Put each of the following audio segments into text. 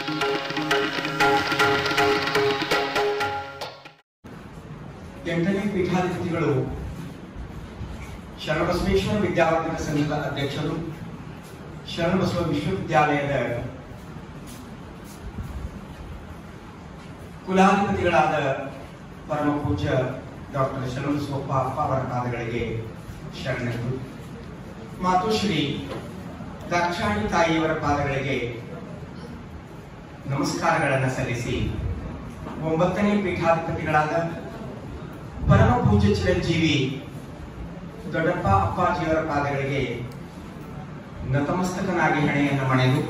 ಎಂಟನೇ ಪೀಠಾಧಿಪತಿಗಳು ಶರಣಬಸವೇಶ್ವರ ವಿದ್ಯಾವರ್ಧಕ ಸಂಘದ ಅಧ್ಯಕ್ಷರು ಶರಣಬಸವ ವಿಶ್ವವಿದ್ಯಾಲಯದ ಕುಲಾಧಿಪತಿಗಳಾದ ಪರಮ ಪೂಜ್ಯ ಡಾಕ್ಟರ್ ಶರಣಬಸವಪ್ಪ ಅಪ್ಪ ಅವರ ಪಾದಗಳಿಗೆ ಶರಣರು ಮಾತುಶ್ರೀ ದಾಕ್ಷಾಣಿ ತಾಯಿಯವರ ಪಾದಗಳಿಗೆ ನಮಸ್ಕಾರಗಳನ್ನು ಸಲ್ಲಿಸಿ ಒಂಬತ್ತನೇ ಪೀಠಾಧಿಪತಿಗಳಾದ ಪರಮ ಪೂಜ್ಯ ಚಿರಂಜೀವಿ ದೊಡ್ಡಪ್ಪ ಅಪ್ಪಾಜಿಯವರ ಪಾದಗಳಿಗೆ ನತಮಸ್ತಕನಾಗಿ ಹಣೆಯನ್ನು ಮಣೆದು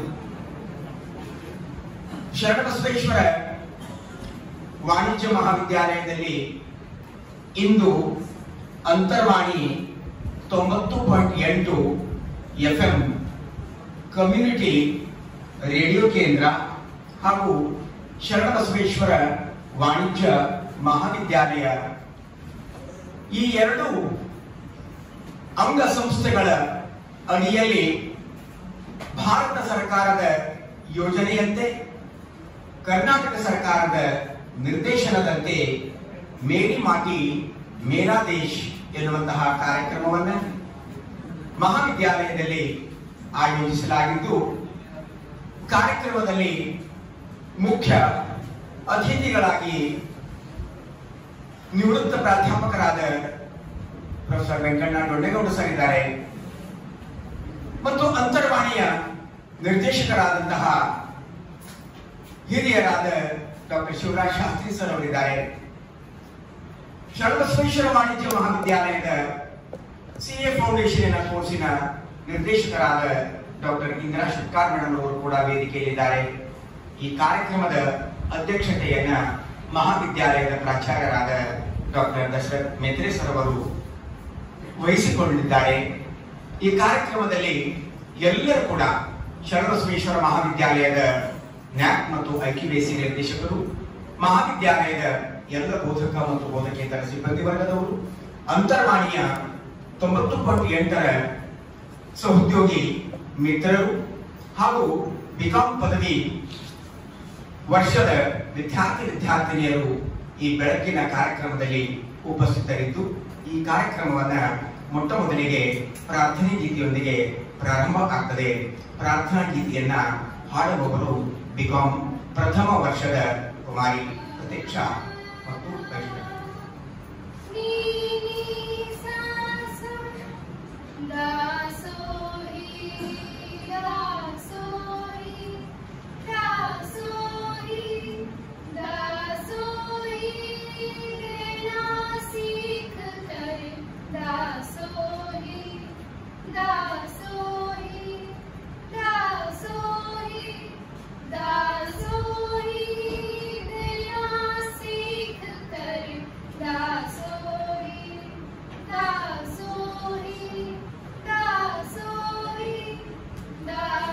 ಶರಣಬಸವೇಶ್ವರ ವಾಣಿಜ್ಯ ಮಹಾವಿದ್ಯಾಲಯದಲ್ಲಿ ಇಂದು ಅಂತರ್ವಾಣಿ ತೊಂಬತ್ತು ಪಾಯಿಂಟ್ ಎಂಟು ಎಫ್ ಎಂ ಕಮ್ಯುನಿಟಿ ರೇಡಿಯೋ ಕೇಂದ್ರ ಹಾಗೂ ಶರಣಬಸವೇಶ್ವರ ವಾಣಿಜ್ಯ ಮಹಾವಿದ್ಯಾಲಯ ಈ ಎರಡು ಅಂಗಸಂಸ್ಥೆಗಳ ಅಡಿಯಲ್ಲಿ ಭಾರತ ಸರ್ಕಾರದ ಯೋಜನೆಯಂತೆ ಕರ್ನಾಟಕ ಸರ್ಕಾರದ ನಿರ್ದೇಶನದಂತೆ ಮೇರಿ ಮಾಟಿ ಮೇರಾ ದೇಶ್ ಎನ್ನುವಂತಹ ಕಾರ್ಯಕ್ರಮವನ್ನು ಮಹಾವಿದ್ಯಾಲಯದಲ್ಲಿ ಆಯೋಜಿಸಲಾಗಿದ್ದು ಕಾರ್ಯಕ್ರಮದಲ್ಲಿ ಮುಖ್ಯ ಅತಿಥಿಗಳಾಗಿ ನಿವೃತ್ತ ಪ್ರಾಧ್ಯಾಪಕರಾದ ಪ್ರೊಫೆಸರ್ ವೆಂಕಣ್ಣ ದೊಡ್ಡೇಗೌಡ ಸರ್ ಇದ್ದಾರೆ ಮತ್ತು ಅಂತರ್ವಾಣಿಯ ನಿರ್ದೇಶಕರಾದಂತಹ ಹಿರಿಯರಾದ ಡಾಕ್ಟರ್ ಶಿವರಾಜ್ ಶಾಸ್ತ್ರಿ ಸರ್ ಅವರಿದ್ದಾರೆ ಶರಣಬಸವೇಶ್ವರ ವಾಣಿಜ್ಯ ಮಹಾವಿದ್ಯಾಲಯದ ಸಿಎ ಫೌಂಡೇಶನ್ ಕೋರ್ಸಿನ ನಿರ್ದೇಶಕರಾದ ಡಾಕ್ಟರ್ ಇಂದಿರಾ ಶುಕ್ಕಾರ್ ಮೇಡಮ್ ಅವರು ಕೂಡ ವೇದಿಕೆಯಲ್ಲಿದ್ದಾರೆ ಈ ಕಾರ್ಯಕ್ರಮದ ಅಧ್ಯಕ್ಷತೆಯನ್ನ ಮಹಾವಿದ್ಯಾಲಯದ ಪ್ರಾಚಾರ್ಯರಾದ ಡಾಕ್ಟರ್ ದಶರಥ್ ಮೆತ್ರೆ ಸರ್ ಅವರು ವಹಿಸಿಕೊಂಡಿದ್ದಾರೆ ಈ ಕಾರ್ಯಕ್ರಮದಲ್ಲಿ ಎಲ್ಲರೂ ಕೂಡ ಶರಣಬಸವೇಶ್ವರ ಮಹಾವಿದ್ಯಾಲಯದ ನ್ಯಾಕ್ ಮತ್ತು ಐಕ್ಯುಬೇಸಿ ನಿರ್ದೇಶಕರು ಮಹಾವಿದ್ಯಾಲಯದ ಎಲ್ಲ ಬೋಧಕ ಮತ್ತು ಬೋಧಕೇತರ ಸಿಬ್ಬಂದಿ ವರ್ಗದವರು ಅಂತರ್ವಾಣಿಯ ತೊಂಬತ್ತು ಪಾಯಿಂಟ್ ಎಂಟರ ಸಹೋದ್ಯೋಗಿ ಮಿತ್ರರು ಹಾಗೂ ಬಿಕಾಂ ಪದವಿ ವರ್ಷದ ವಿದ್ಯಾರ್ಥಿ ವಿದ್ಯಾರ್ಥಿನಿಯರು ಈ ಬೆಳಕಿನ ಕಾರ್ಯಕ್ರಮದಲ್ಲಿ ಉಪಸ್ಥಿತರಿದ್ದು ಈ ಕಾರ್ಯಕ್ರಮವನ್ನ ಮೊಟ್ಟ ಮೊದಲಿಗೆ ಪ್ರಾರ್ಥನೆ ಗೀತೆಯೊಂದಿಗೆ ಪ್ರಾರಂಭ ಆಗ್ತದೆ ಪ್ರಾರ್ಥನಾ ಗೀತೆಯನ್ನ ಹಾಡುವವರು ಬಿಕಾಂ ಪ್ರಥಮ ವರ್ಷದ ಕುಮಾರಿ ಪ್ರತೀಕ್ಷಾ ಮತ್ತು ವೈಷ್ಣವಿ दासोही दासोही दासोही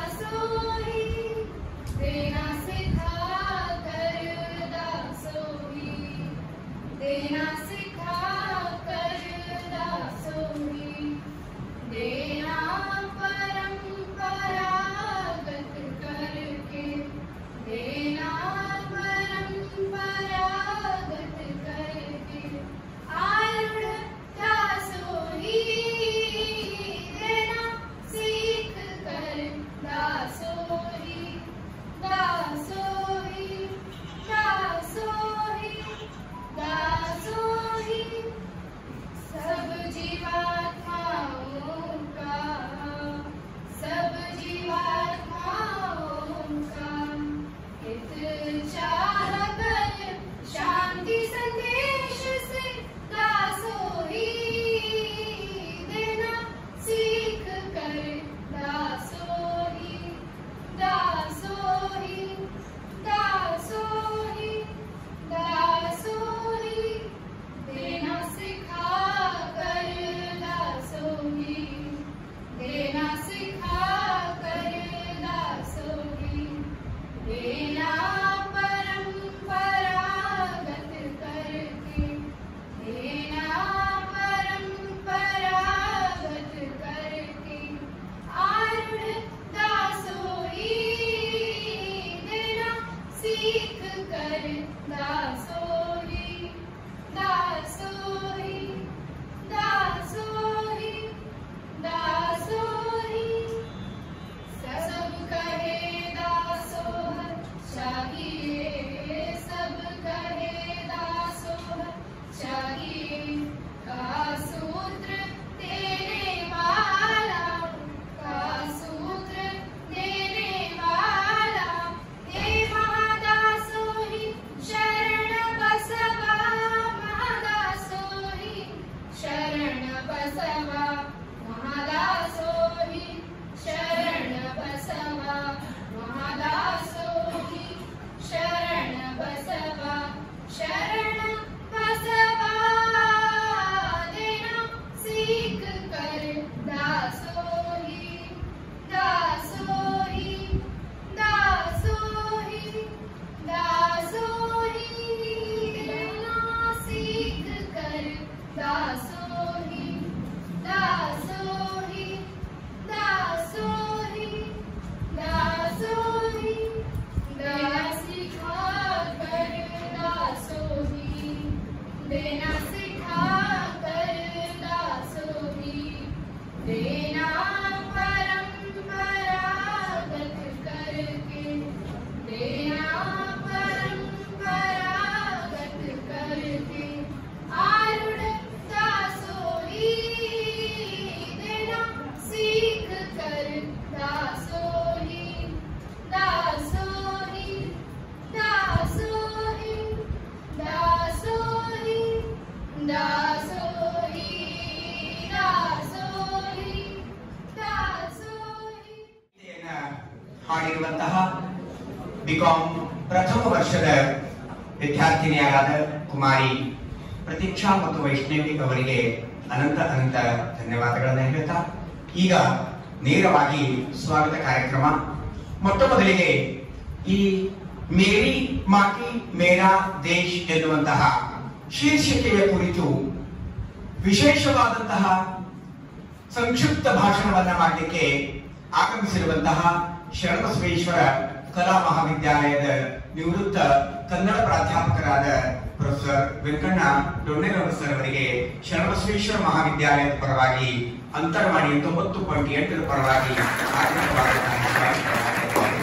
सीख कर दासोही दासोही दासोही दासोही सब कहे दासोह चाहिए सब कहे दासोह चाहिए का सूत्र तेरे वाला का सूत्र तेरे वाला हे महादासोही शरण बसवा महादासोही शरण बसवा महादासोही शरण बसवा महादासोही शरण बसवा शरण बसवा देना सीख कर दासोही दासोही दासोही दासोही देना सीख कर दासोही दासोही दासोही दासोही देना सिखा कर दासोही देना सिखा कर दासोही देना परंपरागत करके देना परंपरागत करके आरूढ़ दासोही देना सीख कर दासोही दासोही दासोही दासोही दासोही दासोही दासोही ಗೀತೆಯನ್ನ ಹಾಡಿರುವಂತಹ ಬಿಕಾಂ ಪ್ರಥಮ ವರ್ಷದ ವಿದ್ಯಾರ್ಥಿನಿಯಾದ ಕುಮಾರಿ ಪ್ರತೀಕ್ಷಾ ಮತ್ತು ವೈಷ್ಣವಿ ಅವರಿಗೆ ಅನಂತ ಅನಂತ ಧನ್ಯವಾದಗಳನ್ನು ಹೇಳ್ತಾ ಈಗ ನೇರವಾಗಿ ಸ್ವಾಗತ ಕಾರ್ಯಕ್ರಮ ಮೊಟ್ಟ ಮೊದಲಿಗೆ ಈ ಮೇರಿ ಮಾಟಿ ಮೇರಾ ದೇಶ್ ಎನ್ನುವಂತಹ ಶೀರ್ಷಿಕೆಯ ಕುರಿತು ವಿಶೇಷವಾದಂತಹ ಸಂಕ್ಷಿಪ್ತ ಭಾಷಣವನ್ನ ಮಾಡಲಿಕ್ಕೆ ಆಗಮಿಸಿರುವಂತಹ ಶರಣಬಸವೇಶ್ವರ ಕಲಾ ಮಹಾವಿದ್ಯಾಲಯದ ನಿವೃತ್ತ ಕನ್ನಡ ಪ್ರಾಧ್ಯಾಪಕರಾದ ಪ್ರೊಫೆಸರ್ ವೆಂಕಣ್ಣ ಡೊಣ್ಣೆರವರು ಸರ್ ಅವರಿಗೆ ಶರಣಬಸವೇಶ್ವರ ಮಹಾವಿದ್ಯಾಲಯದ ಪರವಾಗಿ ಅಂತರವಾಣಿ ತೊಂಬತ್ತು ಪಾಯಿಂಟ್ ಎಂಟರ ಪರವಾಗಿ ಆರ್ಥಿಕವಾದಂತಹ ಸ್ವಾಗತವನ್ನು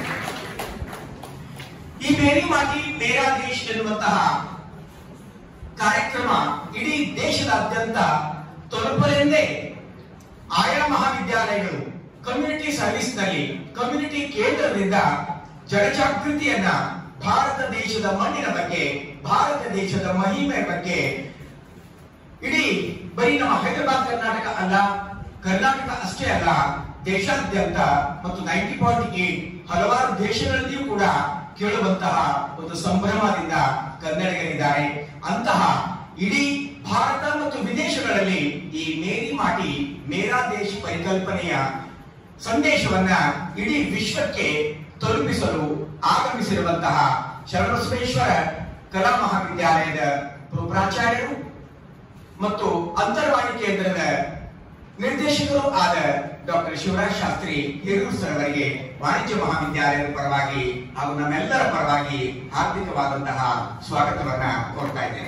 ಈ ಮೇರಿ ಮಾಟಿ ಮೇರಾ ದೇಶ್ ಎನ್ನುವಂತಹ ಕಾರ್ಯಕ್ರಮ ಇಡೀ ದೇಶದಾದ್ಯಂತ ತಲುಪಲೆಂದೇ ಆಯಾ ಮಹಾವಿದ್ಯಾಲಯಗಳು ಕಮ್ಯುನಿಟಿ ಸರ್ವಿಸ್ ನಲ್ಲಿ ಕಮ್ಯುನಿಟಿ ಕೇಂದ್ರದಿಂದ ಜನಜಾಗೃತಿಯನ್ನ ಭಾರತ ದೇಶದ ಮಣ್ಣಿನ ಬಗ್ಗೆ ಭಾರತ ದೇಶದ ಮಹಿಮೆ ಬಗ್ಗೆ ಇಡೀ ಬರೀ ನಮ್ಮ ಹೈದರಾಬಾದ್ ಕರ್ನಾಟಕ ಅಲ್ಲ ಕರ್ನಾಟಕ ಅಷ್ಟೇ ಅಲ್ಲ ದೇಶಾದ್ಯಂತ ಮತ್ತು ನೈಂಟಿ ಪಾಯಿಂಟ್ ಏಟ್ ಹಲವಾರು ದೇಶಗಳಲ್ಲಿಯೂ ಕೂಡ ಕೇಳುವಂತಹ ಒಂದು ಸಂಭ್ರಮದಿಂದ ಕನ್ನಡಿಗರಿದ್ದಾರೆ ಅಂತಹ ಇಡೀ ಭಾರತ ಮತ್ತು ವಿದೇಶಗಳಲ್ಲಿ ಈ ಮೇರಿ ಮಾಟಿ ಮೇರಾ ದೇಶ್ ಪರಿಕಲ್ಪನೆಯ ಸಂದೇಶವನ್ನ ಇಡೀ ವಿಶ್ವಕ್ಕೆ ತಲುಪಿಸಲು ಆಗಮಿಸಿರುವಂತಹ ಶರಣಬಸವೇಶ್ವರ ಕಲಾ ಮಹಾವಿದ್ಯಾಲಯದ ಪ್ರಾಚಾರ್ಯರು ಮತ್ತು ಅಂತರ್ವಾಣಿ ಕೇಂದ್ರದ ನಿರ್ದೇಶಕರು ಆದ ಡಾಕ್ಟರ್ ಶಿವರಾಜ್ ಶಾಸ್ತ್ರಿ ಹಿರೂರ್ ಸರ್ ಅವರಿಗೆ ವಾಣಿಜ್ಯ ಮಹಾವಿದ್ಯಾಲಯದ ಪರವಾಗಿ ಹಾಗೂ ನಮ್ಮೆಲ್ಲರ ಪರವಾಗಿ ಹಾರ್ದಿಕವಾದಂತಹ ಸ್ವಾಗತವನ್ನ ಕೋರ್ತಾ ಇದ್ದೇನೆ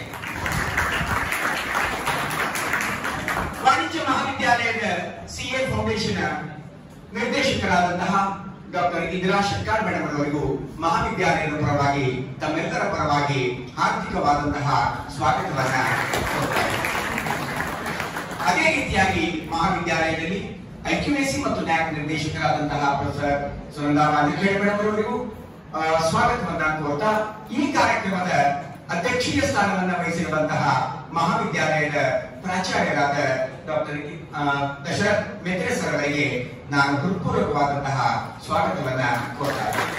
ವಾಣಿಜ್ಯ ಮಹಾವಿದ್ಯಾಲಯದ ಸಿಎ ಫೌಂಡೇಶನ್ ನಿರ್ದೇಶಕರಾದಂತಹ ಡಾಕ್ಟರ್ ಇಂದಿರಾ ಶಂಕರ್ ಮೇಡಮ್ ಅವರಿಗೂ ಮಹಾವಿದ್ಯಾಲಯದ ಪರವಾಗಿ ತಮ್ಮೆಲ್ಲರ ಪರವಾಗಿ ಹಾರ್ದಿಕವಾದಂತಹ ಸ್ವಾಗತವನ್ನ ಕೋರ್ತಾ ಇದ್ದೇನೆ ಅದೇ ರೀತಿಯಾಗಿ ಮಹಾವಿದ್ಯಾಲಯದಲ್ಲಿ ಐಕ್ಯುಎಸಿ ಮತ್ತು ನ್ಯಾಕ್ ನಿರ್ದೇಶಕರಾದಂತಹ ಪ್ರೊಫೆಸರ್ ಸುನಂದಾ ಮಾಲಿಕೇಡ್ ಮೇಡಮ್ ಅವರಿಗೂ ಆ, ಸ್ವಾಗತವನ್ನ ಕೋರ್ತಾ ಈ ಕಾರ್ಯಕ್ರಮದ ಅಧ್ಯಕ್ಷೀಯ ಸ್ಥಾನವನ್ನ ವಹಿಸಿರುವಂತಹ ಮಹಾವಿದ್ಯಾಲಯದ ಪ್ರಾಚಾರ್ಯರಾದ ಡಾಕ್ಟರ್ ದಶರಥ್ ಮೆತ್ರೆ ಸರ್ ಅವರಿಗೆ ನಾನು ಹೃತ್ಪೂರ್ವಕವಾದಂತಹ ಸ್ವಾಗತವನ್ನ ಕೋರ್ತಾ ಇದ್ದೇನೆ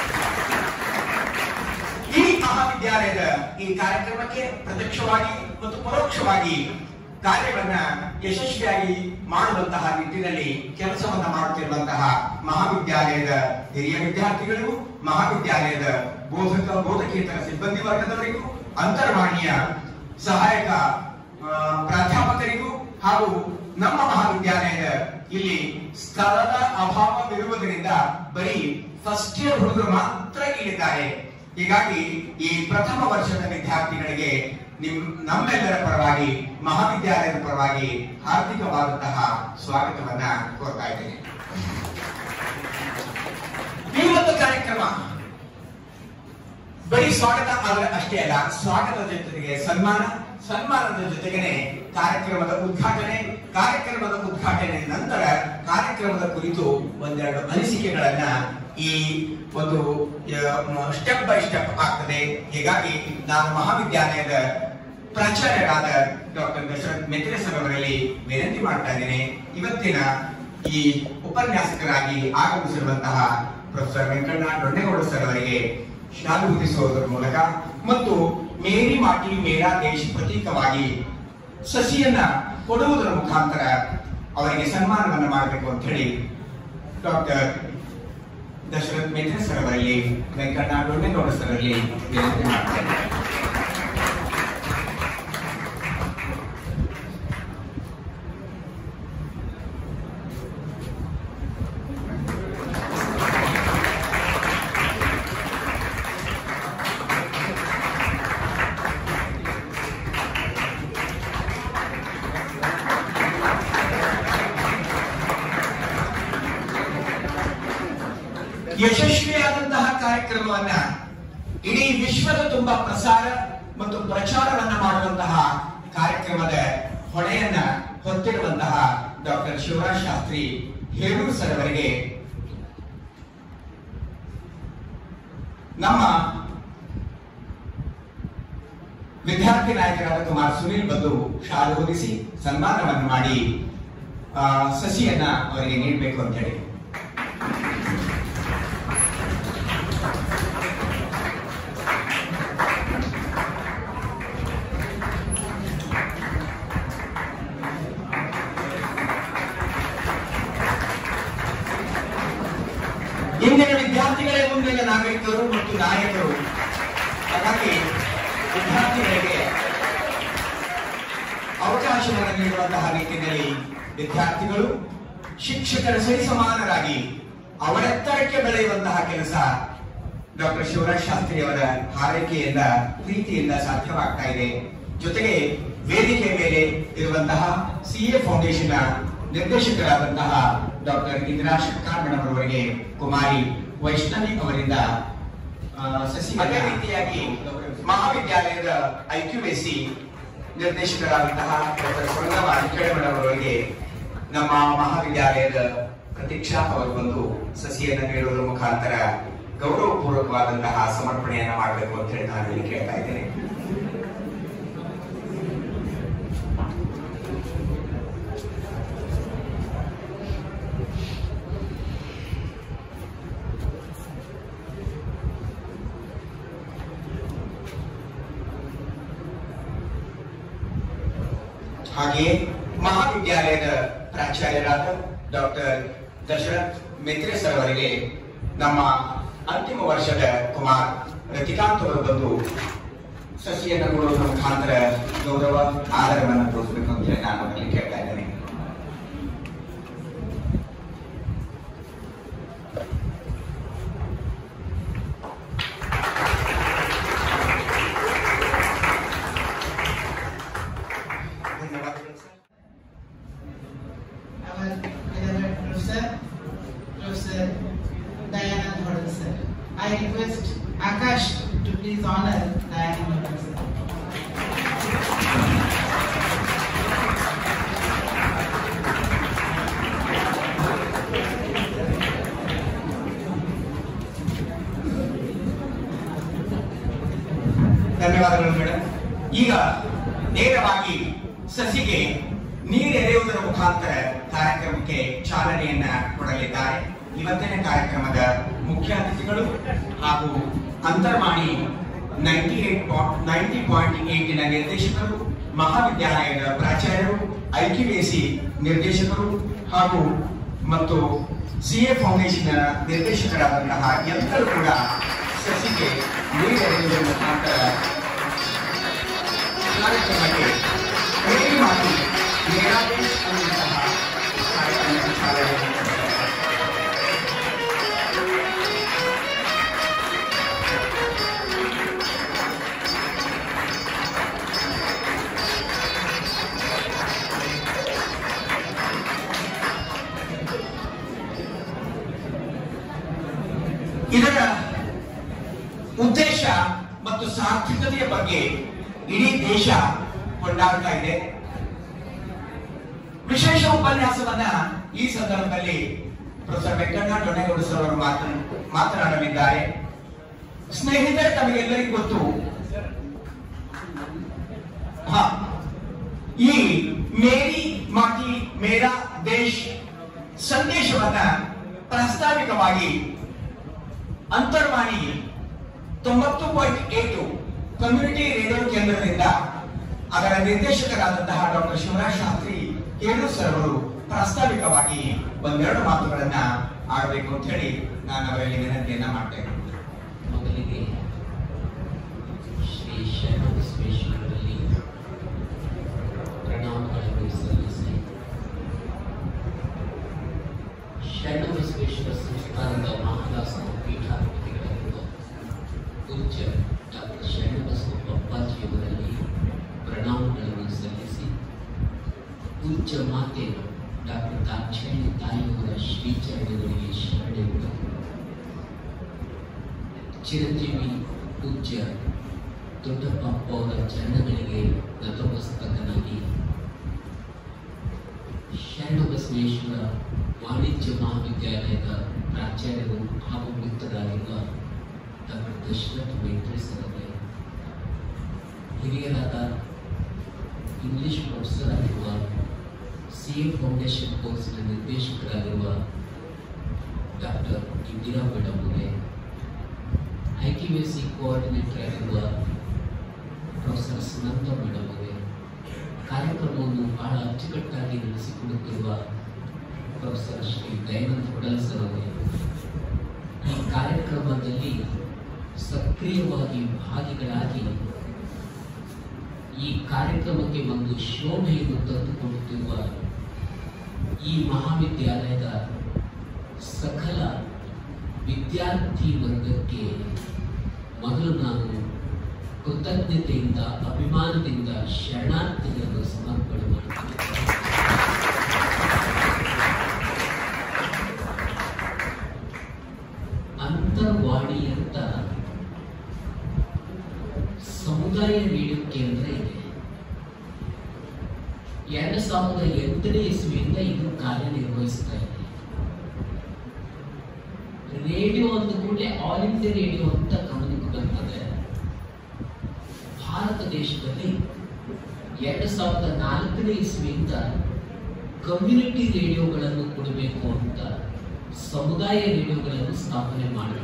ಈ ಮಹಾವಿದ್ಯಾಲಯದ ಈ ಕಾರ್ಯಕ್ರಮಕ್ಕೆ ಪ್ರತ್ಯಕ್ಷವಾಗಿ ಮತ್ತು ಪರೋಕ್ಷವಾಗಿ ಕಾರ್ಯವನ್ನ ಯಶಸ್ವಿಯಾಗಿ ಮಾಡುವಂತಹ ನಿಟ್ಟಿನಲ್ಲಿ ಕೆಲಸವನ್ನ ಮಾಡುತ್ತಿರುವಂತಹ ಮಹಾವಿದ್ಯಾಲಯದ ಹಿರಿಯ ವಿದ್ಯಾರ್ಥಿಗಳು ಮಹಾವಿದ್ಯಾಲಯದ ಬೋಧಕ ಬೋಧಕೇತರ ಸಿಬ್ಬಂದಿ ವರ್ಗದವರಿಗೂ ಅಂತರ್ವಾಣಿಯ ಸಹಾಯಕ ಆ, ಪ್ರಾಧ್ಯಾಪಕರಿಗೂ ಹಾಗೂ ನಮ್ಮ ಮಹಾವಿದ್ಯಾಲಯದ ಇಲ್ಲಿ ಸ್ಥಳದ ಅಭಾವವಿರುವುದರಿಂದ ಬರೀ ಫಸ್ಟ್ ಇಯರ್ ಹುಡುಗರು ಮಾತ್ರ ಇಲ್ಲಿದ್ದಾರೆ ಹೀಗಾಗಿ ಈ ಪ್ರಥಮ ವರ್ಷದ ವಿದ್ಯಾರ್ಥಿಗಳಿಗೆ ನಿಮ್ ನಮ್ಮೆಲ್ಲರ ಪರವಾಗಿ ಮಹಾವಿದ್ಯಾಲಯದ ಪರವಾಗಿ ಹಾರ್ದಿಕವಾದಂತಹ ಸ್ವಾಗತವನ್ನ ಕೋರ್ತಾ ಇದ್ದೇನೆ ಈ ಒಂದು ಕಾರ್ಯಕ್ರಮ ಬರೀ ಸ್ವಾಗತ ಆದ್ರೆ ಅಷ್ಟೇ ಅಲ್ಲ ಸ್ವಾಗತದ ಜೊತೆಗೆ ಸನ್ಮಾನ ಸನ್ಮಾನದ ಜೊತೆಗೇನೆ ಕಾರ್ಯಕ್ರಮದ ಉದ್ಘಾಟನೆ ಕಾರ್ಯಕ್ರಮದ ಉದ್ಘಾಟನೆ ನಂತರ ಕಾರ್ಯಕ್ರಮದ ಕುರಿತು ಒಂದೆರಡು ಅನಿಸಿಕೆಗಳನ್ನ ಈ ಒಂದು ಸ್ಟೆಪ್ ಬೈ ಸ್ಟೆಪ್ ಆಗ್ತದೆ ಹೀಗಾಗಿ ನಾನು ಮಹಾವಿದ್ಯಾಲಯದ ಪ್ರಾಚಾರ್ಯರಾದ ಡಾಕ್ಟರ್ ದಶರಥ್ ಮೆತ್ರೆ ಸರ್ ಅವರಲ್ಲಿ ವಿನಂತಿ ಮಾಡ್ತಾ ಇದ್ದೇನೆ ಇವತ್ತಿನ ಈ ಉಪನ್ಯಾಸಕರಾಗಿ ಆಗಮಿಸಿರುವಂತಹ ಪ್ರೊಫೆಸರ್ ವೆಂಕಣ್ಣ ದೊಡ್ಡೇಗೌಡ ಸರ್ ಅವರಿಗೆ ಶಾಲು ಹೊದಿಸುವುದರ ಮೂಲಕ ಮತ್ತು ಮೇರಿ ಮಾಟಿ ಮೇರಾ ದೇಶ್ ಪ್ರತೀಕವಾಗಿ ಸಸಿಯನ್ನ ಕೊಡುವುದರ ಮುಖಾಂತರ ಅವರಿಗೆ ಸನ್ಮಾನವನ್ನ ಮಾಡಬೇಕು ಅಂತ ಹೇಳಿ ಡಾಕ್ಟರ್ ದಶರಥ್ ಮೆತ್ರೆ ಸರ್ ಅವರಲ್ಲಿ ವೆಂಕಣ್ಣ ದೊಡ್ಡೇಗೌಡ ಸರ್ ಅವರಲ್ಲಿ ವಿನಂತಿ ಮಾಡ್ತೇನೆ ಯಶಸ್ವಿಯಾದಂತಹ ಕಾರ್ಯಕ್ರಮವನ್ನ ಇಡೀ ವಿಶ್ವದ ತುಂಬಾ ಪ್ರಸಾರ ಮತ್ತು ಪ್ರಚಾರವನ್ನ ಮಾಡುವಂತಹ ಕಾರ್ಯಕ್ರಮದ ಹೊಣೆಯನ್ನ ಹೊತ್ತಿರುವಂತಹ ಡಾಕ್ಟರ್ ಶಿವರಾಜ್ ಶಾಸ್ತ್ರಿ ಹೇರೂರು ಸರ್ ಅವರಿಗೆ ನಮ್ಮ ವಿದ್ಯಾರ್ಥಿ ನಾಯಕರಾದ ಕುಮಾರ್ ಸುನಿಲ್ ಬಂದು ಶಾಲೆ ಹೊದಿಸಿ ಸನ್ಮಾನವನ್ನು ಮಾಡಿ ಆ, ಸಸಿಯನ್ನ ಅವರಿಗೆ ನೀಡಬೇಕು ಅಂತ ಹೇಳಿ ಇಂದಿನ ವಿದ್ಯಾರ್ಥಿಗಳೇ ಮುಂದಿನ ನಾಗರಿಕರು ಮತ್ತು ನಾಯಕರು ಹಾಗಾಗಿ ವಿದ್ಯಾರ್ಥಿಗಳಿಗೆ ಅವಕಾಶವನ್ನು ನೀಡುವಂತಹ ನಿಟ್ಟಿನಲ್ಲಿ ವಿದ್ಯಾರ್ಥಿಗಳು ಶಿಕ್ಷಕರ ಸರಿಸಮಾನರಾಗಿ ಅವರೆತ್ತರಕ್ಕೆ ಬೆಳೆಯುವಂತಹ ಕೆಲಸ ಡಾಕ್ಟರ್ ಶಿವರಾಜ್ ಶಾಸ್ತ್ರಿ ಅವರ ಹಾರೈಕೆಯಿಂದ ಪ್ರೀತಿಯಿಂದ ಸಾಧ್ಯವಾಗ್ತಾ ಇದೆ ಜೊತೆಗೆ ವೇದಿಕೆ ಮೇಲೆ ಇರುವಂತಹ ಸಿಎ ಫೌಂಡೇಶನ್ ನಿರ್ದೇಶಕರಾದಂತಹ ಡಾಕ್ಟರ್ ಇಂದಿರಾ ಶಂಕರಮಣವರವರಿಗೆ ಕುಮಾರಿ ವೈಷ್ಣವಿ ಅವರಿಂದ ಆ, ಸಸಿ ಅದೇ ರೀತಿಯಾಗಿ ಮಹಾವಿದ್ಯಾಲಯದ ಐಕ್ಯುಎಸಿ ನಿರ್ದೇಶಕರಾದಂತಹ ಡಾಕ್ಟರ್ ಸ್वर्ಣವಾಣಿ ಕೆಳಮಣವರವರಿಗೆ ನಮ್ಮ ಮಹಾವಿದ್ಯಾಲಯದ ಪ್ರತೀಕ್ಷಾ ಅವರು ಬಂದು ಸಸಿಯನ್ನು ನೀಡುವುದರ ಮುಖಾಂತರ ಗೌರವಪೂರ್ವಕವಾದಂತಹ ಸಮರ್ಪಣೆಯನ್ನ ಮಾಡಬೇಕು ಅಂತ ಹೇಳಿ ನಾನು ಇಲ್ಲಿ ಕೇಳ್ತಾ ಇದ್ದೇನೆ ಹಾಗೆಯೇ ಮಹಾವಿದ್ಯಾಲಯದ ಪ್ರಾಚಾರ್ಯರಾದ ಡಾಕ್ಟರ್ ದಶರಥ್ ಮಿತ್ರೆ ಸರ್ ಅವರಿಗೆ ನಮ್ಮ ಅಂತಿಮ ವರ್ಷದ ಕುಮಾರ್ ರತಿಕಾಂತ್ ಅವರು ಬಂದು ಸಸಿಯನ್ನು ಕೊಡುವುದರ ಮುಖಾಂತರ ಗೌರವ ಆಧಾರವನ್ನು ತೋರಿಸಬೇಕು ಅಂತ ಹೇಳಿ ನಾನು ಅಲ್ಲಿ ಕೇಳ್ತಾ ಇದ್ದೇನೆ ಧನ್ಯವಾದಗಳು sir our beloved professor, Professor Dayanand Hodal sir. I request Akash to please honor Dayanand Hodal sir. ಧನ್ಯವಾದಗಳು ಮೇಡಮ್ ಈಗ ನೇರವಾಗಿ ಸಸಿಗೆ ನೀರೆರೆಯುವುದರ ಮುಖಾಂತರ ಕಾರ್ಯಕ್ರಮಕ್ಕೆ ಚಾಲನೆಯನ್ನ ಕೊಡಲಿದ್ದಾರೆ ಇವತ್ತಿನ ಕಾರ್ಯಕ್ರಮದ ಮುಖ್ಯ ಅತಿಥಿಗಳು ಹಾಗೂ Antarvani ninety eight ninety point ಏಟಿನ ನಿರ್ದೇಶಕರು ಮಹಾವಿದ್ಯಾಲಯದ ಪ್ರಾಚಾರ್ಯರು ಐಕ್ಯುಎಸಿ ನಿರ್ದೇಶಕರು ಹಾಗೂ ಮತ್ತು ಸಿಎ ಫೌಂಡೇಶನ್ ನಿರ್ದೇಶಕರಾದಂತಹ ಎಲ್ಲರೂ ಕೂಡ ಸಸಿಗೆ ನೀರೆರೆಯುವುದರ ಮುಖಾಂತರ ಕಾರ್ಯಕ್ರಮಕ್ಕೆ ಪ್ರೇರಣೆ ಮಾಡಿ ಮೇರಾದೇಶ್ ಅನ್ನುವಂತಹ ಕಾರ್ಯಕ್ರಮಕ್ಕೆ ಚಾಲನೆ ನೀಡಿದ್ದಾರೆ. ಉದ್ದೇಶ ಮತ್ತು ಸಾರ್ಥಕತೆಯ ಬಗ್ಗೆ ಇಡೀ ದೇಶ ಕೊಂಡಾಡ್ತಾ ಇದೆ ವಿಶೇಷ ಉಪನ್ಯಾಸವನ್ನ ಈ ಸಂದರ್ಭದಲ್ಲಿ ಪ್ರೊಫೆಸರ್ ವೆಂಕಣ್ಣ ಡೊಣೆಗೌಡ ಸರ್ ಅವರು ಮಾತನ- ಮಾತನಾಡಲಿದ್ದಾರೆ ಸ್ನೇಹಿತರೆ ತಮಗೆಲ್ಲರಿಗೂ ಗೊತ್ತು ಹಾ ಈ ಮೇರಿ ಮಾಟಿ ಮೇರಾ ದೇಶ್ ಸಂದೇಶವನ್ನ ಪ್ರಾಸ್ತಾವಿಕವಾಗಿ ಅಂತರ್ವಾಣಿ ತೊಂಬತ್ತು ಪಾಯಿಂಟ್ ಏಟು ಕಮ್ಯುನಿಟಿ ರೇಡಿಯೋ ಕೇಂದ್ರದಿಂದ ಅದರ ನಿರ್ದೇಶಕರಾದಂತಹ ಡಾಕ್ಟರ್ ಶಿವರಾಜ್ ಶಾಸ್ತ್ರಿ ಕೇಳು ಸರ್ ಅವರು ಪ್ರಾಸ್ತಾವಿಕವಾಗಿ ಒಂದೆರಡು ಮಾತುಗಳನ್ನ ಆಡಬೇಕು ಅಂತ ಹೇಳಿ ನಾನು ಅವರಲ್ಲಿ ವಿನಂತಿಯನ್ನ ಮಾಡ್ತೇನೆ ಮೊದಲಿಗೆ ಶ್ರೀ ಶರಣಬಸವೇಶ್ವರರಲ್ಲಿ ಪ್ರಣಾಮಗಳನ್ನು ಸಲ್ಲಿಸಿ ಶರಣಬಸವೇಶ್ವರ ಸಂಸ್ಥಾನದ ಮಹಾದಾಸ ಪೀಠಾಧಿಪತಿಗಳಾಗಿರುವ ಪೂಜ್ಯ ಡಾಕ್ಟರ್ ಶರಣಬಸವ ಬಪ್ಪಾಜಿಯವರಲ್ಲಿ ಪ್ರಣಾಮಗಳನ್ನು ಸಲ್ಲಿಸಿ ಪೂಜ್ಯ ಮಾತೆ ಡಾಕ್ಟರ್ ದಾಕ್ಷಾಯಣಿ ತಾಯಿಯವರ ಶ್ರೀಚರಣಗಳಿಗೆ ಶರಣೆಗಳು ಚಿರಂಜೀವಿ ಪೂಜ್ಯ ದೊಡ್ಡಪ್ಪ ಅವರ ಚರಣಗಳಿಗೆ ನತಮಸ್ತಕನಾಗಿ ಶರಣಬಸವೇಶ್ವರ ವಾಣಿಜ್ಯ ಮಹಾವಿದ್ಯಾಲಯದ ಪ್ರಾಚಾರ್ಯರು ಹಾಗೂ ಮಿತ್ರರಾಗಿರುವ ಡಾಕ್ಟರ್ ದಶರಥ್ ಮೇತ್ರೆ ಸರ್ ಅವರೇ ಹಿರಿಯರಾದ ಇಂಗ್ಲಿಷ್ ಪ್ರೊಫೆಸರ್ ಆಗಿರುವ ಸಿ ಎ ಫೌಂಡೇಶನ್ ಕೋರ್ಸ್ನ ನಿರ್ದೇಶಕರಾಗಿರುವ ಡಾಕ್ಟರ್ ಇಂದಿರಾ ಮೇಡಮ್ ಅವರೇ I T V C coordinator ಆಗಿರುವ ಪ್ರೊಫೆಸರ್ ಸುನಂದ ಮೇಡಮ್ ಅವರೇ ಕಾರ್ಯಕ್ರಮವನ್ನು ಬಹಳ ಅಚ್ಚುಕಟ್ಟಾಗಿ ನಡೆಸಿಕೊಡುತ್ತಿರುವ ಪ್ರೊಫೆಸರ್ ಶ್ರೀ ದಯಾನಂದ ಹೊಡಲ್ ಸರ್ ಅವರೇ ಈ ಕಾರ್ಯಕ್ರಮದಲ್ಲಿ ಸಕ್ರಿಯವಾಗಿ ಭಾಗಿಗಳಾಗಿ ಈ ಕಾರ್ಯಕ್ರಮಕ್ಕೆ ಒಂದು ಶೋಭೆಯನ್ನು ತಂದುಕೊಡುತ್ತಿರುವ ಈ ಮಹಾವಿದ್ಯಾಲಯದ ಸಕಲ ವಿದ್ಯಾರ್ಥಿ ವರ್ಗಕ್ಕೆ ಮೊದಲು ನಾನು ಕೃತಜ್ಞತೆಯಿಂದ ಅಭಿಮಾನದಿಂದ ಶರಣಾರ್ಥಿಗಳನ್ನು ಸಮರ್ಪಣೆ ಮಾಡುತ್ತೇನೆ ಅಂತರ್ವಾಣಿ ಅಂತ ಸಮುದಾಯ ರೇಡಿಯೋ ಕೇಂದ್ರ ಇದೆ ಎರಡು ಸಾವಿರದ ಎಂಟನೇ ಇಸ್ವಿಯಿಂದ ಇದು ಕಾರ್ಯನಿರ್ವಹಿಸ್ತಾ ಇದೆ ರೇಡಿಯೋ ಅಂದ ಕೂಡಲೇ ಆಲ್ ಇಂಡಿಯಾ ರೇಡಿಯೋ ಅಂತ ಗಮನಕ್ಕೆ ಬರ್ತದೆ ಭಾರತ ದೇಶದಲ್ಲಿ ಎರಡು ಸಾವಿರದ ನಾಲ್ಕನೇ ಇಸ್ವಿಯಿಂದ ಕಮ್ಯುನಿಟಿ ರೇಡಿಯೋಗಳನ್ನು ಕೊಡಬೇಕು ಅಂತ ಸಮುದಾಯ ರೇಡಿಯೋಗಳನ್ನು ಸ್ಥಾಪನೆ ಮಾಡಬೇಕು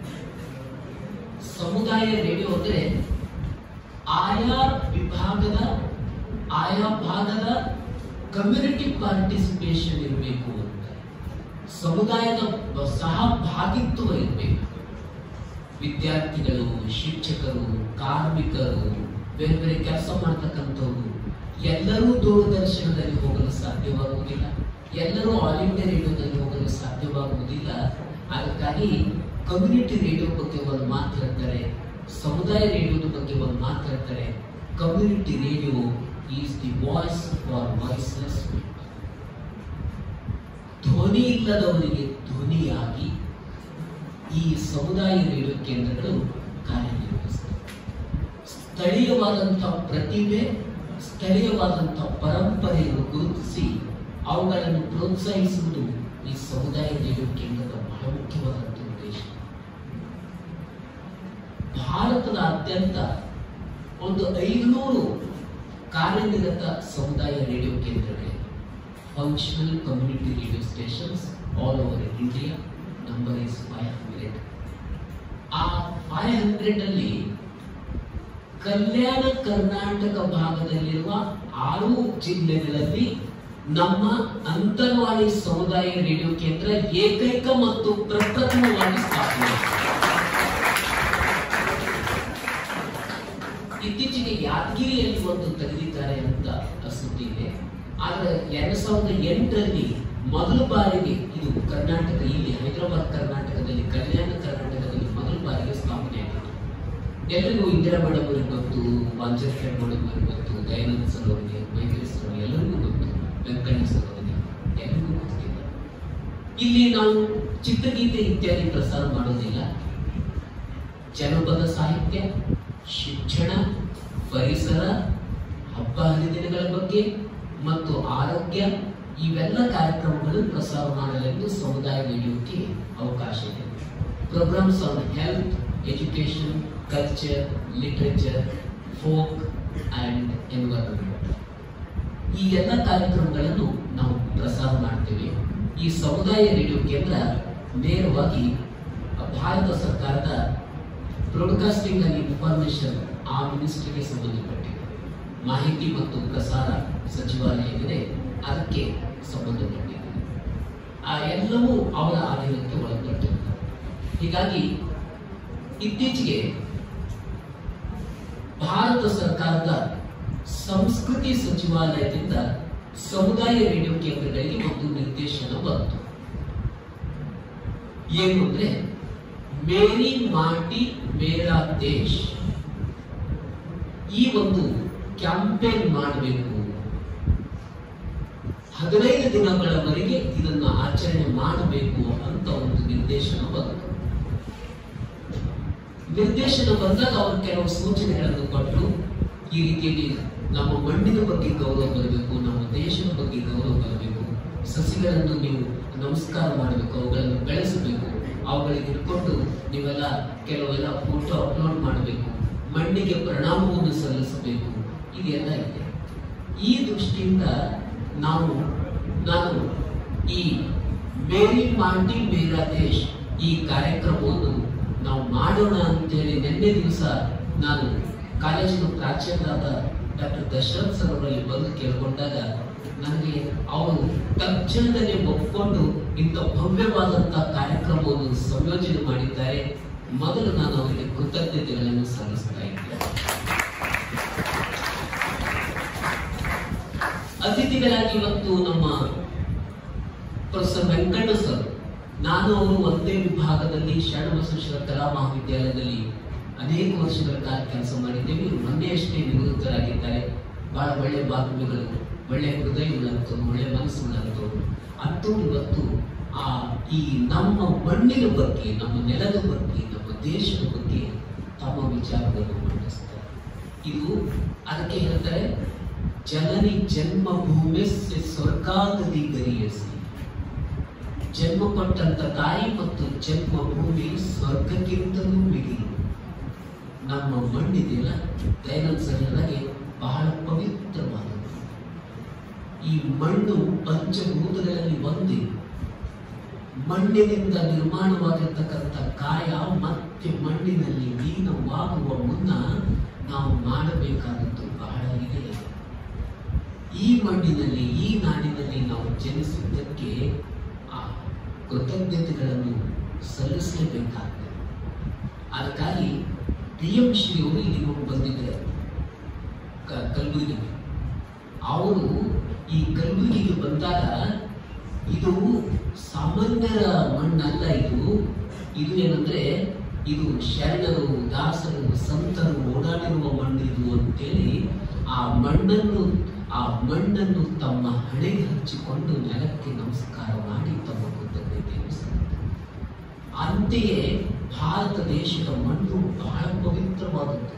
ಸಮುದಾಯ ರೇಡಿಯೋ ಅಂದ್ರೆ ಆಯಾ ವಿಭಾಗದ ಆಯಾ ಭಾಗದ ಕಮ್ಯುನಿಟಿ ಪಾರ್ಟಿಸಿಪೇಷನ್ ಇರಬೇಕು ಅಂತ ಸಮುದಾಯದ ಬ- ಸಹಭಾಗಿತ್ವ ಇರಬೇಕು ವಿದ್ಯಾರ್ಥಿಗಳು ಶಿಕ್ಷಕರು ಕಾರ್ಮಿಕರು ಬೇರೆ ಬೇರೆ ಕೆಲಸ ಮಾಡ್ತಕ್ಕಂಥವ್ರು ಎಲ್ಲರೂ ದೂರದರ್ಶನದಲ್ಲಿ ಹೋಗಲು ಸಾಧ್ಯವಾಗುವುದಿಲ್ಲ ಎಲ್ಲರೂ ಆಲ್ ಇಂಡಿಯಾ ರೇಡಿಯೋದಲ್ಲಿ ಹೋಗಲು ಸಾಧ್ಯವಾಗುವುದಿಲ್ಲ ಅದಕ್ಕಾಗಿ ಕಮ್ಯುನಿಟಿ ರೇಡಿಯೋ ಬಗ್ಗೆ ಒಂದು ಮಾತು ಹೇಳ್ತಾರೆ ಸಮುದಾಯ ರೇಡಿಯೋದ ಬಗ್ಗೆ ಒಂದು ಮಾತು ಹೇಳ್ತಾರೆ community radio is the voice for voiceless ಧ್ವನಿ ಇಲ್ಲದವರಿಗೆ ಧ್ವನಿಯಾಗಿ ಈ ಸಮುದಾಯ ರೇಡಿಯೋ ಕೇಂದ್ರಗಳು ಕಾರ್ಯನಿರ್ವಹಿಸ್ತವೆ ಸ್ಥಳೀಯವಾದಂತಹ ಪ್ರತಿಭೆ ಸ್ಥಳೀಯವಾದಂತಹ ಪರಂಪರೆಯನ್ನು ಗುರುತಿಸಿ ಅವುಗಳನ್ನು ಪ್ರೋತ್ಸಾಹಿಸುವುದು ಈ ಸಮುದಾಯ ರೇಡಿಯೋ ಕೇಂದ್ರದ ಬಹಳ ಮುಖ್ಯವಾದಂತಹ ಉದ್ದೇಶ ಭಾರತದಾದ್ಯಂತ ಒಂದು ಐದುನೂರು ಕಾರ್ಯನಿರತ ಸಮುದಾಯ ರೇಡಿಯೋ ಕೇಂದ್ರಗಳಿವೆ functional community radio stations all over India number is five hundred ಆ ಫೈವ್ ಹಂಡ್ರೆಡ್ ಅಲ್ಲಿ ಕಲ್ಯಾಣ ಕರ್ನಾಟಕ ಭಾಗದಲ್ಲಿರುವ ಆರು ಜಿಲ್ಲೆಗಳಲ್ಲಿ ನಮ್ಮ ಅಂತರ್ವಾಣಿ ಸಮುದಾಯ ರೇಡಿಯೋ ಕೇಂದ್ರ ಏಕೈಕ ಮತ್ತು ಪ್ರಪ್ರಥಮವಾಗಿ ಸ್ಥಾಪನೆ ಇತ್ತೀಚೆಗೆ ಯಾದಗಿರಿಯಲ್ಲಿ ಒಂದು ತೆಗೆದಿದ್ದಾರೆ ಅಂತ ಸುದ್ದಿ ಇದೆ ಆದ್ರೆ ಎರಡ್ ಸಾವಿರದ ಎಂಟರಲ್ಲಿ ಮೊದಲ ಬಾರಿಗೆ ಇದು ಕರ್ನಾಟಕ ಇಲ್ಲಿ ಹೈದರಾಬಾದ್ ಕರ್ನಾಟಕದಲ್ಲಿ ಕಲ್ಯಾಣ ಕರ್ನಾಟಕದಲ್ಲಿ ಮೊದಲ ಬಾರಿಗೆ ಸ್ಥಾಪನೆ ಆಗಿತ್ತು ಎಲ್ಲರಿಗೂ ಇಂದಿರಾ ಮೇಡಮ್ ಅವರಿಗೆ ಗೊತ್ತು ವಾಂಚರ್ಕರ್ ಮೇಡಮ್ ಅವರಿಗೆ ಗೊತ್ತು ದಯಾನಂದ ಸರ್ ಅವರಿಗೆ ಮೈತ್ರಿ ಸರ್ ಅವರಿಗೆ ಎಲ್ಲರಿಗೂ ಗೊತ್ತು ವೆಂಕಣ್ಣ ಸರ್ ಅವರಿಗೆ ಎಲ್ಲರಿಗೂ ಗೊತ್ತಿಲ್ಲ ಇಲ್ಲಿ ನಾವು ಚಿತ್ರಗೀತೆ ಇತ್ಯಾದಿ ಪ್ರಸಾರ ಮಾಡೋದಿಲ್ಲ ಜನಪದ ಸಾಹಿತ್ಯ ಶಿಕ್ಷಣ ಪರಿಸರ ಹಬ್ಬ ಹರಿದಿನಗಳ ಬಗ್ಗೆ ಮತ್ತು ಆರೋಗ್ಯ ಇವೆಲ್ಲ ಕಾರ್ಯಕ್ರಮಗಳು ಪ್ರಸಾರ ಮಾಡಲೆಂದು ಸಮುದಾಯ ರೇಡಿಯೋಕ್ಕೆ ಅವಕಾಶ ಇದೆ programs on health education culture literature folk and environment ಈ ಎಲ್ಲ ಕಾರ್ಯಕ್ರಮಗಳನ್ನು ನಾವು ಪ್ರಸಾರ ಮಾಡ್ತೇವೆ ಈ ಸಮುದಾಯ ರೇಡಿಯೋ ಕೇಂದ್ರ ನೇರವಾಗಿ ಭಾರತ ಸರ್ಕಾರದ ಬ್ರಾಡ್ಕಾಸ್ಟಿಂಗ್ ಅಂಡ್ ಇನ್ಫಾರ್ಮೇಶನ್ ಆ ಮಿನಿಸ್ಟ್ರಿಗೆ ಸಂಬಂಧಪಟ್ಟಿದೆ ಮಾಹಿತಿ ಮತ್ತು ಪ್ರಸಾರ ಸಚಿವಾಲಯವಿದೆ ಅದಕ್ಕೆ ಸಂಬಂಧಪಟ್ಟಿದೆ ಆ ಎಲ್ಲವೂ ಅವರ ಆಡಳಿತಕ್ಕೆ ಒಳಪಟ್ಟಿರುತ್ತದೆ ಹೀಗಾಗಿ ಇತ್ತೀಚೆಗೆ ಭಾರತ ಸರ್ಕಾರದ ಸಂಸ್ಕೃತಿ ಸಚಿವಾಲಯದಿಂದ ಸಮುದಾಯ ರೇಡಿಯೋ ಕೇಂದ್ರಗಳಿಗೆ ಒಂದು ನಿರ್ದೇಶನ ಬಂತು ಏನು ಅಂದ್ರೆ ಮೇರಿ ಮಾಟಿ ಮೇರಾ ದೇಶ್ ಈ ಒಂದು ಕ್ಯಾಂಪೇನ್ ಮಾಡಬೇಕು ಹದಿನೈದು ದಿನಗಳವರೆಗೆ ಇದನ್ನು ಆಚರಣೆ ಮಾಡಬೇಕು ಅಂತ ಒಂದು ನಿರ್ದೇಶನ ಬಂತು ನಿರ್ದೇಶನ ಬಂದಾಗ ಅವರು ಕೆಲವು ಸೂಚನೆಗಳನ್ನು ಕೊಟ್ಟರು ಈ ರೀತಿಯಲ್ಲಿ ನಮ್ಮ ಮಣ್ಣಿನ ಬಗ್ಗೆ ಗೌರವ ಬರಬೇಕು ನಮ್ಮ ದೇಶದ ಬಗ್ಗೆ ಗೌರವ ಬರಬೇಕು ಸಸಿಗಳನ್ನು ನೀವು ನಮಸ್ಕಾರ ಮಾಡಬೇಕು ಅವುಗಳನ್ನು ಬೆಳೆಸಬೇಕು ಅವುಗಳಿಗೆ ಇಟ್ಕೊಂಡು ನೀವೆಲ್ಲ ಕೆಲವೆಲ್ಲ ಫೋಟೋ ಅಪ್ಲೋಡ್ ಮಾಡಬೇಕು ಮಣ್ಣಿಗೆ ಪ್ರಣಾಮವನ್ನು ಸಲ್ಲಿಸಬೇಕು ಇದೆಲ್ಲ ಇದೆ ಈ ದೃಷ್ಟಿಯಿಂದ ನಾವು ನಾನು ಈ ಮೇರಿ ಮಾಟಿ ಮೇರಾ ದೇಶ್ ಈ ಕಾರ್ಯಕ್ರಮವನ್ನು ನಾವು ಮಾಡೋಣ ಅಂತೇಳಿ ನಿನ್ನೆ ದಿವಸ ನಾನು ಕಾಲೇಜಿನ ಪ್ರಾಚಾರ್ಯರಾದ ಡಾಕ್ಟರ್ ದಶರಥ್ ಸರ್ ಅವರಲ್ಲಿ ಬಂದು ಕೇಳ್ಕೊಂಡಾಗ ನನಗೆ ಅವರು ತಕ್ಷಣದಲ್ಲಿ ಒಪ್ಕೊಂಡು ಇಂಥ ಭವ್ಯವಾದಂತಹ ಕಾರ್ಯಕ್ರಮವನ್ನು ಸಂಯೋಜನೆ ಮಾಡಿದ್ದಾರೆ ಮೊದಲು ನಾನು ಅವರಿಗೆ ಕೃತಜ್ಞತೆಗಳನ್ನು ಸಲ್ಲಿಸ್ತಾ ಇದ್ದೇನೆ ಅತಿಥಿಗಳಾಗಿ ಇವತ್ತು ನಮ್ಮ ಪ್ರೊಫೆಸರ್ ವೆಂಕಣ್ಣ ಸರ್ ನಾನು ಅವರು ಒಂದೇ ವಿಭಾಗದಲ್ಲಿ ಶರಣಬಸವೇಶ್ವರ ಕಲಾ ಮಹಾವಿದ್ಯಾಲಯದಲ್ಲಿ ಅನೇಕ ವರ್ಷಗಳ ಕಾಲ ಕೆಲಸ ಮಾಡಿದ್ದೇವೆ ಇವರು ಮೊನ್ನೆಯಷ್ಟೇ ನಿವೃತ್ತರಾಗಿದ್ದಾರೆ ಬಹಳ ಒಳ್ಳೆ ಬಾತ್ಮಿಗಳು ಒಳ್ಳೆ ಹೃದಯಗಳಂತವ್ರು ಒಳ್ಳೆ ಮನಸ್ಸುಗಳಂತವ್ರು ಅಂತೂ ಇವತ್ತು ಆ ಈ ನಮ್ಮ ಮಣ್ಣಿನ ಬಗ್ಗೆ ನಮ್ಮ ನೆಲದ ಬಗ್ಗೆ ನಮ್ಮ ದೇಶದ ಬಗ್ಗೆ ತಮ್ಮ ವಿಚಾರಗಳನ್ನು ಮಂಡಿಸ್ತಾರೆ ಇದು ಅದಕ್ಕೆ ಹೇಳ್ತಾರೆ ಜನನಿ ಜನ್ಮಭೂಮಿ ಸ್ವರ್ಗಾಗದಿ ಗರಿಯಸಿ ಜನ್ಮ ಕೊಟ್ಟಂತ ತಾಯಿ ಮತ್ತು ಜನ್ಮಭೂಮಿ ಸ್ವರ್ಗಕ್ಕಿಂತಲೂ ಮಿಗಿಲು ನಮ್ಮ ಮಣ್ಣಿದೆಯಲ್ಲ ದಯಾನಂದ ಸರಿಯಾಗಿ ಬಹಳ ಪವಿತ್ರವಾದದ್ದು ಈ ಮಣ್ಣು ಪಂಚಭೂತಗಳಲ್ಲಿ ಒಂದೇ ಮಣ್ಣಿನಿಂದ ನಿರ್ಮಾಣವಾಗಿರ್ತಕ್ಕಂಥ ಕಾಯ ಮತ್ತೆ ಮಣ್ಣಿನಲ್ಲಿ ಲೀನವಾಗುವ ಮುನ್ನ ನಾವು ಮಾಡಬೇಕಾದದ್ದು ಬಹಳ ಇದೆ ಈ ಮಣ್ಣಿನಲ್ಲಿ ಈ ನಾಡಿನಲ್ಲಿ ನಾವು ಜನಿಸಿದ್ದಕ್ಕೆ ಆ ಕೃತಜ್ಞತೆಗಳನ್ನು ಸಲ್ಲಿಸಲೇಬೇಕಾಗ್ತದೆ ಅದಕ್ಕಾಗಿ ಡಿ ಎಂ ಶ್ರೀ ಅವರು ಇಲ್ಲಿ ಹೋಗಿ ಬಂದಿದ್ದಾರೆ ಕ- ಕಲಬುರಗಿಗೆ ಅವರು ಈ ಕಲಬುರಗಿಗೆ ಬಂದಾಗ ಇದು ಸಾಮಾನ್ಯರ ಮಣ್ಣಲ್ಲ ಇದು ಇದು ಏನಂದ್ರೆ ಇದು ಶರಣರು ದಾಸರು ಸಂತರು ಓಡಾಡಿರುವ ಮಣ್ಣು ಇದು ಅಂತೇಳಿ ಆ ಮಣ್ಣನ್ನು ಆ ಮಣ್ಣನ್ನು ತಮ್ಮ ಹಣೆಗೆ ಹಚ್ಚಿಕೊಂಡು ನೆಲಕ್ಕೆ ನಮಸ್ಕಾರ ಮಾಡಿ ತಮ್ಮ ಕೃತಜ್ಞತೆಯನ್ನು ಸಲ್ಲಿಸಿದರು. ಅಂತೆಯೇ ಭಾರತ ದೇಶದ ಮಣ್ಣು ಬಹಳ ಪವಿತ್ರವಾದದ್ದು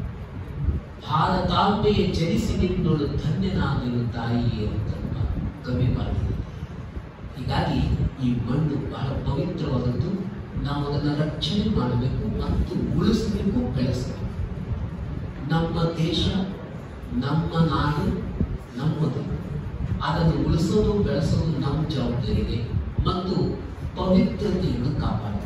ಭಾರತಾಂಬೆಯ ಜನಿಸಿ ನಿನ್ನೋಳು ಧನ್ಯನಾದನು ತಾಯಿ ಅಂತ ಕವಿ ಮಾಡಿದೆ ಹೀಗಾಗಿ ಈ ಮಣ್ಣು ಬಹಳ ಪವಿತ್ರವಾದದ್ದು ನಾವು ಅದನ್ನು ರಕ್ಷಣೆ ಮಾಡಬೇಕು ಮತ್ತು ಉಳಿಸಬೇಕು ಬೆಳೆಸಬೇಕು ನಮ್ಮ ದೇಶ ನಮ್ಮ ನಾಡು ನಮ್ಮದು ಅದನ್ನು ಉಳಿಸೋದು ಬೆಳೆಸೋದು ನಮ್ಮ ಜವಾಬ್ದಾರಿ ಇದೆ ಮತ್ತು ಪವಿತ್ರತೆಯನ್ನು ಕಾಪಾಡಬೇಕು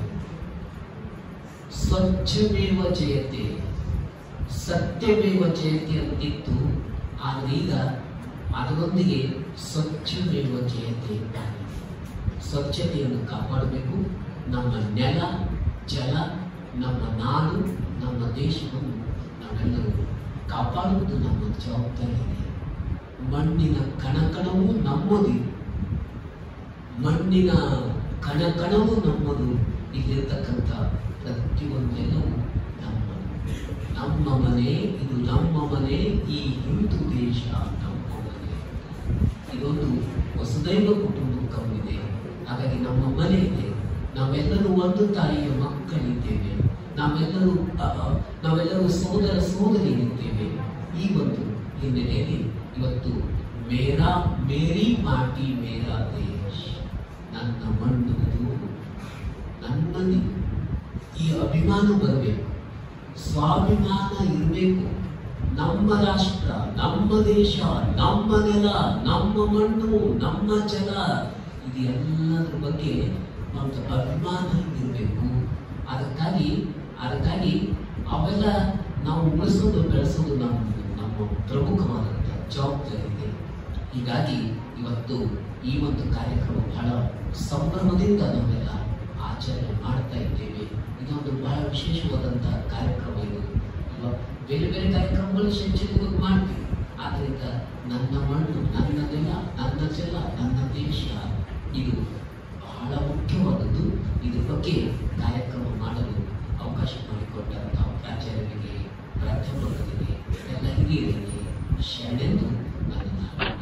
ಸ್ವಚ್ಛಮೇವ ಜಯತೆ ಸತ್ಯಮೇವ ಜಯತೆ ಅಂತಿತ್ತು ಆದರೆ ಈಗ ಅದರೊಂದಿಗೆ ಸ್ವಚ್ಛಮೇವ ಜಯತೆ ಆಗಿದೆ. ಸ್ವಚ್ಛತೆಯನ್ನು ಕಾಪಾಡಬೇಕು ನಮ್ಮ ನೆಲ ಜಲ ನಮ್ಮ ನಾಡು ನಮ್ಮ ದೇಶವನ್ನು ನಾವೆಲ್ಲರೂ ಕಾಪಾಡುವುದು ನಮ್ಮ ಜವಾಬ್ದಾರಿ ಇದೆ ಮಣ್ಣಿನ ಕಣಕಣವೂ ನಮ್ಮದು ಮಣ್ಣಿನ ಕಣಕಣವೂ ನಮ್ಮದು ಇಲ್ಲಿರ್ತಕ್ಕಂಥ ಪ್ರತಿಯೊಂದೆಲ್ಲವೂ ನಮ್ಮದು ನಮ್ಮ ಮನೆ ಇದು ನಮ್ಮ ಮನೆ ಈ ಹಿಂದೂ ದೇಶ ನಮ್ಮ ಮನೆ ಇದೊಂದು ವಸುದೈವ ಕುಟುಂಬಕವಿದೆ ಹಾಗಾಗಿ ನಮ್ಮ ಮನೆ ಇದೆ ನಾವೆಲ್ಲರೂ ಒಂದು ತಾಯಿಯ ಮಕ್ಕಳಿದ್ದೇವೆ ನಾವೆಲ್ಲರೂ ಅ, ಅ, ನಾವೆಲ್ಲರೂ ಸಹೋದರ ಸಹೋದರಿಯರಿದ್ದೇವೆ ಈ ಒಂದು ಹಿನ್ನೆಲೆಯಲ್ಲಿ ಇವತ್ತು ಮೇರಾ ಮೇರಿ ಮಾಟಿ ಮೇರಾ ದೇಶ್ ನನ್ನ ಮಣ್ಣು ಇದು ನನ್ನಲ್ಲಿ ಈ ಅಭಿಮಾನ ಬರಬೇಕು ಸ್ವಾಭಿಮಾನ ಇರಬೇಕು ನಮ್ಮ ರಾಷ್ಟ್ರ ನಮ್ಮ ದೇಶ ನಮ್ಮ ನೆಲ ನಮ್ಮ ಮಣ್ಣು ನಮ್ಮ ಜಲ ಇದು ಎಲ್ಲದರ ಬಗ್ಗೆ ಒಂದು ಅಭಿಮಾನ ಇರಬೇಕು ಅದಕ್ಕಾಗಿ ಅದಕ್ಕಾಗಿ ಅವೆಲ್ಲ ನಾವು ಉಳಿಸೋದು ಬೆಳೆಸೋದು ನಮ್ಮ ನಮ್ಮ ಪ್ರಮುಖವಾದಂಥ ಜವಾಬ್ದಾರಿ ಇದೆ ಹೀಗಾಗಿ ಇವತ್ತು ಈ ಒಂದು ಕಾರ್ಯಕ್ರಮ ಬಹಳ ಸಂಭ್ರಮದಿಂದ ನಾವೆಲ್ಲ ಆಚರಣೆ ಮಾಡ್ತಾ ಇದ್ದೇವೆ ಇದೊಂದು ಬಹಳ ವಿಶೇಷವಾದಂತಹ ಕಾರ್ಯಕ್ರಮ ಇದು ಅಲ್ವಾ? ಬೇರೆ ಬೇರೆ ಕಾರ್ಯಕ್ರಮಗಳು ಶೈಕ್ಷಣಿಕ ಮಾಡ್ತೀವಿ ಆದ್ರಿಂದ ನನ್ನ ಮಣ್ಣು ನನ್ನ ನೆಲ ನನ್ನ ಜಲ ನನ್ನ ದೇಶ ಇದು ಬಹಳ ಮುಖ್ಯವಾದದ್ದು ಇದ್ರ ಬಗ್ಗೆ ಕಾರ್ಯಕ್ರಮ ಮಾಡಲು ಅವಕಾಶ ಮಾಡಿಕೊಟ್ಟಂತಹ ಪ್ರಾಚಾರ್ಯರಿಗೆ ಪ್ರಾಧ್ಯಾಪಕರಿಗೆ ಎಲ್ಲ ಹಿರಿಯರಿಗೆ ಶರಣೆಂದು ನನ್ನ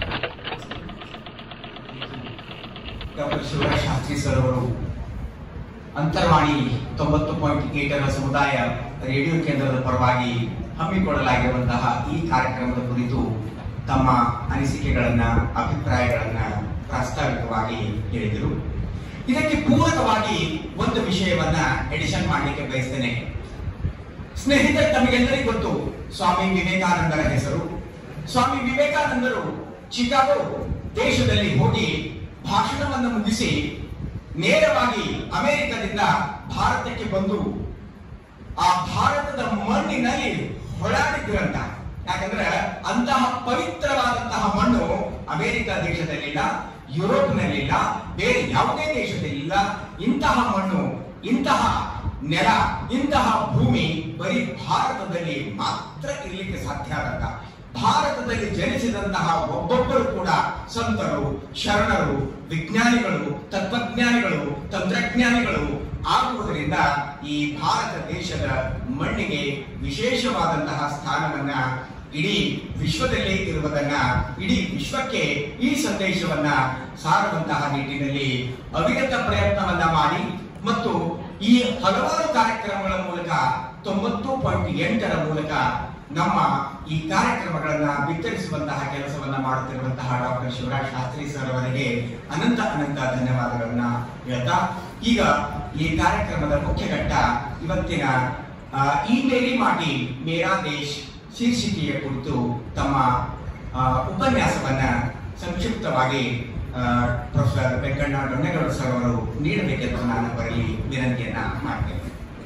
ಡಾಕ್ಟರ್ ಶಿವರಾಜ್ ಶಾಸ್ತ್ರಿ ಸರ್ ಅವರು ಅಂತರ್ವಾಣಿ ತೊಂಬತ್ತು ಪಾಯಿಂಟ್ ಏಟರ ಸಮುದಾಯ ರೇಡಿಯೋ ಕೇಂದ್ರದ ಪರವಾಗಿ ಹಮ್ಮಿಕೊಳ್ಳಲಾಗಿರುವಂತಹ ಈ ಕಾರ್ಯಕ್ರಮದ ಕುರಿತು ತಮ್ಮ ಅನಿಸಿಕೆಗಳನ್ನ ಅಭಿಪ್ರಾಯಗಳನ್ನ ಪ್ರಾಸ್ತಾವಿಕವಾಗಿ ಹೇಳಿದರು ಇದಕ್ಕೆ ಪೂರಕವಾಗಿ ಒಂದು ವಿಷಯವನ್ನ ಎಡಿಷನ್ ಮಾಡಲಿಕ್ಕೆ ಬಯಸ್ತೇನೆ ಸ್ನೇಹಿತರೆ ತಮಗೆಲ್ಲರಿಗೂ ಗೊತ್ತು ಸ್ವಾಮಿ ವಿವೇಕಾನಂದರ ಹೆಸರು ಸ್ವಾಮಿ ವಿವೇಕಾನಂದರು ಚಿಕಾಗೋ ದೇಶದಲ್ಲಿ ಹೋಗಿ ಭಾಷಣವನ್ನು ಮುಗಿಸಿ ನೇರವಾಗಿ ಅಮೆರಿಕದಿಂದ ಭಾರತಕ್ಕೆ ಬಂದು ಆ ಭಾರತದ ಮಣ್ಣಿನಲ್ಲಿ ಹೊಳಾಡಿದ್ರಂತ ಯಾಕಂದ್ರೆ ಅಂತಹ ಪವಿತ್ರವಾದಂತಹ ಮಣ್ಣು ಅಮೆರಿಕ ದೇಶದಲ್ಲಿಲ್ಲ ಯುರೋಪ್ನಲ್ಲಿಲ್ಲ ಬೇರೆ ಯಾವುದೇ ದೇಶದಲ್ಲಿಲ್ಲ ಇಂತಹ ಮಣ್ಣು ಇಂತಹ ನೆಲ ಇಂತಹ ಭೂಮಿ ಬರೀ ಭಾರತದಲ್ಲಿ ಮಾತ್ರ ಇರಲಿಕ್ಕೆ ಸಾಧ್ಯ ಆಗಲ್ಲ ಭಾರತದಲ್ಲಿ ಜನಿಸಿದಂತಹ ಒಬ್ಬೊಬ್ಬರು ಕೂಡ ಸಂತರು ಶರಣರು ವಿಜ್ಞಾನಿಗಳು ತತ್ವಜ್ಞಾನಿಗಳು ತಂತ್ರಜ್ಞಾನಿಗಳು ಆಗುವುದರಿಂದ ಈ ಭಾರತ ದೇಶದ ಮಣ್ಣಿಗೆ ವಿಶೇಷವಾದಂತಹ ಸ್ಥಾನವನ್ನ ಇಡೀ ವಿಶ್ವದಲ್ಲೇ ಇರುವುದನ್ನ ಇಡೀ ವಿಶ್ವಕ್ಕೆ ಈ ಸಂದೇಶವನ್ನ ಸಾರುವಂತಹ ನಿಟ್ಟಿನಲ್ಲಿ ಅವಿರತ ಪ್ರಯತ್ನವನ್ನ ಮಾಡಿ ಮತ್ತು ಈ ಹಲವಾರು ಕಾರ್ಯಕ್ರಮಗಳ ಮೂಲಕ ತೊಂಬತ್ತು ಪಾಯಿಂಟ್ ಎಂಟರ ಮೂಲಕ ನಮ್ಮ ಈ ಕಾರ್ಯಕ್ರಮಗಳನ್ನ ಬಿತ್ತರಿಸುವಂತಹ ಕೆಲಸವನ್ನ ಮಾಡುತ್ತಿರುವಂತಹ ಡಾಕ್ಟರ್ ಶಿವರಾಜ್ ಶಾಸ್ತ್ರಿ ಸರ್ ಅವರಿಗೆ ಅನಂತ ಅನಂತ ಧನ್ಯವಾದಗಳನ್ನ ಹೇಳ್ತಾ ಈಗ ಈ ಕಾರ್ಯಕ್ರಮದ ಮುಖ್ಯ ಘಟ್ಟ ಇವತ್ತಿನ ಆ, ಈ ಮೇರಿ ಮಾಟಿ ಮೇರಾ ದೇಶ್ ಶೀರ್ಷಿಕೆಯ ಕುರಿತು ತಮ್ಮ ಆ, ಉಪನ್ಯಾಸವನ್ನ ಸಂಕ್ಷಿಪ್ತವಾಗಿ ಆ, ಪ್ರೊಫೆಸರ್ ವೆಂಕಣ್ಣ ಡೊನ್ನೆಗೌಡ ಸರ್ ಅವರು ನೀಡಬೇಕೆಂದು ನಾನು ಅವರಲ್ಲಿ ವಿನಂತಿಯನ್ನ ಮಾಡ್ತೇನೆ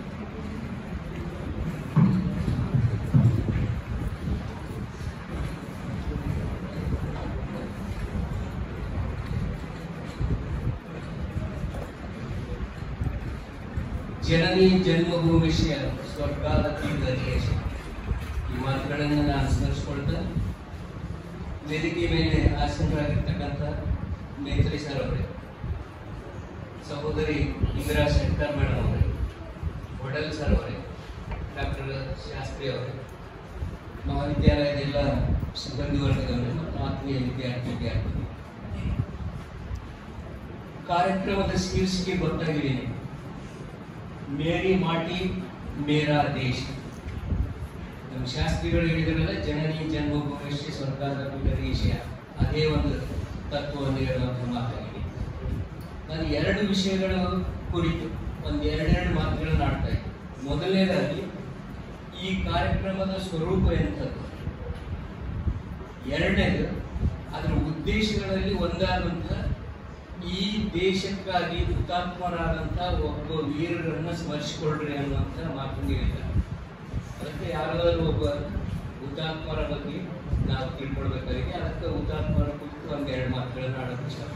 ಜನನಿ ಜನ್ಮಭೂಮಿಷ್ಯ ಸ್ವರ್ಗಾದ ತೀರ್ಥದೇಶ ಈ ಮಾತುಗಳನ್ನು ನಾನು ಸ್ಮರಿಸ್ಕೊಳ್ತಾ ವೇದಿಕೆ ಮೇಲೆ ಆಸೀನರಾಗಿರ್ತಕ್ಕಂಥ ಮೇತ್ರಿ ಸರ್ ಅವರೇ ಸಹೋದರಿ ಇಂದಿರಾ ಶಂಕರ್ ಮೇಡಮ್ ಅವರೇ ವಡಲ್ ಸರ್ ಅವರೇ ಡಾಕ್ಟರ್ ಶಾಸ್ತ್ರಿ ಅವರೇ ಮಹಾವಿದ್ಯಾಲಯದ ಎಲ್ಲ ಸಿಬ್ಬಂದಿ ವರ್ಗದವರೇ ಮತ್ತು ಆತ್ಮೀಯ ವಿದ್ಯಾರ್ಥಿ ವಿದ್ಯಾರ್ಥಿ ಕಾರ್ಯಕ್ರಮದ ಶೀರ್ಷಿಕೆ ಗೊತ್ತಾಗಿದೆ ನಿಮಗೆ. ಮೇರಿ ಮಾಟಿ ಮೇರಾ ದೇಶ ನಮ್ಮ ಶಾಸ್ತ್ರಿಗಳು ಹೇಳಿದ್ರಲ್ಲ ಜನನಿ ಜನ್ಮಭೂಮಿಷ್ಯ ಸ್ವರ್ಗಾದ ದೇಶ ಅದೇ ಒಂದು ತತ್ವವನ್ನು ಹೇಳುವಂಥ ಮಾತಾಗಿದೆ ನಾನು ಎರಡು ವಿಷಯಗಳ ಕುರಿತು ಒಂದು ಎರಡೆರಡು ಮಾತುಗಳನ್ನು ಆಡ್ತಾ ಇದ್ದೆ ಮೊದಲನೇದಾಗಿ ಈ ಕಾರ್ಯಕ್ರಮದ ಸ್ವರೂಪ ಎಂಥದ್ದು ಎರಡನೇದು ಅದರ ಉದ್ದೇಶಗಳಲ್ಲಿ ಒಂದಾದಂಥ ಈ ದೇಶಕ್ಕಾಗಿ ಹುತಾತ್ಮರಾದಂಥ ಒಬ್ಬ ವೀರರನ್ನ ಸ್ಮರಿಸಿಕೊಳ್ಳ್ರಿ ಅನ್ನುವಂಥ ಮಾತನ್ನು ಹೇಳಿದ್ದಾರೆ ಅದಕ್ಕೆ ಯಾರಾದರೂ ಒಬ್ಬ ಹುತಾತ್ಮರ ಬಗ್ಗೆ ನಾವು ತಿಳ್ಕೊಳ್ಬೇಕಾಗಿದೆ ಅದಕ್ಕೆ ಹುತಾತ್ಮರ ಕುರಿತು ಒಂದು ಎರಡು ಮಾತುಗಳನ್ನು ಆಡೋದು ಇಷ್ಟ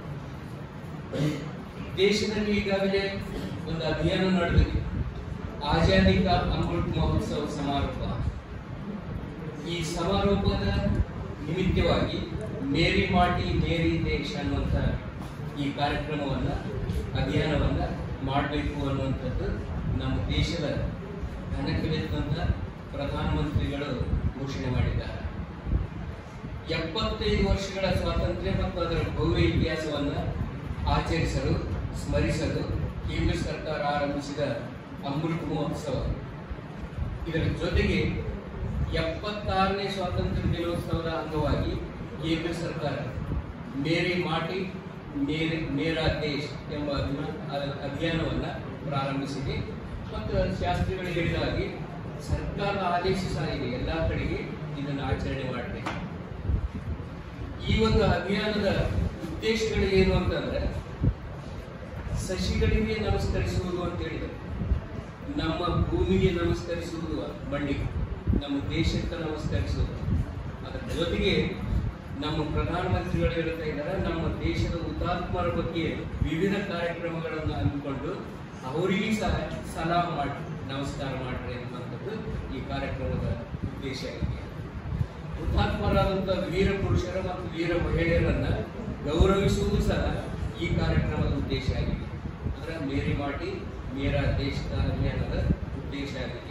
ದೇಶದಲ್ಲಿ ಈಗಾಗಲೇ ಒಂದು ಅಭಿಯಾನ ನಡೆದಿದೆ ಆಜಾದಿ ಕಾ ಅಮೃತ್ ಮಹೋತ್ಸವ ಸಮಾರೋಪ ಈ ಸಮಾರೋಪದ ನಿಮಿತ್ತವಾಗಿ ಮೇರಿ ಮಾಟಿ ಮೇರಿ ದೇಶ ಅನ್ನುವಂಥ ಈ ಕಾರ್ಯಕ್ರಮವನ್ನ ಅಭಿಯಾನವನ್ನ ಮಾಡಬೇಕು ಅನ್ನುವಂಥದ್ದು ನಮ್ಮ ದೇಶದ ಘನಕ್ಕಿಳಿದಂಥ ಪ್ರಧಾನಮಂತ್ರಿಗಳು ಘೋಷಣೆ ಮಾಡಿದ್ದಾರೆ ಎಪ್ಪತ್ತೈದು ವರ್ಷಗಳ ಸ್ವಾತಂತ್ರ್ಯ ಮತ್ತು ಅದರ ಭವ್ಯ ಇತಿಹಾಸವನ್ನ ಆಚರಿಸಲು ಸ್ಮರಿಸಲು ಕೇಂದ್ರ ಸರ್ಕಾರ ಆರಂಭಿಸಿದ ಅಮೃತ ಮಹೋತ್ಸವ ಇದರ ಜೊತೆಗೆ ಎಪ್ಪತ್ತಾರನೇ ಸ್ವಾತಂತ್ರ್ಯ ದಿನೋತ್ಸವದ ಅಂಗವಾಗಿ ಕೇಂದ್ರ ಸರ್ಕಾರ ಮೇರಿ ಮಾಟಿ ಮೇರೆ ಮೇರಾ ದೇಶ್ ಎಂಬ ಅಭಿಮ- ಅ- ಅಭಿಯಾನವನ್ನ ಪ್ರಾರಂಭಿಸಿದೆ ಮತ್ತು ಶಾಸ್ತ್ರಿಗಳು ಹೇಳಿದ ಹಾಗೆ ಸರ್ಕಾರದ ಆದೇಶ ಸಹ ಇದೆ ಎಲ್ಲ ಕಡೆಗೆ ಇದನ್ನು ಆಚರಣೆ ಮಾಡಬೇಕು ಈ ಒಂದು ಅಭಿಯಾನದ ಉದ್ದೇಶಗಳು ಏನು ಅಂತಂದ್ರೆ ಸಸಿಗಳಿಗೆ ನಮಸ್ಕರಿಸುವುದು ಅಂತ ಹೇಳಿದರು ನಮ್ಮ ಭೂಮಿಗೆ ನಮಸ್ಕರಿಸುವುದು ಮಣ್ಣಿಗೆ ನಮ್ಮ ದೇಶಕ್ಕೆ ನಮಸ್ಕರಿಸುವುದು ಅದರ ಜೊತೆಗೆ ನಮ್ಮ ಪ್ರಧಾನಮಂತ್ರಿಗಳು ಹೇಳ್ತಾ ಇದ್ದಾರೆ ನಮ್ಮ ದೇಶದ ಹುತಾತ್ಮರ ಬಗ್ಗೆ ವಿವಿಧ ಕಾರ್ಯಕ್ರಮಗಳನ್ನು ಹಮ್ಮಿಕೊಂಡು ಅವರಿಗೆ ಸಹ ಸಲಾಂ ಮಾಡಿ ನಮಸ್ಕಾರ ಮಾಡ್ರಿ ಅನ್ನುವಂಥದ್ದು ಈ ಕಾರ್ಯಕ್ರಮದ ಉದ್ದೇಶ ಆಗಿದೆ ಹುತಾತ್ಮರಾದಂಥ ವೀರ ಪುರುಷರ ಮತ್ತು ವೀರ ಮಹಿಳೆಯರನ್ನ ಗೌರವಿಸುವುದು ಸಹ ಈ ಕಾರ್ಯಕ್ರಮದ ಉದ್ದೇಶ ಆಗಿದೆ ಅದರ ಮೇರಿ ಮಾಡಿ ಮೇರಾ ದೇಶದ ಅಭಿಯಾನದ ಉದ್ದೇಶ ಆಗಿದೆ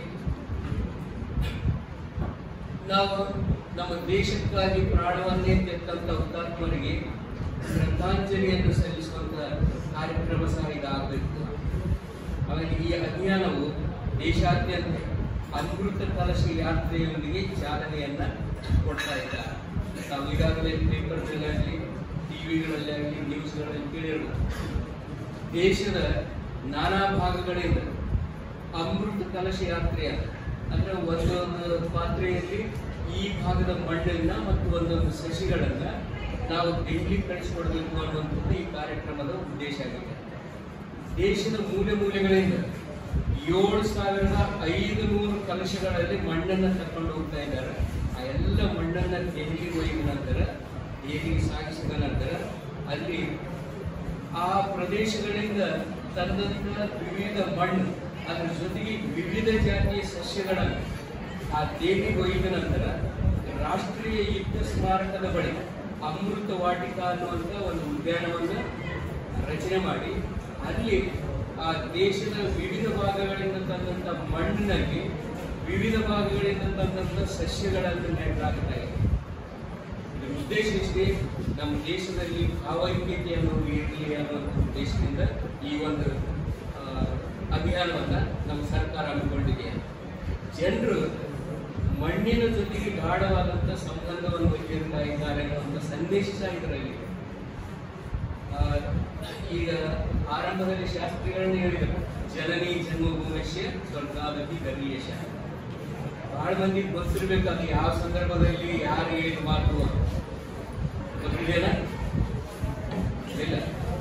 ನಾವು ನಮ್ಮ ದೇಶಕ್ಕಾಗಿ ಪ್ರಾಣವನ್ನೇ ತೆತ್ತಂತ ಹುತಾತ್ಮರಿಗೆ ಶ್ರದ್ಧಾಂಜಲಿಯನ್ನು ಸಲ್ಲಿಸುವಂತ ಕಾರ್ಯಕ್ರಮ ಸಹ ಇದಾಗಬೇಕು ಆಮೇಲೆ ಈ ಅಭಿಯಾನವು ದೇಶಾದ್ಯಂತ ಅಮೃತ ಕಲಶ ಯಾತ್ರೆಯೊಂದಿಗೆ ಚಾಲನೆಯನ್ನ ಕೊಡ್ತಾ ಇದ್ದಾರೆ ತಾವು ಈಗಾಗಲೇ ಪೇಪರ್ಗಳಾಗಲಿ ಟಿವಿಗಳಲ್ಲಾಗಲಿ ನ್ಯೂಸ್ಗಳಲ್ಲಿ ಕೇಳಿರ್ಬೋದು ದೇಶದ ನಾನಾ ಭಾಗಗಳಿಂದ ಅಮೃತ ಕಲಶ ಯಾತ್ರೆ ಅಂತ ಅಂದ್ರೆ ಒಂದೊಂದು ಪಾತ್ರೆಯಲ್ಲಿ ಈ ಭಾಗದ ಮಣ್ಣನ್ನ ಮತ್ತು ಒಂದೊಂದು ಸಸಿಗಳನ್ನ ನಾವು ದೆಹಲಿ ಕಳಿಸಿಕೊಡ್ಬೇಕು ಅನ್ನುವಂಥದ್ದು ಈ ಕಾರ್ಯಕ್ರಮದ ಉದ್ದೇಶ ಆಗಿದೆ ದೇಶದ ಮೂಲೆ ಮೂಲೆಗಳಿಂದ ಏಳು ಸಾವಿರದ ಐದು ನೂರು ಕಲಶಗಳಲ್ಲಿ ಮಣ್ಣನ್ನ ತಕೊಂಡು ಹೋಗ್ತಾ ಇದ್ದಾರೆ ಆ ಎಲ್ಲ ಮಣ್ಣನ್ನ ದೆಹಲಿಗೆ ಒಯ್ದ ನಂತರ ದೆಹಲಿಗೆ ಸಾಗಿಸಿದ ನಂತರ ಅಲ್ಲಿ ಆ ಪ್ರದೇಶಗಳಿಂದ ತಂದಂತ ವಿವಿಧ ಮಣ್ಣು ಅದರ ಜೊತೆಗೆ ವಿವಿಧ ಜಾತಿಯ ಸಸ್ಯಗಳನ್ನು ಆ ದೇವಿಗೆ ಒಯ್ದ ನಂತರ ರಾಷ್ಟ್ರೀಯ ಯುದ್ಧ ಸ್ಮಾರಕದ ಬಳಿ ಅಮೃತ ವಾಟಿಕ ಅನ್ನುವಂಥ ಒಂದು ಉದ್ಯಾನವನ್ನು ರಚನೆ ಮಾಡಿ ಅಲ್ಲಿ ಆ ದೇಶದ ವಿವಿಧ ಭಾಗಗಳಿಂದ ತಂದಂತ ಮಣ್ಣಿನಲ್ಲಿ ವಿವಿಧ ಭಾಗಗಳಿಂದ ತಂದಂತ ಸಸ್ಯಗಳನ್ನು ನೆಡಲಾಗ್ತಾ ಇದೆ ಇದರ ಉದ್ದೇಶ ಇಷ್ಟೇ ನಮ್ಮ ದೇಶದಲ್ಲಿ ಭಾವೈಕ್ಯತೆ ಅನ್ನೋದು ಇರಲಿ ಅನ್ನೋ ಉದ್ದೇಶದಿಂದ ಈ ಒಂದು ಆ, ಅಭಿಯಾನವನ್ನ ನಮ್ಮ ಸರ್ಕಾರ ಹಮ್ಮಿಕೊಂಡಿದೆ ಜನರು ಮಣ್ಣಿನ ಜೊತೆಗೆ ಗಾಢವಾದಂಥ ಸಂಬಂಧವನ್ನು ಹೊಂದಿರ್ತಾ ಇದ್ದಾರೆ ಅನ್ನುವಂಥ ಸಂದೇಶ ಸಹ ಇದರಲ್ಲಿ ಇದೆ. ಆ, ಈಗ ಆರಂಭದಲ್ಲಿ ಶಾಸ್ತ್ರಿಗಳನ್ನ ಹೇಳಿದರು ಜನನಿ ಜನ್ಮಭೂಮಿಷ್ಯ ಸ್ವರ್ಗಾದತಿ ಗರೀಯಶ ಬಹಳ ಮಂದಿ ಗೊತ್ತಿರ್ಬೇಕು ಅದು ಯಾವ ಸಂದರ್ಭದಲ್ಲಿ ಯಾರು ಹೇಳಿದ ಮಾತು ಅಂತ. ಗೊತ್ತಿದೆಯಲ್ಲ ಇಲ್ಲ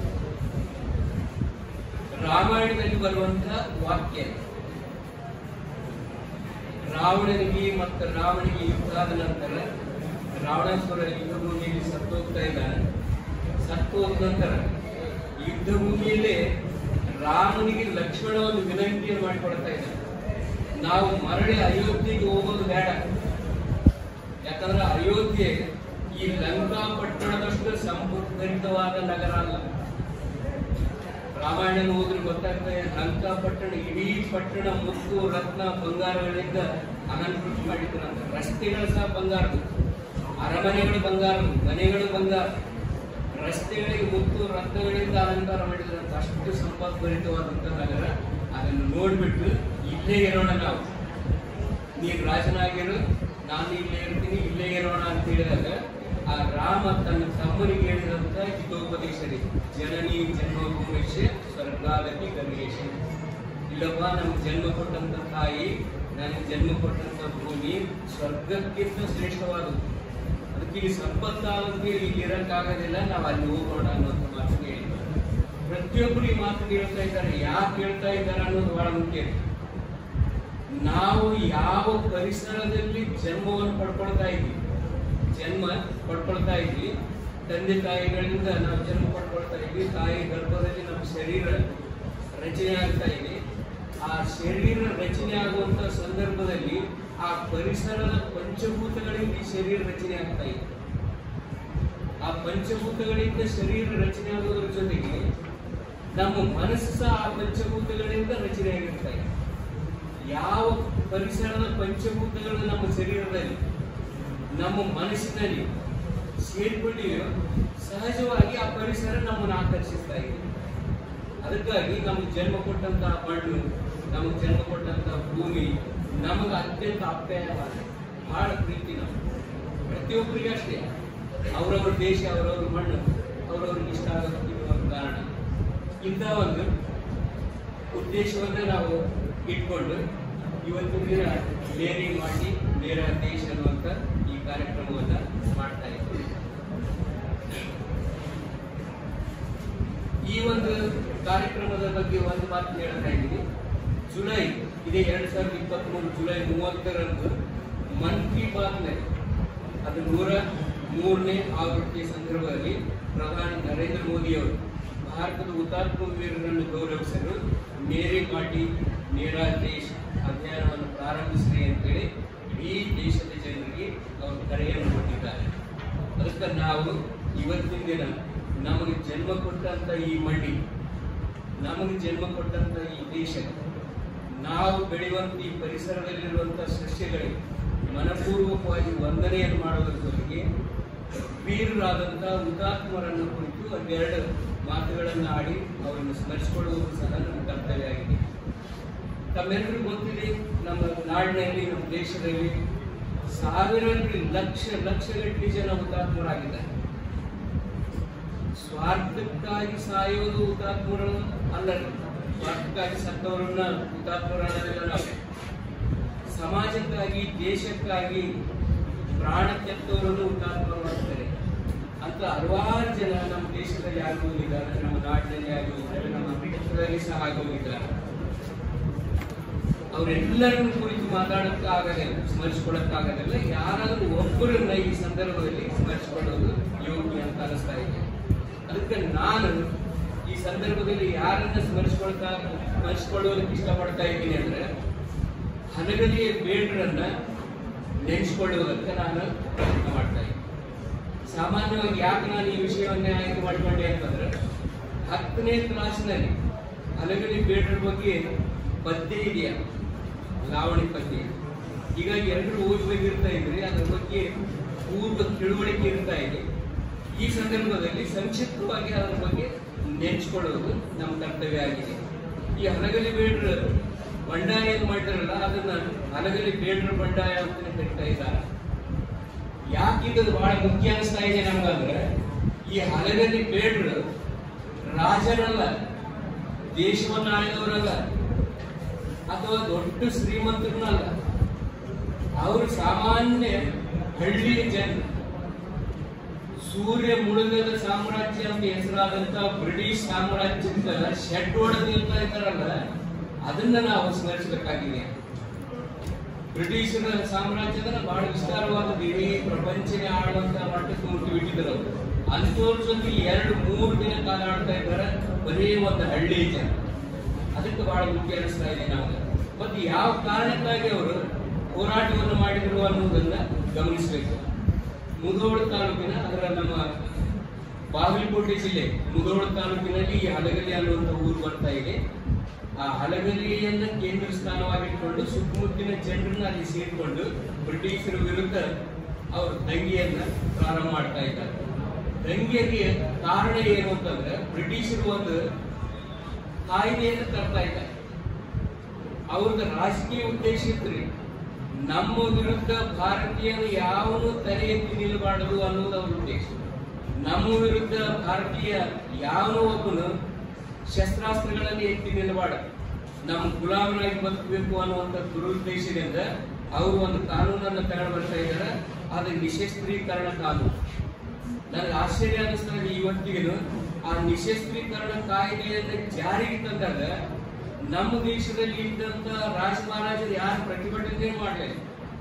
ರಾಮಾಯಣದಲ್ಲಿ ಬರುವಂತಹ ವಾಕ್ಯ ರಾವಣನಿಗೆ ಮತ್ತು ರಾವಣಿಗೆ ಯುದ್ಧ ಆದ ನಂತರ ರಾವಣಾಸುರ ಯುದ್ಧ ಭೂಮಿಯಲ್ಲಿ ಸತ್ತೋಗ್ತಾ ಇದ್ದಾನೆ ಸತ್ತೋದ ನಂತರ ಯುದ್ಧ ಭೂಮಿಯಲ್ಲೇ ರಾಮನಿಗೆ ಲಕ್ಷ್ಮಣ ಒಂದು ವಿನಂತಿಯನ್ನು ಮಾಡಿಕೊಡ್ತಾ ಇದ್ದಾನೆ ನಾವು ಮರಳಿ ಅಯೋಧ್ಯೆಗೆ ಹೋಗೋದು ಬೇಡ ಯಾಕಂದ್ರೆ ಅಯೋಧ್ಯೆ ಈ ಲಂಕಾ ಪಟ್ಟಣದಷ್ಟು ಸಂಪದ್ಭರಿತವಾದ ನಗರ ಅಲ್ಲ ರಾಮಾಯಣ ಓದ್ರೆ ಗೊತ್ತಾಗ್ತದೆ ಲಂಕಾ ಪಟ್ಟಣ ಇಡೀ ಪಟ್ಟಣ ಮುತ್ತು ರತ್ನ ಬಂಗಾರಗಳಿಂದ ಅಲಂಕೃತ ಮಾಡಿದ್ರಂತ ರಸ್ತೆಗಳು ಸಹ ಬಂಗಾರದು ಅರಮನೆಗಳು ಬಂಗಾರದು ಮನೆಗಳು ಬಂಗಾರ ರಸ್ತೆಗಳಿಗೆ ಮುತ್ತು ರತ್ನಗಳಿಂದ ಅಲಂಕಾರ ಮಾಡಿದ್ರಂತ ಅಷ್ಟು ಸಂಪದ್ಭರಿತವಾದಂತ ನಗರ ಅದನ್ನು ನೋಡ್ಬಿಟ್ಟು ಇಲ್ಲೇ ಇರೋಣ ನಾವು ನೀನು ರಾಜನಾಗಿರು ನಾನು ಇಲ್ಲೇ ಇರ್ತೀನಿ ಇಲ್ಲೇ ಇರೋಣ ಅಂತ ಹೇಳಿದಾಗ ಆ ರಾಮ ತನ್ನ ತಮ್ಮನಿಗೆ ಹೇಳಿದಂತ ಹಿತೋಪದೇಶರಿ ಜನನಿ ಜನ್ಮಭೂಮಿಷ ಸ್ವರ್ಗಾದತಿ ಗಂಗೇಶ ಇಲ್ಲಪ್ಪ ನಮ್ಗೆ ಜನ್ಮ ಕೊಟ್ಟಂತ ತಾಯಿ ನನಗೆ ಜನ್ಮ ಕೊಟ್ಟಂತ ಭೂಮಿ ಸ್ವರ್ಗಕ್ಕಿಂತ ಶ್ರೇಷ್ಠವಾದದ್ದು ಅದಕ್ಕೆ ಇಲ್ಲಿ ಸಂಪತ್ತಾಗುತ್ತೆ ಇಲ್ಲಿ ಇರಕ್ಕಾಗೋದಿಲ್ಲ ನಾವು ಅಲ್ಲಿ ಹೋಗೋಣ ಅನ್ನೋದು ಮಾತನ್ನು ಹೇಳಿದ್ದಾರೆ ಪ್ರತಿಯೊಬ್ಬರು ಈ ಮಾತನ್ನು ಹೇಳ್ತಾ ಇದ್ದಾರೆ ಯಾಕೆ ಹೇಳ್ತಾ ಇದ್ದಾರೆ ಅನ್ನೋದು ಬಹಳ ಮುಖ್ಯ ನಾವು ಯಾವ ಪರಿಸರದಲ್ಲಿ ಜನ್ಮವನ್ನು ಪಡ್ಕೊಳ್ತಾ ಇದ್ವಿ ಜನ್ಮ ಪಡ್ಕೊಳ್ತಾ ಇದ್ವಿ ತಂದೆ ತಾಯಿಗಳಿಂದ ನಾವು ಜನ್ಮ ಪಡ್ಕೊಳ್ತಾ ಇದ್ವಿ ತಾಯಿ ಗರ್ಭದಲ್ಲಿ ನಮ್ಮ ಶರೀರ ರಚನೆ ಆಗ್ತಾ ಇದೆ ಆ ಶರೀರ ರಚನೆ ಆಗುವಂತ ಸಂದರ್ಭದಲ್ಲಿ ಆ ಪರಿಸರದ ಪಂಚಭೂತಗಳಿಂದ ಈ ಶರೀರ ರಚನೆ ಆಗ್ತಾ ಇದೆ ಆ ಪಂಚಭೂತಗಳಿಂದ ಶರೀರ ರಚನೆ ಆಗೋದ್ರ ಜೊತೆಗೆ ನಮ್ಮ ಮನಸ್ಸು ಸಹ ಆ ಪಂಚಭೂತಗಳಿಂದ ರಚನೆ ಆಗಿರ್ತಾ ಇದೆ ಯಾವ ಪರಿಸರದ ಪಂಚಭೂತಗಳು ನಮ್ಮ ಶರೀರದಲ್ಲಿ ನಮ್ಮ ಮನಸ್ಸಿನಲ್ಲಿ ಸೇರ್ಕೊಂಡಿವೆಯೋ ಸಹಜವಾಗಿ ಆ ಪರಿಸರ ನಮ್ಮನ್ನು ಆಕರ್ಷಿಸ್ತಾ ಇದೆ ಅದಕ್ಕಾಗಿ ನಮ್ಗೆ ಜನ್ಮ ಕೊಟ್ಟಂತಹ ಮಣ್ಣು ನಮಗೆ ಜನ್ಮ ಕೊಟ್ಟಂತ ಭೂಮಿ ನಮಗೆ ಅತ್ಯಂತ ಅಪ್ಯಾಯವಾದ ಬಹಳ ಪ್ರೀತಿ ನಾವು ಪ್ರತಿಯೊಬ್ಬರಿಗೆ ಅಷ್ಟೇ ಅವರವ್ರ ದೇಶ ಅವರವ್ರ ಮಣ್ಣು ಅವರವ್ರಿಗೆ ಇಷ್ಟ ಆಗೋದಕ್ಕೆ ಇದು ಒಂದು ಕಾರಣ ಇಂಥ ಒಂದು ಉದ್ದೇಶವನ್ನ ನಾವು ಇಟ್ಕೊಂಡು ಇವತ್ತಿನ ದಿನ ಮೇರಿ ಮಾಡಿ ನೇರ ದೇಶ ಅನ್ನುವಂಥ ಈ ಕಾರ್ಯಕ್ರಮವನ್ನ ಮಾಡ್ತಾ ಇದ್ದೀವಿ ಈ ಒಂದು ಕಾರ್ಯಕ್ರಮದ ಬಗ್ಗೆ ಒಂದು ಮಾತು ಹೇಳ್ತಾ ಇದ್ದೀನಿ ಜುಲೈ ಇದೇ ಎರಡ್ ಸಾವಿರದ ಇಪ್ಪತ್ತ್ ಮೂರು ಜುಲೈ ಮೂವತ್ತರಂದು ಮನ್ ಕಿ ಬಾತ್ನಲ್ಲಿ ಅದು ನೂರ ಮೂರನೇ ಆವೃತ್ತಿಯ ಸಂದರ್ಭದಲ್ಲಿ ಪ್ರಧಾನಿ ನರೇಂದ್ರ ಮೋದಿ ಅವರು ಭಾರತದ ಹುತಾತ್ಮ ವೀರರನ್ನು ಗೌರವಿಸಲು ಮೇರೆ ಮಾಟಿ ನೇರ ದೇಶ್ ಅಭಿಯಾನವನ್ನು ಪ್ರಾರಂಭಿಸಿರಿ ಅಂತೇಳಿ ಇಡೀ ದೇಶದ ಜನರಿಗೆ ಅವರು ಕರೆಯನ್ನು ಕೊಟ್ಟಿದ್ದಾರೆ ಅದಕ್ಕೆ ನಾವು ಇವತ್ತಿನ ದಿನ ನಮಗೆ ಜನ್ಮ ಕೊಟ್ಟಂತ ಈ ಮಣ್ಣಿ ನಮಗೆ ಜನ್ಮ ಕೊಟ್ಟಂತ ಈ ದೇಶ ನಾವು ಬೆಳೆಯುವಂತ ಈ ಪರಿಸರದಲ್ಲಿರುವಂತಹ ಸಸ್ಯಗಳಿಗೆ ಮನಪೂರ್ವಕವಾಗಿ ವಂದನೆಯನ್ನು ಮಾಡೋದ್ರ ಜೊತೆಗೆ ವೀರರಾದಂಥ ಹುತಾತ್ಮರನ್ನು ಕುರಿತು ಒಂದೆರಡು ಮಾತುಗಳನ್ನು ಆಡಿ ಅವರನ್ನು ಸ್ಮರಿಸಿಕೊಳ್ಳುವುದು ಸಹ ನಮ್ಮ ಕರ್ತವ್ಯ ಆಗಿದೆ ತಮ್ಮೆಲ್ಲರಿಗೂ ಗೊತ್ತಿದೆ ನಮ್ಮ ನಾಡಿನಲ್ಲಿ ನಮ್ಮ ದೇಶದಲ್ಲಿ ಸಾವಿರಾರು ಲಕ್ಷ ಲಕ್ಷಗಟ್ಟಲೆ ಜನ ಹುತಾತ್ಮರಾಗಿದ್ದಾರೆ ಸ್ವಾರ್ಥಕ್ಕಾಗಿ ಸಾಯೋದು ಹುತಾತ್ಮರು ಅಲ್ಲ ಸ್ವಾರ್ಥಕ್ಕಾಗಿ ಸತ್ತವರನ್ನ ಹುತಾತ್ಮರನ್ನೆಲ್ಲ ನಾವು ಸಮಾಜಕ್ಕಾಗಿ ದೇಶಕ್ಕಾಗಿ ಪ್ರಾಣ ತೆತ್ತವರನ್ನು ಹುತಾತ್ಮರು ಮಾಡ್ತಾರೆ ಅಂತ ಹಲವಾರು ಜನ ನಮ್ಮ ದೇಶದಲ್ಲಿ ಆಗೋಗಿದ್ದಾರೆ ನಮ್ಮ ನಾಡಿನಲ್ಲಿ ಆಗೋಗಿದ್ದಾರೆ ನಮ್ಮ ಪೀಠದಲ್ಲಿ ಸಹ ಆಗೋಗಿದ್ದಾರೆ ಅವರೆಲ್ಲರನ್ನು ಕುರಿತು ಮಾತಾಡಕ್ಕಾಗದಿಲ್ಲ ಸ್ಮರಿಸ್ಕೊಳಕ್ಕಾಗದಿಲ್ಲ ಯಾರಾದ್ರೂ ಒಬ್ಬರನ್ನ ಈ ಸಂದರ್ಭದಲ್ಲಿ ಸ್ಮರಿಸಿಕೊಳ್ಳೋದು ಯೋಗ್ಯ ಅಂತ ಅನಿಸ್ತಾ ಇದೆ ಅದಕ್ಕೆ ನಾನು ಈ ಸಂದರ್ಭದಲ್ಲಿ ಯಾರನ್ನ ಸ್ಮರಿಸ್ಕೊಳ್ತಾ ಸ್ಮರಿಸ್ಕೊಳ್ಳೋದಕ್ಕೆ ಇಷ್ಟಪಡ್ತಾ ಇದ್ದೀನಿ ಅಂದ್ರೆ ಹನಗಲಿಯ ಬೇಡರನ್ನ ನೆನೆಸ್ಕೊಳ್ಳುವುದಕ್ಕೆ ನಾನು ಪ್ರಯತ್ನ ಮಾಡ್ತಾ ಇದ್ದೀನಿ ಸಾಮಾನ್ಯವಾಗಿ ಯಾಕೆ ನಾನು ಈ ವಿಷಯವನ್ನೇ ಆಯ್ಕೆ ಮಾಡ್ಕೊಂಡೆ ಅಂತಂದ್ರೆ ಹತ್ತನೇ ಕ್ಲಾಸ್ನಲ್ಲಿ ಹಲಗಲಿ ಬೇಡರ ಬಗ್ಗೆ ಪದ್ಯ ಇದೆಯಾ ಲಾವಣಿ ಪದ್ಯ ಹೀಗಾಗಿ ಎಲ್ಲರೂ ಓದಬೇಕಿರ್ತಾ ಇದ್ರಿ ಅದ್ರ ಬಗ್ಗೆ ಪೂರ್ವ ತಿಳುವಳಿಕೆ ಇರ್ತಾ ಇದೆ ಈ ಸಂದರ್ಭದಲ್ಲಿ ಸಂಕ್ಷಿಪ್ತವಾಗಿ ಅದರ ಬಗ್ಗೆ ನೆನೆಸ್ಕೊಳ್ಳೋದು ನಮ್ಮ ಕರ್ತವ್ಯ ಆಗಿದೆ ಈ ಹಲಗಲಿ ಬೇಡ್ರ ಬಂಡಾಯ ಏನ್ ಮಾಡಿದಾರಲ್ಲ ಅದನ್ನ ಹಲಗಲಿ ಬೇಡ್ರ ಬಂಡಾಯ ಅಂತಾನೆ ಕರಿತಾ ಇದ್ದಾರೆ ಯಾಕೆ ಇದು ಬಹಳ ಮುಖ್ಯ ಅನಿಸ್ತಾ ಇದೆ ನಮ್ಗಂದ್ರೆ ಈ ಹಲಗಲಿ ಬೇಡ್ರು ರಾಜರಲ್ಲ ದೇಶವನ್ನ ಆಳಿದವರಲ್ಲ ಅಥವಾ ದೊಡ್ಡ ಶ್ರೀಮಂತರನ್ನಲ್ಲ ಅವರು ಸಾಮಾನ್ಯ ಹಳ್ಳಿಯ ಜನ ಸೂರ್ಯ ಮುಳುಗದ ಸಾಮ್ರಾಜ್ಯ ಅಂತ ಹೆಸರಾದಂತ ಬ್ರಿಟಿಷ್ ಸಾಮ್ರಾಜ್ಯದ ಶೆಡ್ ಹೊಡೆದು ನಿಲ್ತಾ ಇದ್ದಾರಲ್ಲ ಅದನ್ನ ನಾವು ಸ್ಮರಿಸಬೇಕಾಗಿದೆ ಬ್ರಿಟಿಷರ ಸಾಮ್ರಾಜ್ಯದ ಬಹಳ ವಿಸ್ತಾರವಾದ ಇಡೀ ಪ್ರಪಂಚನೇ ಆಳುವಂತ ಮಟ್ಟಕ್ಕೆ ಮುಟ್ಟಿ ಬಿಟ್ಟಿದ್ರು ಅವರು ಅಂಥವ್ರ ಜೊತೆ ಎರಡು ಮೂರು ದಿನ ಕಾಲ ಆಡ್ತಾ ಇದ್ದಾರೆ ಬರೀ ಒಂದು ಹಳ್ಳಿ ಜನ ಅದಕ್ಕೆ ಬಹಳ ಮುಖ್ಯ ಅನಿಸ್ತಾ ಇದೆ ನಾವು ಮತ್ತೆ ಯಾವ ಕಾರಣಕ್ಕಾಗಿ ಅವರು ಹೋರಾಟವನ್ನು ಮಾಡಿದ್ರು ಅನ್ನೋದನ್ನ ಗಮನಿಸಬೇಕು ಮುಧೋಳ ತಾಲೂಕಿನ ಅದರ ನಮ್ಮ ಬಾಗಲಕೋಟೆ ಜಿಲ್ಲೆ ಮುಧೋಳ ತಾಲೂಕಿನಲ್ಲಿ ಈ ಹಲಗಲಿ ಅನ್ನುವಂಥ ಊರು ಬರ್ತಾ ಇದೆ ಆ ಹಲಗಲಿಯನ್ನ ಕೇಂದ್ರ ಸ್ಥಾನವಾಗಿಟ್ಕೊಂಡು ಸುತ್ತಮುತ್ತಲಿನ ಜನರನ್ನ ಅಲ್ಲಿ ಸೇರಿಕೊಂಡು ಬ್ರಿಟಿಷರ ವಿರುದ್ಧ ಅವರು ದಂಗೆಯನ್ನ ಪ್ರಾರಂಭ ಮಾಡ್ತಾ ಇದ್ದಾರೆ ದಂಗೆಗೆ ಕಾರಣ ಏನು ಅಂತಂದ್ರೆ ಬ್ರಿಟಿಷರು ಒಂದು ಕಾಯ್ದೆಯನ್ನು ತರ್ತಾ ಇದ್ದಾರೆ ಅವ್ರದ್ದು ರಾಜಕೀಯ ಉದ್ದೇಶ ಇತ್ರಿ ನಮ್ಮ ವಿರುದ್ಧ ಭಾರತೀಯರು ಯಾವನು ತಲೆ ಎತ್ತಿ ನಿಲ್ಲಬಾರದು ಅನ್ನೋದು ಅವ್ರ ಉದ್ದೇಶ ನಮ್ಮ ವಿರುದ್ಧ ಭಾರತೀಯ ಯಾವನೋ ಒಬ್ಬನು ಶಸ್ತ್ರಾಸ್ತ್ರಗಳಲ್ಲಿ ಎತ್ತಿ ನಿಲ್ಲಬಾರದು ನಮ್ಮ ಗುಲಾಮನಾಗಿ ಬದುಕಬೇಕು ಅನ್ನುವಂಥ ದುರುದ್ದೇಶದಿಂದ ಅವರು ಒಂದು ಕಾನೂನನ್ನು ತಗೊಂಡು ಬರ್ತಾ ಇದ್ದಾರೆ ಅದು ನಿಶಸ್ತ್ರೀಕರಣ ಕಾನೂನು ನನಗೆ ಆಶ್ಚರ್ಯ ಅನಿಸ್ತಾ ಇದೆ ಇವತ್ತಿಗೂ ಆ ನಿಶಸ್ತ್ರೀಕರಣ ಕಾಯ್ದೆಯನ್ನು ಜಾರಿಗೆ ತಂದಾಗ ನಮ್ಮ ದೇಶದಲ್ಲಿ ಇದ್ದಂತ ರಾಜ ಮಹಾರಾಜರು ಯಾರು ಪ್ರತಿಭಟನೆ ಮಾಡಲಿಲ್ಲ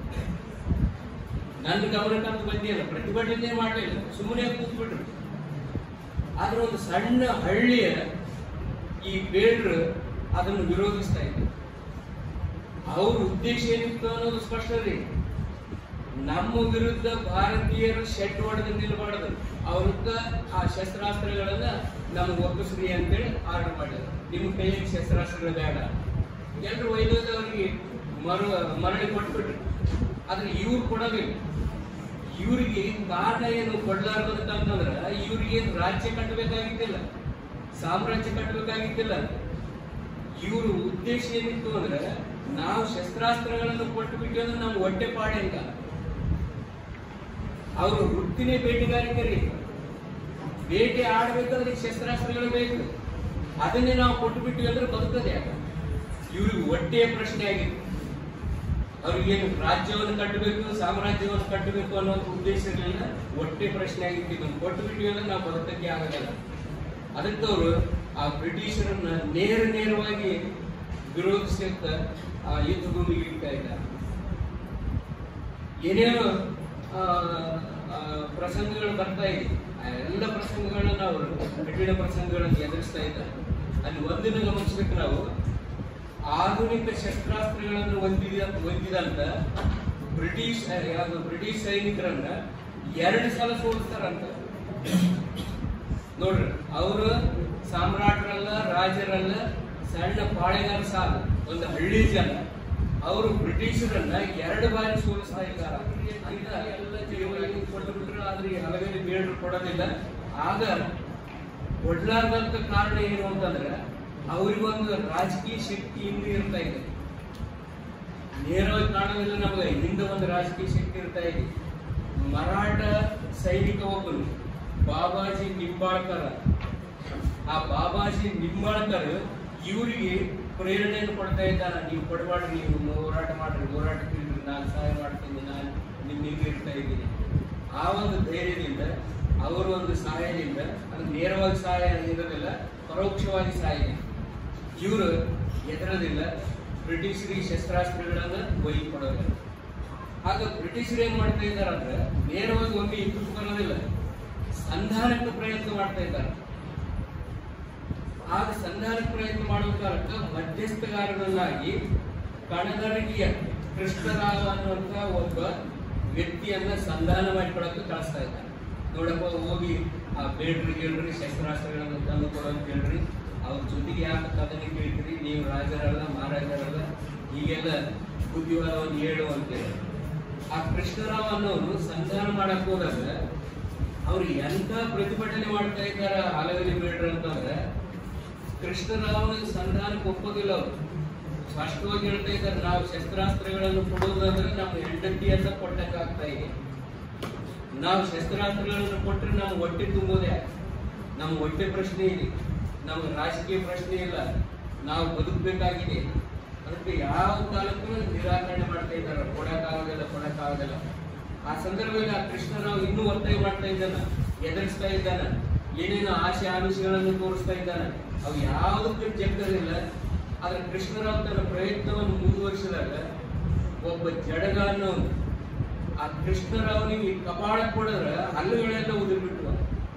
ನನ್ನ ಗಮನಕ್ಕಂತ ಬಂದಿಲ್ಲ ಪ್ರತಿಭಟನೆ ಮಾಡಲಿಲ್ಲ ಸುಮ್ಮನೆ ಕೂತ್ಬಿಟ್ರು ಆದ್ರೆ ಒಂದು ಸಣ್ಣ ಹಳ್ಳಿಯ ಈ ಬೇಡ್ರು ಅದನ್ನು ವಿರೋಧಿಸ್ತಾ ಇದ್ರು ಅವ್ರ ಉದ್ದೇಶ ಏನಿತ್ತು ಅನ್ನೋದು ಸ್ಪಷ್ಟ ರೀ ನಮ್ಮ ವಿರುದ್ಧ ಭಾರತೀಯರು ಶೆಡ್ ಹೊಡೆದು ನಿಲ್ಬಾರ್ದು ಅವ್ರದ್ದ ಆ ಶಸ್ತ್ರಾಸ್ತ್ರಗಳನ್ನ ನಮ್ಗೆ ಒಪ್ಪಿಸ್ರಿ ಅಂತೇಳಿ ಆರ್ಡರ್ ಮಾಡಿದ್ರು ನಿಮ್ಮ ಕೈಯಲ್ಲಿ ಶಸ್ತ್ರಾಸ್ತ್ರಗಳು ಬೇಡ ಎಲ್ಲರೂ ವೈದ್ಯದವರಿಗೆ ಮರು ಮರಳಿ ಕೊಟ್ಬಿಟ್ರು ಆದ್ರೆ ಇವ್ರು ಕೊಡೋದಿಲ್ಲ ಇವ್ರಿಗೆ ಕಾರಣ ಏನು ಕೊಡ್ಲಾರ್ದಂತಂದ್ರೆ ಇವ್ರಿಗೆ ಏನು ರಾಜ್ಯ ಕಟ್ಟಬೇಕಾಗಿದ್ದಿಲ್ಲ ಸಾಮ್ರಾಜ್ಯ ಕಟ್ಟಬೇಕಾಗಿದ್ದಿಲ್ಲ ಇವ್ರ ಉದ್ದೇಶ ಏನಿತ್ತು ಅಂದ್ರೆ ನಾವು ಶಸ್ತ್ರಾಸ್ತ್ರಗಳನ್ನು ಕೊಟ್ಟು ಬಿಟ್ಟು ಅಂದ್ರೆ ನಮ್ಗೆ ಹೊಟ್ಟೆ ಪಾಡೆ ಅಂತ ಅವರು ವೃತ್ತಿನೇ ಬೇಟೆಗಾರಿಕರಿ ಬೇಟೆ ಆಡ್ಬೇಕಾದ್ರೆ ಈ ಶಸ್ತ್ರಾಸ್ತ್ರಗಳು ಬೇಕು ಅದನ್ನೇ ನಾವು ಕೊಟ್ಟು ಬಿಟ್ಟಿವಿ ಅಂದ್ರೆ ಬದುಕದೆ ಯಾಕ ಇವ್ರಿಗೆ ಹೊಟ್ಟೆಯ ಪ್ರಶ್ನೆ ಆಗಿತ್ತು ಅವ್ರಿಗೇನು ರಾಜ್ಯವನ್ನು ಕಟ್ಟಬೇಕು ಸಾಮ್ರಾಜ್ಯವನ್ನು ಕಟ್ಟಬೇಕು ಅನ್ನೋ ಉದ್ದೇಶ ಇರಲಿಲ್ಲ ಹೊಟ್ಟೆ ಪ್ರಶ್ನೆ ಆಗಿತ್ತು ಇದನ್ನು ಕೊಟ್ಟು ಬಿಟ್ಟಿವಿ ಅಂದ್ರೆ ನಾವು ಬದುಕಕ್ಕೆ ಆಗಲ್ಲ ಅದಕ್ಕೆ ಅವರು ಆ ಬ್ರಿಟಿಷರನ್ನ ನೇರ ನೇರವಾಗಿ ವಿರೋಧಿಸಕ್ಕ ಆ ಯುದ್ಧ ಭೂಮಿಗೆ ಇಡ್ತಾ ಇದ್ದಾರೆ ಏನೇನೋ ಆ, ಆ, ಪ್ರಸಂಗಗಳು ಬರ್ತಾ ಇದೆ ಆ ಎಲ್ಲ ಪ್ರಸಂಗಗಳನ್ನ ಅವರು ಕಠಿಣ ಪ್ರಸಂಗಗಳನ್ನು ಎದುರಿಸ್ತಾ ಇದ್ದಾರೆ ಅಲ್ಲಿ ಒಂದಿನ ಗಮನಿಸ್ಬೇಕು ನಾವು ಆಧುನಿಕ ಶಸ್ತ್ರಾಸ್ತ್ರಗಳನ್ನು ಹೊಂದಿದ ಹೊಂದಿದಂತ ಬ್ರಿಟಿಷ್ ಆ, ಯಾವ್ದು ಬ್ರಿಟಿಷ್ ಸೈನಿಕರನ್ನ ಎರಡು ಸಲ ಸೋಲಿಸ್ತಾರಂತ ನೋಡ್ರಿ ಅವರು ಸಾಮ್ರಾಟರಲ್ಲ ರಾಜರಲ್ಲ ಸಣ್ಣ ಪಾಳೆಗಾರ ಸಾಲು ಒಂದು ಹಳ್ಳಿ ಜನ ಅವರು ಬ್ರಿಟಿಷರನ್ನ ಎರಡು ಬಾರಿ ಸೋಲಿಸ್ತಾ ಇದ್ದಾರೆ ಅಂತ ಎಲ್ಲ ಜೀವಗಳಿಗೆ ಕೊಟ್ಟು ಬಿಟ್ರು ಆದ್ರೆ ಈ ಹಲಗಲಿ ಬೇಡರು ಕೊಡೋದಿಲ್ಲ ಆಗ ಕೊಡ್ಲಾರ್ದಂತ ಕಾರಣ ಏನು ಅಂತಂದ್ರೆ ಅವ್ರಿಗೊಂದು ರಾಜಕೀಯ ಶಕ್ತಿ ಹಿಂದೆ ಇರ್ತಾ ಇದೆ ನೇರವಾಗಿ ಕಾಣೋದಿಲ್ಲ ನಮಗೆ ಹಿಂದೆ ಒಂದು ರಾಜಕೀಯ ಶಕ್ತಿ ಇರ್ತಾ ಇದೆ ಮರಾಠ ಸೈನಿಕ ಒಬ್ಬನು ಬಾಬಾಜಿ ನಿಂಬಾಳ್ಕರ್ ಆ ಬಾಬಾಜಿ ನಿಂಬಾಳ್ಕರ್ ಇವರಿಗೆ ಪ್ರೇರಣೆಯನ್ನು ಕೊಡ್ತಾ ಇದ್ದಾನ ನೀವು ಕೊಡಬಾಡ್ರಿ ನೀವು ಹೋರಾಟ ಮಾಡ್ರಿ ಹೋರಾಟಕ್ಕೆ ಇರ್ರಿ, ನಾನು ಸಹಾಯ ಮಾಡ್ತೀನಿ ನಾನು ನಿಮ್ ಹಿಂದೆ ಇರ್ತಾ ಇದ್ದೀನಿ ಆ ಒಂದು ಧೈರ್ಯದಿಂದ ಅವರ ಒಂದು ಸಹಾಯದಿಂದ ಅದು ನೇರವಾಗಿ ಸಹಾಯ ಇರೋದಿಲ್ಲ ಪರೋಕ್ಷವಾಗಿ ಸಹಾಯ ಇದೆ ಇವರು ಎದರದಿಲ್ಲ ಬ್ರಿಟಿಷರಿಗೆ ಶಸ್ತ್ರಾಸ್ತ್ರಗಳನ್ನ ಒಯ್ಯಿ ಕೊಡೋದಿಲ್ಲ ಆಗ ಬ್ರಿಟಿಷರು ಏನ್ ಮಾಡ್ತಾ ಇದ್ದಾರೆ ಅಂದ್ರೆ ನೇರವಾಗಿ ಒಮ್ಮೆ ಯುದ್ಧಕ್ಕೆ ಬರೋದಿಲ್ಲ ಸಂಧಾನಕ್ಕೆ ಪ್ರಯತ್ನ ಮಾಡ್ತಾ ಇದ್ದಾರೆ ಆಗ ಸಂಧಾನಕ್ಕೆ ಪ್ರಯತ್ನ ಮಾಡುವ ಕಾಲಕ್ಕೆ ಮಧ್ಯಸ್ಥಗಾರರನ್ನಾಗಿ ಕಣದಡಗಿಯ ಕೃಷ್ಣರಾವ ಅನ್ನುವಂತ ಒಬ್ಬ ವ್ಯಕ್ತಿಯನ್ನ ಸಂಧಾನ ಮಾಡಿಕೊಡಕ್ಕೆ ಕಳಿಸ್ತಾ ಇದ್ದಾರೆ ನೋಡಪ್ಪ ಹೋಗಿ ಆ ಬೇಡ್ರಿ ಹೇಳ್ರಿ ಶಸ್ತ್ರಾಸ್ತ್ರಗಳನ್ನು ತಂದು ಕೊಡು ಅಂತ ಹೇಳ್ರಿ ಅವ್ರ ಜೊತೆಗೆ ಯಾಕೆ ಕದನ ಕೇಳ್ತೀರಿ ನೀವು ರಾಜರಲ್ಲ ಮಹಾರಾಜರಲ್ಲ ಹೀಗೆಲ್ಲ ಬುದ್ಧಿವಾದವನ್ನು ಹೇಳು ಅಂತೇಳಿ ಆ ಕೃಷ್ಣರಾವ್ ಅನ್ನೋರು ಸಂಧಾನ ಮಾಡಕ್ ಹೋದಾಗ ಅವ್ರು ಎಂತ ಪ್ರತಿಭಟನೆ ಮಾಡ್ತಾ ಇದ್ದಾರೆ ಹಲಗಲಿ ಬೇಡ್ರಿ ಅಂತಂದ್ರೆ ಕೃಷ್ಣರಾವನ ಸಂಧಾನಕ್ಕೆ ಒಪ್ಪೋದಿಲ್ಲ ಅವರು ಸ್ಪಷ್ಟವಾಗಿ ಹೇಳ್ತಾ ಇದ್ದಾರೆ ನಾವು ಶಸ್ತ್ರಾಸ್ತ್ರಗಳನ್ನು ಕೊಡುವುದಂದ್ರೆ ನಮ್ಮ ಹೆಂಡತಿಯನ್ನ ಕೊಟ್ಟಕ್ಕಾಗ್ತಾ ಇದೆ ನಾವು ಶಸ್ತ್ರಾಸ್ತ್ರಗಳನ್ನು ಕೊಟ್ಟರೆ ನಾವು ಹೊಟ್ಟೆ ತುಂಬೋದೇ ನಮ್ಮ ಹೊಟ್ಟೆ ಪ್ರಶ್ನೆ ಇದೆ ನಮ್ಮ ರಾಜಕೀಯ ಪ್ರಶ್ನೆ ಇಲ್ಲ ನಾವು ಬದುಕಬೇಕಾಗಿದೆ ಅದಕ್ಕೆ ಯಾವ ಕಾಲಕ್ಕೂ ನಿರಾಕರಣೆ ಮಾಡ್ತಾ ಇದ್ದಾರೆ ಕೊಡಕ್ಕಾಗೋದಿಲ್ಲ ಕೊಡಕ್ಕಾಗೋದಿಲ್ಲ ಆ ಸಂದರ್ಭದಲ್ಲಿ ಆ ಕೃಷ್ಣರಾವ್ ಇನ್ನೂ ಒತ್ತಾಯ ಮಾಡ್ತಾ ಇದ್ದಾನ ಎದುರಿಸ್ತಾ ಇದ್ದಾನ ಏನೇನು ಆಸೆ ಆಮಿಷಗಳನ್ನು ತೋರಿಸ್ತಾ ಇದ್ದಾನ ಅವು ಯಾವುದಕ್ಕೂ ಜಗ್ಗದಿಲ್ಲ ಆದ್ರೆ ಕೃಷ್ಣರಾವ್ ತನ್ನ ಪ್ರಯತ್ನವನ್ನು ಮುಂದುವರಿಸಿದಾಗ ಒಬ್ಬ ಜಡಗ ಅನ್ನೋನು ಆ ಕೃಷ್ಣರಾವ್ನಿಗೆ ಕಪಾಳ ಕೊಡಿದ್ರೆ ಹಲ್ಲುಗಳೆಲ್ಲ ಉದುರ್ಬಿಟ್ಟು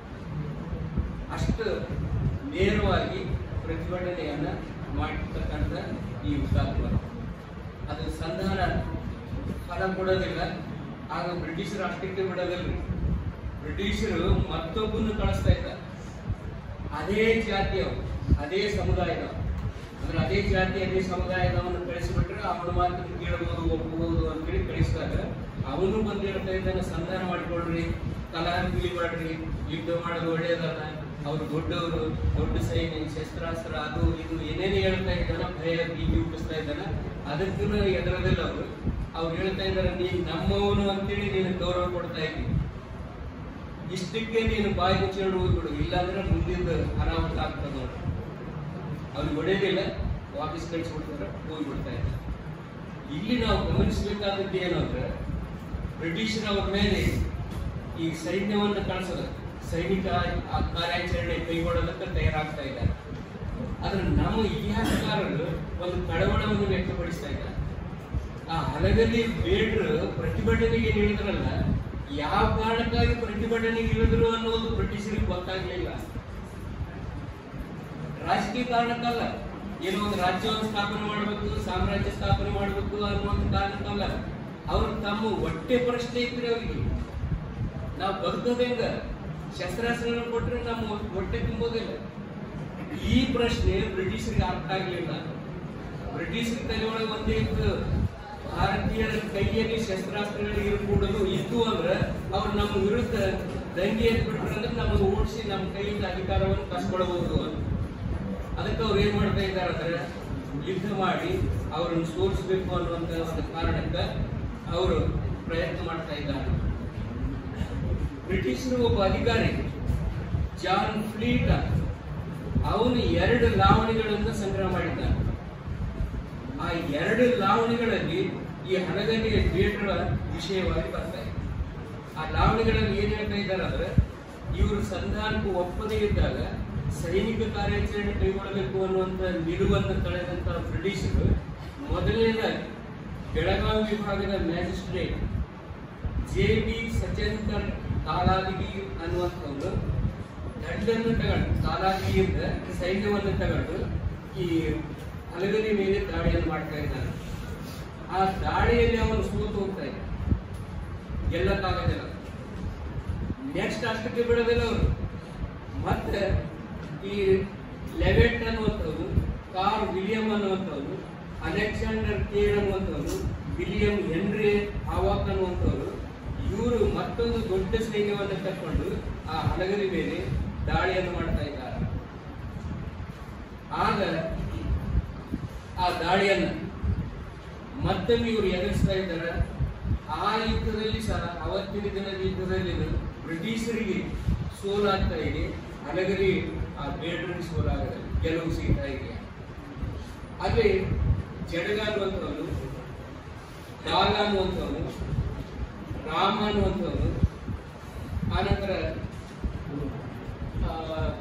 ಅಷ್ಟು ನೇರವಾಗಿ ಪ್ರತಿಭಟನೆಯನ್ನ ಮಾಡಿರ್ತಕ್ಕಂಥ ಈ ಹುತಾತ್ಮ ಅದು ಸಂಧಾನ ಫಲ ಕೊಡೋದಿಲ್ಲ ಆಗ ಬ್ರಿಟಿಷರು ಅಷ್ಟಕ್ಕೆ ಬಿಡೋದಿಲ್ರಿ ಬ್ರಿಟಿಷರು ಮತ್ತೊಬ್ಬನ್ನು ಕಳಿಸ್ತಾ ಇದ್ದಾರೆ ಅದೇ ಜಾತಿಯವರು ಅದೇ ಸಮುದಾಯದವರು ಅಂದ್ರೆ ಅದೇ ಜಾತಿ ಅದೇ ಸಮುದಾಯದವನ್ನ ಕಳಿಸಿಬಿಟ್ರೆ ಅವನ ಮಾತನ್ನು ಕೇಳಬಹುದು ಒಪ್ಪಬಹುದು ಅಂತೇಳಿ ಕಳಿಸಿದಾಗ ಅವನು ಬಂದು ಹೇಳ್ತಾ ಇದ್ದಾನೆ ಸಂಧಾನ ಮಾಡಿಕೊಳ್ರಿ ಕಲಹ ತಿಳಿಬಾಡ್ರಿ ಯುದ್ಧ ಮಾಡೋದು ಒಳ್ಳೇದಲ್ಲ ಅವ್ರು ದೊಡ್ಡವರು ದೊಡ್ಡ ಸೈನ್ಯ ಶಸ್ತ್ರಾಸ್ತ್ರ ಅದು ಇದು ಏನೇನು ಹೇಳ್ತಾ ಇದ್ದಾನ ಭಯ ಭೀತಿ ಹುಟ್ಟಿಸ್ತಾ ಇದ್ದಾನ ಅದಕ್ಕೂ ಎದರದಿಲ್ಲ ಅವರು ಅವ್ರು ಹೇಳ್ತಾ ಇದ್ದಾರೆ ನೀನ್ ನಮ್ಮವನು ಅಂತೇಳಿ ನೀನು ಗೌರವ ಕೊಡ್ತಾ ಇದ್ದೀನಿ ಇಷ್ಟಕ್ಕೆ ನೀನು ಬಾಯಿ ಮುಚ್ಚಿಕೊಂಡು ಹೋಗ್ಬಿಡು ಇಲ್ಲಾಂದ್ರೆ ಮುಂದಿನ ಅನಾಹುತ ಆಗ್ತದೆ ನೋಡಿ ಅವ್ರಿಗೆ ಹೊಡೆಯೋದಿಲ್ಲ ವಾಪಸ್ ಕಳಿಸ್ಬಿಡ್ತಾರೆ ಹೋಗ್ಬಿಡ್ತಾ ಇದ್ದಾರೆ ಇಲ್ಲಿ ನಾವು ಗಮನಿಸಬೇಕಾದದ್ದು ಏನು ಅಂದ್ರೆ ಬ್ರಿಟಿಷರ ಅವ್ರ ಮೇಲೆ ಈ ಸೈನ್ಯವನ್ನು ಕಳಿಸೋದು ಸೈನಿಕ ಆ ಕಾರ್ಯಾಚರಣೆ ಕೈಗೊಳ್ಳೋದಕ್ಕೆ ತಯಾರಾಗ್ತಾ ಇದ್ದಾರೆ ಆದ್ರೆ ನಮ್ಮ ಇತಿಹಾಸಕಾರರು ಒಂದು ಕಳವಳವನ್ನು ವ್ಯಕ್ತಪಡಿಸ್ತಾ ಇದ್ದಾರೆ ಆ ಹಲಗಲ್ಲಿ ಬೇಡ್ರು ಪ್ರತಿಭಟನೆಗೆ ಇಳಿದ್ರಲ್ಲ ಯಾವ ಕಾರಣಕ್ಕಾಗಿ ಪ್ರತಿಭಟನೆಗೆ ಇಳಿದ್ರು ಅನ್ನೋದು ಬ್ರಿಟಿಷರಿಗೆ ಗೊತ್ತಾಗ್ಲಿಲ್ಲ ರಾಜಕೀಯ ಕಾರಣಕ್ಕಲ್ಲ ಏನೋ ಒಂದು ರಾಜ್ಯವನ್ನು ಸ್ಥಾಪನೆ ಮಾಡಬೇಕು ಸಾಮ್ರಾಜ್ಯ ಸ್ಥಾಪನೆ ಮಾಡಬೇಕು ಅನ್ನುವಂಥ ಕಾರಣಕ್ಕಲ್ಲ ಅವ್ರು ತಮ್ಮ ಹೊಟ್ಟೆ ಪ್ರಶ್ನೆ ಇದ್ರೆ ಅವರಿಗೆ ನಾವು ಬದುಕೋದು ಹೆಂಗ ಶಸ್ತ್ರಾಸ್ತ್ರಗಳನ್ನು ಕೊಟ್ರೆ ನಮ್ಮ ಹೊಟ್ಟೆ ತುಂಬೋದಿಲ್ಲ ಈ ಪ್ರಶ್ನೆ ಬ್ರಿಟಿಷರಿಗೆ ಅರ್ಥ ಆಗ್ಲಿಲ್ಲ ಬ್ರಿಟಿಷರ ತಲೆಯೊಳಗೆ ಒಂದೇ ಇತ್ತು ಭಾರತೀಯರ ಕೈಯಲ್ಲಿ ಶಸ್ತ್ರಾಸ್ತ್ರಗಳು ಇರ್ಕೂಡದು ಇದ್ದು ಅಂದ್ರೆ ಅವ್ರು ನಮ್ಮ ವಿರುದ್ಧ ದಂಗೆ ಎದ್ಬಿಟ್ರು ಅಂದ್ರೆ ನಮ್ಮನ್ನು ಓಡಿಸಿ ನಮ್ಮ ಕೈಯಿಂದ ಅಧಿಕಾರವನ್ನು ಕಸ್ಕೊಳ್ಬಹುದು ಅಂತ ಅದಕ್ಕೆ ಅವ್ರು ಏನ್ ಮಾಡ್ತಾ ಇದ್ದಾರೆ ಅಂದ್ರೆ ಯುದ್ಧ ಮಾಡಿ ಅವರನ್ನು ಸೋಲಿಸಬೇಕು ಅನ್ನುವಂತ ಒಂದು ಕಾರಣಕ್ಕೆ ಅವರು ಪ್ರಯತ್ನ ಮಾಡ್ತಾ ಇದ್ದಾರೆ ಬ್ರಿಟಿಷರು ಒಬ್ಬ ಅಧಿಕಾರಿ ಜಾನ್ ಫ್ಲೀಟ್ ಅವನು ಎರಡು ಲಾವಣಿಗಳನ್ನು ಸಂಗ್ರಹ ಮಾಡಿದ್ದಾನೆ ಆ ಎರಡು ಲಾವಣಿಗಳಲ್ಲಿ ಈ ಹಣಗಂಡಿಗೆ ಥಿಯೇಟರ್ ವಿಷಯವಾಗಿ ಬರ್ತಾ ಇದೆ ಆ ಲಾವಣಿಗಳಲ್ಲಿ ಏನ್ ಹೇಳ್ತಾ ಇದ್ದಾರೆ ಅಂದ್ರೆ ಇವರು ಸಂಧಾನಕ್ಕೂ ಒಪ್ಪದೇ ಇದ್ದಾಗ ಸೈನಿಕ ಕಾರ್ಯಾಚರಣೆ ಕೈಗೊಳ್ಳಬೇಕು ಅನ್ನುವಂತ ನಿಲುವನ್ನು ತಳೆದಂತ ಬ್ರಿಟಿಷರು ಮೊದಲನೇದಾಗಿ ಬೆಳಗಾವಿ ವಿಭಾಗದ ಮ್ಯಾಜಿಸ್ಟ್ರೇಟ್ ಜೆ ಬಿ ಸಚೇಂದರ್ ತಾಲಾದಿಗಿ ಅನ್ನುವಂಥವ್ರು ದಂಡನ್ನು ತಗೊಂಡು ತಾಲಾದಿಗಿಯಿಂದ ಸೈನ್ಯವನ್ನು ತಗೊಂಡು ಈ ಹಲಗರಿ ಮೇಲೆ ದಾಳಿಯನ್ನು ಮಾಡ್ತಾ ಇದ್ದಾನೆ ಆ ದಾಳಿಯಲ್ಲಿ ಅವನು ಸೋತು ಹೋಗ್ತಾ ಇದ್ದ ಗೆಲ್ಲಕ್ಕಾಗೋದಿಲ್ಲ ನೆಕ್ಸ್ಟ್ ಅಷ್ಟಕ್ಕೆ ಬಿಡೋದಿಲ್ಲ ಅವರು ಮತ್ತೆ ಈ ಲೆವೆಟ್ ಅನ್ನುವಂಥವ್ರು ಕಾರ್ ವಿಲಿಯಂ ಅನ್ನುವಂಥವ್ರು ಅಲೆಕ್ಸಾಂಡರ್ ಕೇರ್ ಅನ್ನುವಂಥವ್ರು ವಿಲಿಯಂ ಹೆನ್ರಿ ಆವಾಕ್ ಅನ್ನುವಂಥವ್ರು ಇವರು ಮತ್ತೊಂದು ದೊಡ್ಡ ಸೈನ್ಯವನ್ನು ತಕ್ಕೊಂಡು ಆ ಹಲಗರಿ ಮೇಲೆ ದಾಳಿಯನ್ನು ಮಾಡ್ತಾ ಇದ್ದಾರೆ ಆಗ ಆ ದಾಳಿಯನ್ನ ಮತ್ತೊಮ್ಮೆ ಇವರು ಎದುರಿಸ್ತಾ ಇದ್ದಾರೆ ಆ ಯುದ್ಧದಲ್ಲಿ ಸಹ ಅವತ್ತಿನ ದಿನದ ಯುದ್ಧದಲ್ಲಿ ಬ್ರಿಟಿಷರಿಗೆ ಸೋಲಾಗ್ತಾ ಇದೆ ಹಲಗರಿ ಆ ಬೇಡರಿಗೆ ಸೋಲಾಗದ ಗೆಲುವು ಸಿಗ್ತಾ ಇದೆ ಅದೇ ಜಡಗ ಅನ್ನುವಂಥವನು ಬಾಲ ಅನ್ನುವಂಥವನು ರಾಮ ಅನ್ನುವಂಥವನು ಆನಂತರ ಆ,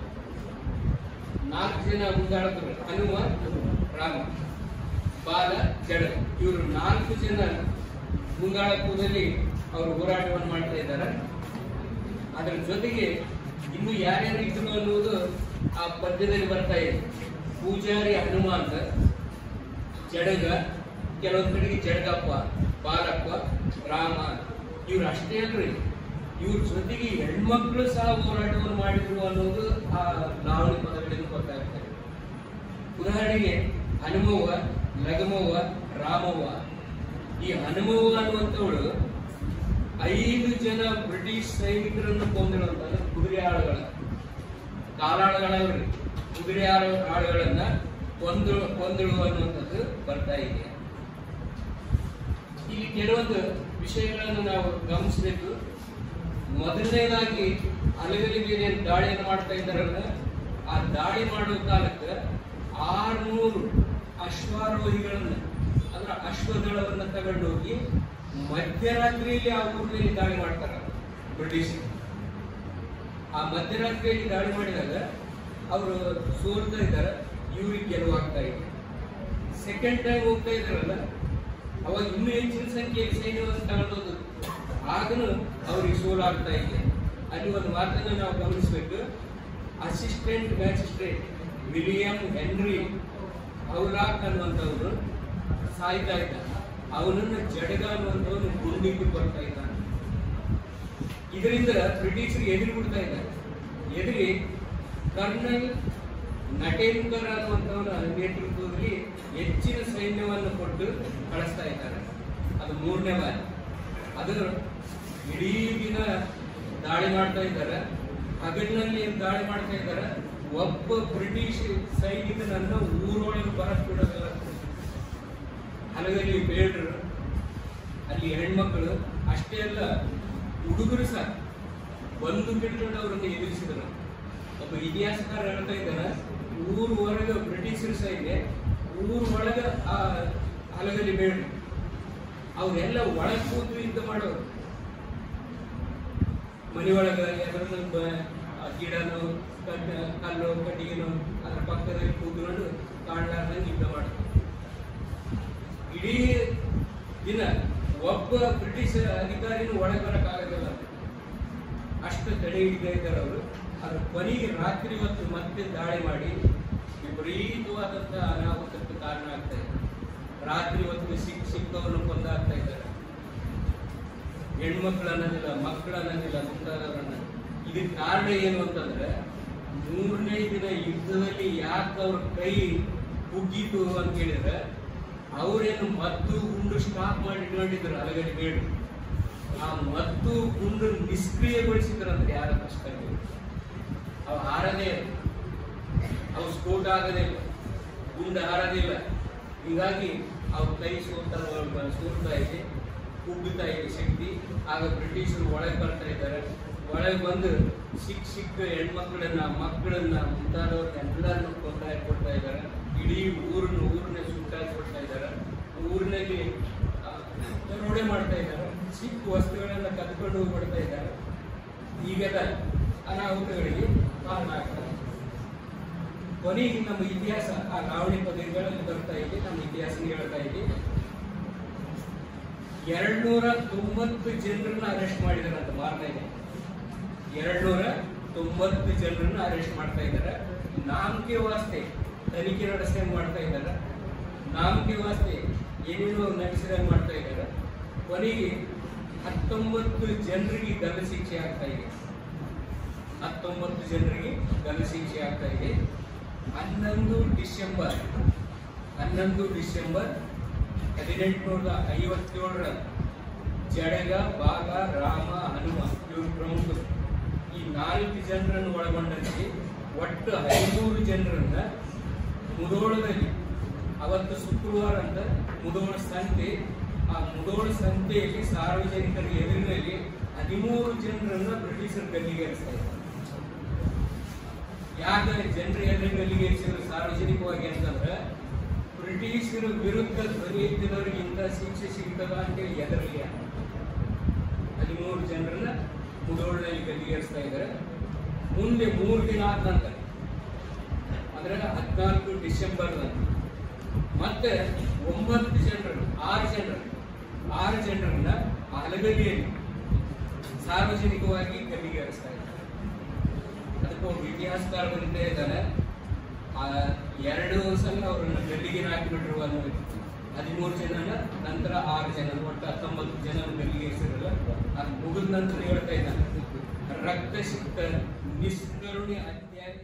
ನಾಲ್ಕು ಜನ ಮುಂದಾಳಕರು ಹನುಮ ರಾಮ ಬಾಲ ಜಡ ಇವರು ನಾಲ್ಕು ಜನ ಮುಂದಾಳತ್ವದಲ್ಲಿ ಅವರು ಹೋರಾಟವನ್ನು ಮಾಡ್ತಾ ಇದ್ದಾರೆ ಅದರ ಜೊತೆಗೆ ಇನ್ನು ಯಾರ್ಯಾರು ಇದ್ರು ಅನ್ನುವುದು ಆ ಪದ್ಯದಲ್ಲಿ ಬರ್ತಾ ಇದೆ ಪೂಜಾರಿ ಹನುಮ ಅಂತ ಜಡಗ ಕೆಲವೊಂದ್ ಕಡೆಗೆ ಜಡಗಪ್ಪ ಬಾಲಪ್ಪ ರಾಮ ಇವ್ರು ಅಷ್ಟೇ ಅಲ್ರಿ ಇವ್ರ ಜೊತೆಗೆ ಹೆಣ್ಮಕ್ಳು ಸಹ ಹೋರಾಟವನ್ನು ಮಾಡಿದ್ರು ಅನ್ನೋದು ಆ ಲಾವಣಿ ಪದಗಳಿಂದ ಗೊತ್ತಾಗ್ತದೆ ಉದಾಹರಣೆಗೆ ಹನುಮವ್ವ ಲಗಮವ್ವ ರಾಮವ್ವ ಈ ಹನುಮವ್ವ ಅನ್ನುವಂಥವಳು ಐದು ಜನ ಬ್ರಿಟಿಷ್ ಸೈನಿಕರನ್ನು ಕೊಂದಿರುವಂತ ಕುದುರೆ ಆಳುಗಳ ಕಾಲಾಳುಗಳಲ್ರಿ ಕುದುರೆ ಆಳು ಆಳುಗಳನ್ನ ಕೊಂದು ಕೊಂದಳು ಅನ್ನುವಂಥದ್ದು ಬರ್ತಾ ಇದೆ ಇಲ್ಲಿ ಕೆಲವೊಂದು ವಿಷಯಗಳನ್ನು ನಾವು ಗಮನಿಸಬೇಕು ಮೊದಲನೇದಾಗಿ ಅಲಗಲಿ ಮೇಲೆ ಏನ್ ದಾಳಿಯನ್ನು ಮಾಡ್ತಾ ಇದ್ದಾರಲ್ಲ ಆ ದಾಳಿ ಮಾಡುವ ಕಾಲಕ್ಕೆ ಆರ್ನೂರು ಅಶ್ವಾರೋಹಿಗಳನ್ನ ಅಂದ್ರೆ ಅಶ್ವದಳವನ್ನ ತಗೊಂಡೋಗಿ ಮಧ್ಯರಾತ್ರಿಯಲ್ಲಿ ಆ ಊರಿನಲ್ಲಿ ದಾಳಿ ಮಾಡ್ತಾರ ಬ್ರಿಟಿಷ್ ಆ ಮಧ್ಯರಾತ್ರಿಯಲ್ಲಿ ದಾಳಿ ಮಾಡಿದಾಗ ಅವರು ಸೋಲ್ತಾ ಇದ್ದಾರೆ ಇವ್ರಿಗೆ ಗೆಲುವಾಗ್ತಾ ಇದೆ ಸೆಕೆಂಡ್ ಟೈಮ್ ಹೋಗ್ತಾ ಇದ್ದಾರಲ್ಲ ಅವಾಗ ಇನ್ನೂ ಹೆಚ್ಚಿನ ಸಂಖ್ಯೆಯಲ್ಲಿ ಸೈನ್ಯವನ್ನು ತಗೊಂಡೋದು ಆಗನು ಅವ್ರಿಗೆ ಸೋಲಾಗ್ತಾ ಇದೆ ಅಲ್ಲಿ ಒಂದು ಮಾತನ್ನು ನಾವು ಗಮನಿಸಬೇಕು ಅಸಿಸ್ಟೆಂಟ್ ಮ್ಯಾಜಿಸ್ಟ್ರೇಟ್ ವಿಲಿಯಂ ಹೆನ್ರಿ ಔಲಾಕ್ ಅನ್ನುವಂಥವ್ರು ಸಾಯ್ತಾ ಇದ್ದ ಅವನನ್ನ ಜಡಗ ಅನ್ನುವಂಥವನು ಗುಂಡಿಗೆ ಬರ್ತಾ ಇದ್ದಾನೆ ಇದರಿಂದ ಬ್ರಿಟಿಷರಿಗೆ ಎದುರು ಬಿಡ್ತಾ ಇದ್ದಾರೆ ಎದುರಿ ಕರ್ನಲ್ ನಟೇಂಕರ್ ಅನ್ನುವಂಥವನ ನೇತೃತ್ವದಲ್ಲಿ ಹೆಚ್ಚಿನ ಸೈನ್ಯವನ್ನು ಕೊಟ್ಟು ಕಳಿಸ್ತಾ ಇದ್ದಾರೆ ಅದು ಮೂರನೇ ಬಾರಿ ಅದು ಇಡೀ ದಿನ ದಾಳಿ ಮಾಡ್ತಾ ಇದ್ದಾರೆ ಹಗಲಿನಲ್ಲಿ ಏನ್ ದಾಳಿ ಮಾಡ್ತಾ ಇದ್ದಾರೆ ಒಬ್ಬ ಬ್ರಿಟಿಷ್ ಸೈನಿಕನನ್ನ ಊರೊಳಗೆ ಬರಕ್ ಬಿಡೋದಿಲ್ಲ ಹಲಗಲ್ಲಿ ಬೇಡ್ರು ಅಲ್ಲಿ ಹೆಣ್ಮಕ್ಳು ಅಷ್ಟೇ ಅಲ್ಲ ಹುಡುಗರು ಸಹ ಬಂದು ಬಿಟ್ಕೊಂಡು ಅವರನ್ನು ಎದುರಿಸಿದರು ಒಬ್ಬ ಇತಿಹಾಸಕಾರ ಹೇಳ್ತಾ ಇದ್ದಾನೆ ಊರು ಹೊರಗೆ ಬ್ರಿಟಿಷರು ಸೈನ್ಯ ಊರು ಒಳಗ ಆ ಹಲಗಲ್ಲಿ ಬೇಡ್ರು ಅವರೆಲ್ಲ ಒಳಗೆ ಕೂತು ಯುದ್ಧ ಮಾಡೋರು ಮನೆಯೊಳಗ ಯಾವ್ದಾದ್ರು ಬ- ಆ ಗಿಡನೋ ಕಡ್ಡ ಕಲ್ಲು ಕಟ್ಟಿಗೆನೋ ಅದ್ರ ಪಕ್ಕದಲ್ಲಿ ಕೂತ್ಕೊಂಡು ಕಾಣ್ಲಾರ್ದಂಗೆ ಯುದ್ಧ ಮಾಡ್ತಾರೆ ಇಡೀ ದಿನ ಒಬ್ಬ ಬ್ರಿಟಿಷ್ ಅಧಿಕಾರಿನೂ ಒಳಗೆ ಬರಕ್ಕಾಗೋದಿಲ್ಲ ಅಷ್ಟು ತಡೆ ಹಿಡಿತಾ ಇದ್ದಾರೆ ಅವರು ಅದ್ರ ಕೊನೆಗೆ ರಾತ್ರಿ ಹೊತ್ತು ಮತ್ತೆ ದಾಳಿ ಮಾಡಿ ವಿಪರೀತವಾದಂತ ಅನಾಹುತಕ್ಕೆ ಕಾರಣ ಆಗ್ತಾ ಇದೆ ರಾತ್ರಿ ಹೊತ್ತು ಸಿಕ್ಕ ಸಿಕ್ಕವನ್ನು ಕೊಂದಾಗ್ತಾ ಇದ್ದಾರೆ ಹೆಣ್ಮಕ್ಳು ಅನ್ನೋದಿಲ್ಲ ಮಕ್ಕಳು ಅನ್ನೋದಿಲ್ಲ ಮುಂತಾದವರನ್ನ ಇದಕ್ಕೆ ಕಾರಣ ಏನು ಅಂತಂದ್ರೆ ಮೂರನೇ ದಿನ ಯುದ್ಧದಲ್ಲಿ ಯಾಕೆ ಅವ್ರ ಕೈ ಕುಗ್ಗಿತು ಅಂತ ಹೇಳಿದ್ರೆ ಅವರೇನು ಮದ್ದು ಗುಂಡು ಸ್ಟಾಕ್ ಮಾಡಿ ಇಟ್ಕೊಂಡಿದ್ರು ಅಲಗಡಿ ಬೇಡು ಆ ಮದ್ದು ಗುಂಡು ನಿಷ್ಕ್ರಿಯಗೊಳಿಸಿದ್ರಂದ್ರೆ ಯಾರ ಕಷ್ಟ ಅವು ಹಾರದೇ ಇಲ್ಲ. ಅವು ಸ್ಫೋಟ ಆಗದೇ ಇಲ್ಲ ಗುಂಡು ಹಾರದಿಲ್ಲ ಹೀಗಾಗಿ ಅವ್ರ ಕೈ ಸೋತ ಸೋಲ್ತಾ ಇದೆ ಕುಗ್ಗುತ್ತಾ ಇದೆ ಶಕ್ತಿ ಆಗ ಬ್ರಿಟಿಷರು ಒಳಗೆ ಬರ್ತಾ ಇದ್ದಾರೆ ಒಳಗೆ ಬಂದು ಸಿಕ್ಕ ಸಿಕ್ಕ ಹೆಣ್ಮಕ್ಳನ್ನ ಮಕ್ಕಳನ್ನ ಮುಂತಾದವ್ರನ್ನೆಲ್ಲರನ್ನು ತೊಂದರೆ ಕೊಡ್ತಾ ಇದ್ದಾರೆ ಇಡೀ ಊರನ್ನು ಊರನ್ನ ಸುಟ್ಟಾಕಿ ಕೊಡ್ತಾ ಇದ್ದಾರೆ ಊರಿನಲ್ಲಿ ದರೋಡೆ ಮಾಡ್ತಾ ಇದ್ದಾರೆ ಸಿಕ್ಕ ವಸ್ತುಗಳನ್ನ ಕದ್ಕೊಂಡು ಹೋಗ್ಬಿಡ್ತಾ ಇದ್ದಾರೆ ಈಗೆಲ್ಲ ಅನಾಹುತಗಳಿಗೆ ಕಾರಣ ಆಗ್ತದೆ ಕೊನೆಗೆ ನಮ್ಮ ಇತಿಹಾಸ ಆ ಲಾವಣಿ ಪದಗಳಲ್ಲಿ ಬರ್ತಾ ಇದೆ ನಮ್ಮ ಇತಿಹಾಸ ಹೇಳ್ತಾ ಇದೆ ಎರಡ್ನೂರ ತೊಂಬತ್ತು ಜನರನ್ನ ಅರೆಸ್ಟ್ ಮಾಡಿದಾರೆ ಅಂತ ಮಾರ್ತಾ ಇದೆ ಎರಡ್ನೂರ ತೊಂಬತ್ತು ಜನರನ್ನ ಅರೆಸ್ಟ್ ಮಾಡ್ತಾ ಇದ್ದಾರೆ ನಾಮಕೆ ವಾಸ್ತೆ ತನಿಖೆ ನಡೆಸಿದಂಗೆ ಮಾಡ್ತಾ ಇದ್ದಾರೆ ನಾಮಕೆ ವಾಸ್ತೆ ಏನೇನೋ ನಡೆಸಿದಂಗೆ ಮಾಡ್ತಾ ಇದ್ದಾರೆ ಕೊನೆಗೆ ಹತ್ತೊಂಬತ್ತು ಜನರಿಗೆ ಗಲ್ಲ ಶಿಕ್ಷೆ ಆಗ್ತಾ ಇದೆ ಹತ್ತೊಂಬತ್ತು ಜನರಿಗೆ ಗಲ್ಲ ಶಿಕ್ಷೆ ಆಗ್ತಾ ಇದೆ ಹನ್ನೊಂದು ಡಿಸೆಂಬರ್ ಹನ್ನೊಂದು ಡಿಸೆಂಬರ್ ಹದಿನೆಂಟುನೂರ ಐವತ್ತೇಳರ ಜಡಗ ಬಾಗ ರಾಮ ಹನುಮ ಇವರು ಪ್ರಮುಖರು ಈ ನಾಲ್ಕು ಜನರನ್ನು ಒಳಗೊಂಡಂತೆ ಒಟ್ಟು ಐನೂರು ಜನರನ್ನ ಮುದೋಳದಲ್ಲಿ ಅವತ್ತು ಶುಕ್ರವಾರ ಅಂತ ಮುದೋಳ ಸಂತೆ ಆ ಮುದೋಳ ಸಂತೆಯಲ್ಲಿ ಸಾರ್ವಜನಿಕರ ಎದುರಿನಲ್ಲಿ ಹದಿಮೂರು ಜನರನ್ನ ಬ್ರಿಟಿಷರು ಗಲ್ಲಿಗೇರಿಸ್ತಾ ಇದ್ದಾರೆ ಯಾಕೆ ಜನರ ಎದುರು ಗಲ್ಲಿಗೇರಿಸಿದ್ರು ಸಾರ್ವಜನಿಕವಾಗಿ ಅಂತಂದ್ರೆ ಬ್ರಿಟಿಷರ ವಿರುದ್ಧ ಧ್ವನಿ ಎತ್ತಿದವರಿಗೆ ಇಂಥ ಶಿಕ್ಷೆ ಸಿಗ್ತದ ಅಂತೇಳಿ ಎದರಲಿ ಹದಿಮೂರು ಜನರನ್ನ ಮುದೋಳಿನಲ್ಲಿ ಗಲ್ಲಿಗೇರಿಸ್ತಾ ಇದ್ದಾರೆ ಮುಂದೆ ಮೂರು ದಿನ ಆದ ನಂತರ ಅಂದ್ರೆ ಹದಿನಾಲ್ಕು ಡಿಸೆಂಬರ್ ಮತ್ತೆ ಒಂಬತ್ತು ಜನರನ್ನು ಆರು ಜನರು ಆರು ಜನರನ್ನ ಹಲಗಲಿಯಲ್ಲಿ ಸಾರ್ವಜನಿಕವಾಗಿ ಗಲ್ಲಿಗೇರಿಸ್ತಾ ಇದ್ದಾರೆ ಅದಕ್ಕೆ ಒಬ್ಬ ಇತಿಹಾಸಕಾರ ಬರೀತಾ ಇದ್ದಾನೆ ಆ ಎರಡು ಸಲ ಅವರನ್ನು ಗಲ್ಲಿಗೆ ಹಾಕಿಬಿಟ್ರು ಅನ್ನೋ ಹದಿಮೂರು ಜನನ ನಂತರ ಆರು ಜನ ಒಟ್ಟು ಹತ್ತೊಂಬತ್ತು ಜನ ಗಲ್ಲಿಗೆ ಹೆಸರಲ್ಲ ಅದು ಮುಗಿದ ನಂತರ ಹೇಳ್ತಾ ಇದ್ದಾನೆ ರಕ್ತ ಸಿಕ್ತ ನಿಷ್ಕರುಣಿ ಅತ್ಯಾಗಿ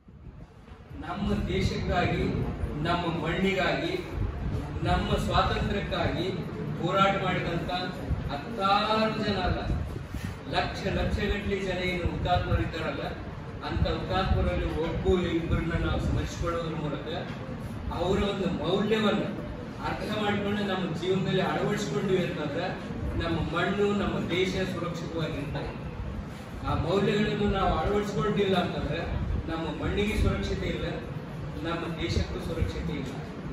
ನಮ್ಮ ದೇಶಕ್ಕಾಗಿ ನಮ್ಮ ಮಣ್ಣಿಗಾಗಿ ನಮ್ಮ ಸ್ವಾತಂತ್ರ್ಯಕ್ಕಾಗಿ ಹೋರಾಟ ಮಾಡಿದಂತ ಹತ್ತಾರು ಜನ ಅಲ್ಲ ಲಕ್ಷ ಲಕ್ಷಗಟ್ಟಲೆ ಜನ ಏನು ಹುತಾತ್ಮರಿದ್ದಾರಲ್ಲ ಅಂತ ಹುತಾತ್ಮರಲ್ಲಿ ಒಬ್ಬರು ಇಬ್ಬರನ್ನ ನಾವು ಸ್ಮರಿಸಿಕೊಳ್ಳೋದ್ರ ಮೂಲಕ ಅವರ ಒಂದು ಮೌಲ್ಯವನ್ನು ಅರ್ಥ ಮಾಡಿಕೊಂಡು ನಮ್ಮ ಜೀವನದಲ್ಲಿ ಅಳವಡಿಸಿಕೊಂಡ್ವಿ ಅಂತಂದ್ರೆ ನಮ್ಮ ಮಣ್ಣು ನಮ್ಮ ದೇಶ ಸುರಕ್ಷಿತವಾಗಿರ್ತದೆ ಆ ಮೌಲ್ಯಗಳನ್ನು ನಾವು ಅಳವಡಿಸಿಕೊಂಡಿಲ್ಲ ಅಂತಂದ್ರೆ ನಮ್ಮ ಮಣ್ಣಿಗೆ ಸುರಕ್ಷತೆ ಇಲ್ಲ ನಮ್ಮ ದೇಶಕ್ಕೂ ಸುರಕ್ಷತೆ ಇಲ್ಲ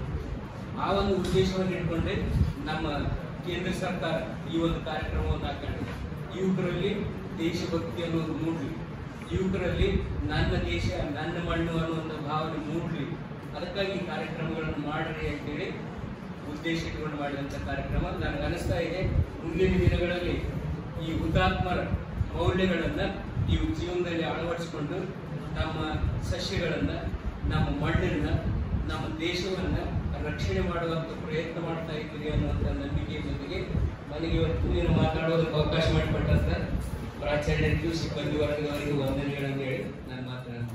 ಆ ಒಂದು ಉದ್ದೇಶವನ್ನು ಇಟ್ಕೊಂಡೆ ನಮ್ಮ ಕೇಂದ್ರ ಸರ್ಕಾರ ಈ ಒಂದು ಕಾರ್ಯಕ್ರಮವನ್ನು ಹಾಕೊಂಡಿದೆ ಯುವಕರಲ್ಲಿ ದೇಶಭಕ್ತಿ ಅನ್ನೋದು ಮೂಡ್ಲಿ ಯುವಕರಲ್ಲಿ ನನ್ನ ದೇಶ ನನ್ನ ಮಣ್ಣು ಅನ್ನುವಂಥ ಭಾವನೆ ಮೂಡ್ಲಿ ಅದಕ್ಕಾಗಿ ಈ ಕಾರ್ಯಕ್ರಮಗಳನ್ನು ಮಾಡ್ರಿ ಅಂತೇಳಿ ಉದ್ದೇಶ ಇಟ್ಕೊಂಡು ಮಾಡಿದಂಥ ಕಾರ್ಯಕ್ರಮ ನನಗೆ ಅನಿಸ್ತಾ ಇದೆ ಮುಂದಿನ ದಿನಗಳಲ್ಲಿ ಈ ಹುತಾತ್ಮರ ಮೌಲ್ಯಗಳನ್ನ ನೀವು ಜೀವನದಲ್ಲಿ ಅಳವಡಿಸಿಕೊಂಡು ನಮ್ಮ ಸಸ್ಯಗಳನ್ನ ನಮ್ಮ ಮಣ್ಣನ್ನ ನಮ್ಮ ದೇಶವನ್ನ ರಕ್ಷಣೆ ಮಾಡುವಂತ ಪ್ರಯತ್ನ ಮಾಡ್ತಾ ಇದ್ದೀರಿ ಅನ್ನುವಂಥ ನಂಬಿಕೆಯ ಜೊತೆಗೆ ನನಗೆ ಇವತ್ತು ನೀನು ಮಾತಾಡೋದಕ್ಕೆ ಅವಕಾಶ ಮಾಡಿಕೊಟ್ಟಂತ ಪ್ರಾಚಾರ್ಯರಿಗೂ ಸಿಬ್ಬಂದಿ ವರ್ಗದವರಿಗೂ ವಂದನೆಗಳನ್ನು ಹೇಳಿ ನಾನು ಮಾತನಾಡ್ತೀನಿ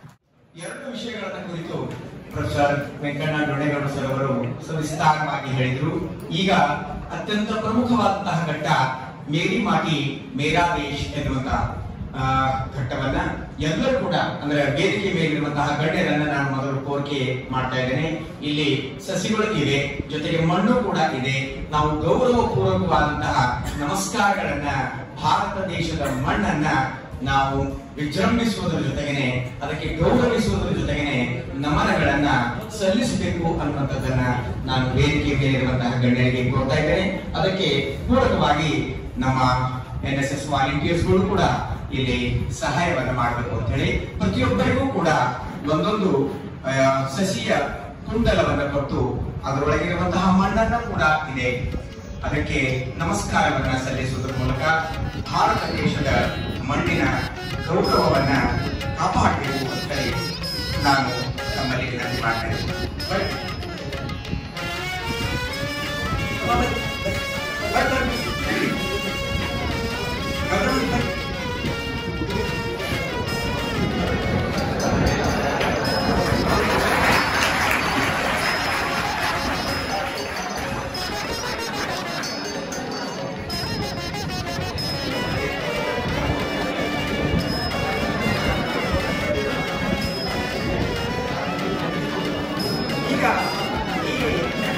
ಎರಡು ವಿಷಯಗಳನ್ನ ಕುರಿತು ಪ್ರೊಫೆಸರ್ ವೆಂಕಣ್ಣ ಡೊಣೆಗೌಡ ಸರ್ ಅವರು ಸವಿಸ್ತಾರವಾಗಿ ಹೇಳಿದ್ರು ಈಗ ಅತ್ಯಂತ ಪ್ರಮುಖವಾದಂತಹ ಘಟ್ಟ ಮೇರಿ ಮಾಟಿ ಮೇರಾ ದೇಶ್ ಎನ್ನುವಂತಹ ಆ, ಘಟ್ಟವನ್ನ ಎಲ್ಲರೂ ಕೂಡ ಅಂದ್ರೆ ವೇದಿಕೆ ಮೇಲಿರುವಂತಹ ಗಣ್ಯರನ್ನ ನಾನು ಮೊದಲು ಕೋರಿಕೆ ಮಾಡ್ತಾ ಇದ್ದೇನೆ ಇಲ್ಲಿ ಸಸಿಗಳು ಇದೆ ಜೊತೆಗೆ ಮಣ್ಣು ಕೂಡ ಇದೆ ನಾವು ಗೌರವ ಪೂರ್ವಕವಾದಂತಹ ನಮಸ್ಕಾರಗಳನ್ನ ಭಾರತ ದೇಶದ ಮಣ್ಣನ್ನ ನಾವು ವಿಜೃಂಭಿಸುವುದರ ಜೊತೆಗೇನೆ ಅದಕ್ಕೆ ಗೌರವಿಸುವುದರ ಜೊತೆಗೇನೆ ನಮನಗಳನ್ನ ಸಲ್ಲಿಸಬೇಕು ಅನ್ನುವಂಥದ್ದನ್ನ ನಾನು ವೇದಿಕೆ ಮೇಲಿರುವಂತಹ ಗಣ್ಯರಿಗೆ ಕೋರ್ತಾ ಇದ್ದೇನೆ ಅದಕ್ಕೆ ಪೂರಕವಾಗಿ ನಮ್ಮ ಎನ್ ಎಸ್ ಎಸ್ ವಾಲಂಟಿಯರ್ಸ್ಗಳು ಕೂಡ ಇಲ್ಲಿ ಸಹಾಯವನ್ನ ಮಾಡಬೇಕು ಅಂತ ಹೇಳಿ ಪ್ರತಿಯೊಬ್ಬರಿಗೂ ಕೂಡ ಒಂದೊಂದು ಆ, ಸಸಿಯ ಕುಂಡಲವನ್ನ ಕೊಟ್ಟು ಅದರೊಳಗಿರುವಂತಹ ಮಣ್ಣನ್ನ ಕೂಡ ಇದೆ ಅದಕ್ಕೆ ನಮಸ್ಕಾರವನ್ನ ಸಲ್ಲಿಸುವುದರ ಮೂಲಕ ಭಾರತ ದೇಶದ ಮಣ್ಣಿನ ಗೌರವವನ್ನ ಕಾಪಾಡಬೇಕು ಅಂತ ಹೇಳಿ ನಾನು ತಮ್ಮಲ್ಲಿ ವಿನಂತಿ ಮಾಡ್ತೇನೆ ಬನ್ನಿ. ಈಗ ಈ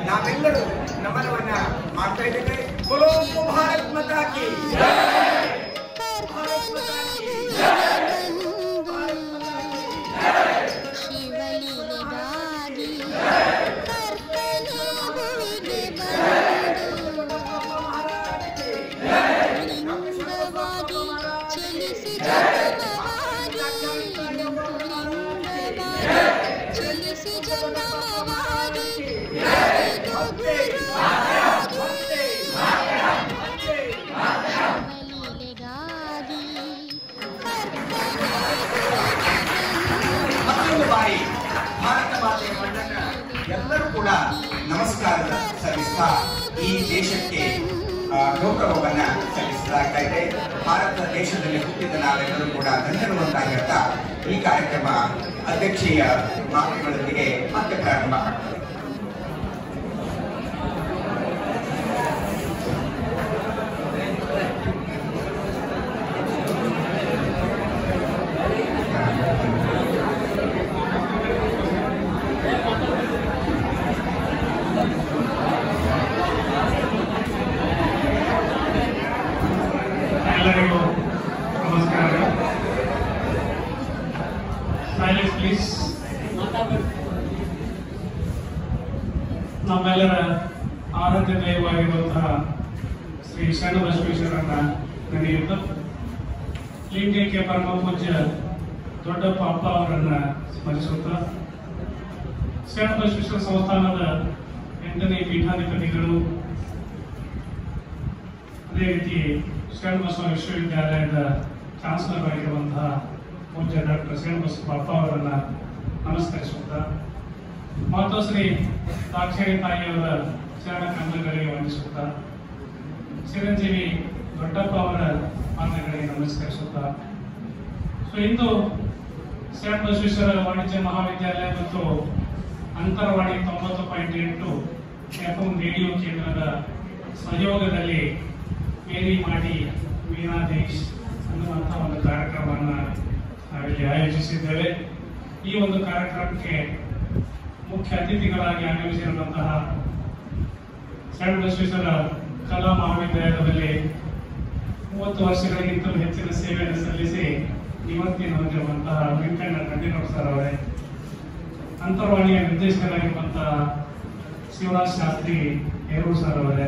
ನಾವೆಲ್ಲರೂ ನಮನವನ್ನ ಮಾಡ್ತಾ ಇದ್ದೇವೆ ಬೋಲೋ ಭಾರತ್ ಮಾತಾ ಕಿ ಭಾರತ್ ಮಾತಾ ಕಿ ಭಾರತ್ ಮಾತಾ ಕಿ ಶಿವಲೀಲೆಗಾಗಿ ಕರ್ತನೆ ಭುವಿಗೆ ಬಂದು ಲಿಂಗವಾಗಿ ಚಲಿಸಿ ಜಂಗಮವಾಗಿ ಲಿಂಗವಾಗಿ ಚಲಿಸಿ ಜಂಗಮವಾಗಿ ಶಿವಲೀಲೆಗಾಗಿ ಮತ್ತೊಂದು ಬಾರಿ ಭಾರತ ಮಾತೆಯ ಮಣ್ಣನ್ನ ಎಲ್ಲರೂ ಕೂಡ ನಮಸ್ಕಾರದ ಸಲ್ಲಿಸ್ತಾ ಈ ದೇಶಕ್ಕೆ ಆ, ಗೌರವವನ್ನ ಸಲ್ಲಿಸಲಾಗ್ತಾ ಇದೆ ಭಾರತ ದೇಶದಲ್ಲಿ ಹುಟ್ಟಿದ ನಾವೆಲ್ಲರೂ ಕೂಡ ಧನ್ಯರು ಅಂತ ಹೇಳ್ತಾ ಈ ಕಾರ್ಯಕ್ರಮ ಅಧ್ಯಕ್ಷೀಯ ಮಾತುಗಳೊಂದಿಗೆ ಮತ್ತೆ ಪ್ರಾರಂಭ ಆಗ್ತದೆ ಎಲ್ಲರಿಗೂ ನಮಸ್ಕಾರ ಸೈಲೆನ್ಸ್ ಪ್ಲೀಸ್ ನಮ್ಮೆಲ್ಲರ ಆರಾಧ್ಯ ದೈವವಾಗಿರುವಂತಹ ಶ್ರೀ ಶರಣ ಬಸವೇಶ್ವರನ್ನ ನೆನೆಯುತ್ತ ಲಿಂಗೈಕ್ಯ ಪರಮ ಪೂಜ್ಯ ದೊಡ್ಡಪ್ಪ ಅಪ್ಪ ಅವರನ್ನ ಸ್ಮರಿಸುತ್ತಾ ಶರಣ ಬಸವೇಶ್ವರ ಸಂಸ್ಥಾನದ ಎಂಟನೇ ಪೀಠಾಧಿಪತಿಗಳು ಅದೇ ರೀತಿ ಶರಣಬಸವ ವಿಶ್ವವಿದ್ಯಾಲಯದ ಚಾನ್ಸಲರ್ ಆಗಿರುವಂತಹ ಪೂಜ್ಯ ಡಾಕ್ಟರ್ ಶರಣಬಸವ ಅಪ್ಪ ಅವರನ್ನ ನಮಸ್ಕರಿಸುತ್ತಾ ಮಾತೋಶ್ರೀ ದಾಕ್ಷಾಯಿ ತಾಯಿಯವರ ಶರಣ ಕಂದಗಳಿಗೆ ವಂದಿಸುತ್ತಾ ಚಿರಂಜೀವಿ ದೊಡ್ಡಪ್ಪ ಅವರ ಪಾದಗಳಿಗೆ ನಮಸ್ಕರಿಸುತ್ತಾ ಸೊ ಇಂದು ಶರಣ ಬಸವೇಶ್ವರ ವಾಣಿಜ್ಯ ಮಹಾವಿದ್ಯಾಲಯ ಮತ್ತು ಅಂತರವಾಣಿ ತೊಂಬತ್ತು ಪಾಯಿಂಟ್ ಎಂಟು ಎಫ್ ರೇಡಿಯೋ ಕೇಂದ್ರದ ಸಹಯೋಗದಲ್ಲಿ ಮೇರಿ ಮಾಡಿ ಮೀನಾ ದೇಶ್ ಅನ್ನುವಂತಹ ಒಂದು ಕಾರ್ಯಕ್ರಮವನ್ನು ನಾವಿಲ್ಲಿ ಆಯೋಜಿಸಿದ್ದೇವೆ ಈ ಒಂದು ಕಾರ್ಯಕ್ರಮಕ್ಕೆ ಮುಖ್ಯ ಅತಿಥಿಗಳಾಗಿ ಆಗಮಿಸಿರುವಂತಹ ಶರಣ ಬಸವೇಶ್ವರ ಕಲಾ ಮಹಾವಿದ್ಯಾಲಯದಲ್ಲಿ ಮೂವತ್ತು ವರ್ಷಗಳಿಗಿಂತಲೂ ಹೆಚ್ಚಿನ ಸೇವೆಯನ್ನು ಸಲ್ಲಿಸಿ ನಿವೃತ್ತಿಯನ್ನು ಹೊಂದಿರುವಂತಹ ವೆಂಕಣ್ಣ ಕಂಡಿನೋಡ್ ಸರ್ ಅವರೇ ಅಂತರ್ವಾಣಿಯ ನಿರ್ದೇಶಕರಾಗಿರುವಂತಹ ಶಿವರಾಜ್ ಶಾಸ್ತ್ರಿ ಹೇರೂರ್ ಸರ್ ಅವರೇ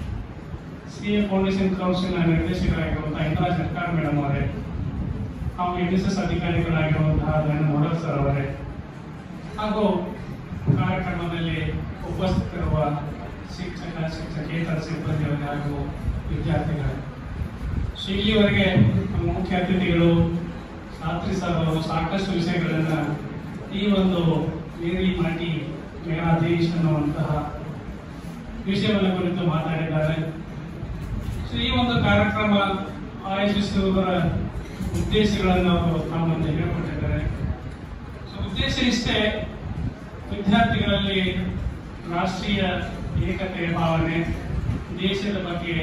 ಸಿ ಎ ಫೌಂಡೇಶನ್ ಕೌನ್ಸಿಲ್ನ ನಿರ್ದೇಶಕರಾಗಿರುವಂತಹ ಇಂದ್ರಾಜ್ ಸರ್ಕಾರ ಮೇಡಮ್ ಅವರೇ ಹಾಗೂ ಎನ್ ಎಸ್ ಎಸ್ ಅಧಿಕಾರಿಗಳಾಗಿರುವಂತಹ ದಯಾನಂದ ಹೊಡಲ್ ಸರ್ ಅವರೇ ಹಾಗೂ ಕಾರ್ಯಕ್ರಮದಲ್ಲಿ ಉಪಸ್ಥಿತರಿರುವ ಶಿಕ್ಷಕ ಶಿಕ್ಷಕೇತರ ಸಿಬ್ಬಂದಿಯವರಿಗೆ ಹಾಗೂ ವಿದ್ಯಾರ್ಥಿಗಳು ಸೊ ಇಲ್ಲಿವರೆಗೆ ನಮ್ಮ ಮುಖ್ಯ ಅತಿಥಿಗಳು ಶಾಸ್ತ್ರಿ ಸರ್ ಅವರು ಸಾಕಷ್ಟು ವಿಷಯಗಳನ್ನು ಈ ಒಂದು ಮೇರಿ ಮಾಟಿ ಮೇರಾದೇಶ್ ಅನ್ನುವಂತಹ ವಿಷಯವನ್ನು ಕುರಿತು ಮಾತಾಡಿದ್ದಾರೆ ಸೊ ಈ ಒಂದು ಕಾರ್ಯಕ್ರಮ ಆಯೋಜಿಸುವುದರ ಉದ್ದೇಶಗಳನ್ನು ಅವರು ನಮ್ಮ ಮುಂದೆ ಹೇಳಿಕೊಟ್ಟಿದ್ದಾರೆ ಸೊ ಉದ್ದೇಶ ಇಷ್ಟೇ ವಿದ್ಯಾರ್ಥಿಗಳಲ್ಲಿ ರಾಷ್ಟ್ರೀಯ ಏಕತೆಯ ಭಾವನೆ ದೇಶದ ಬಗ್ಗೆ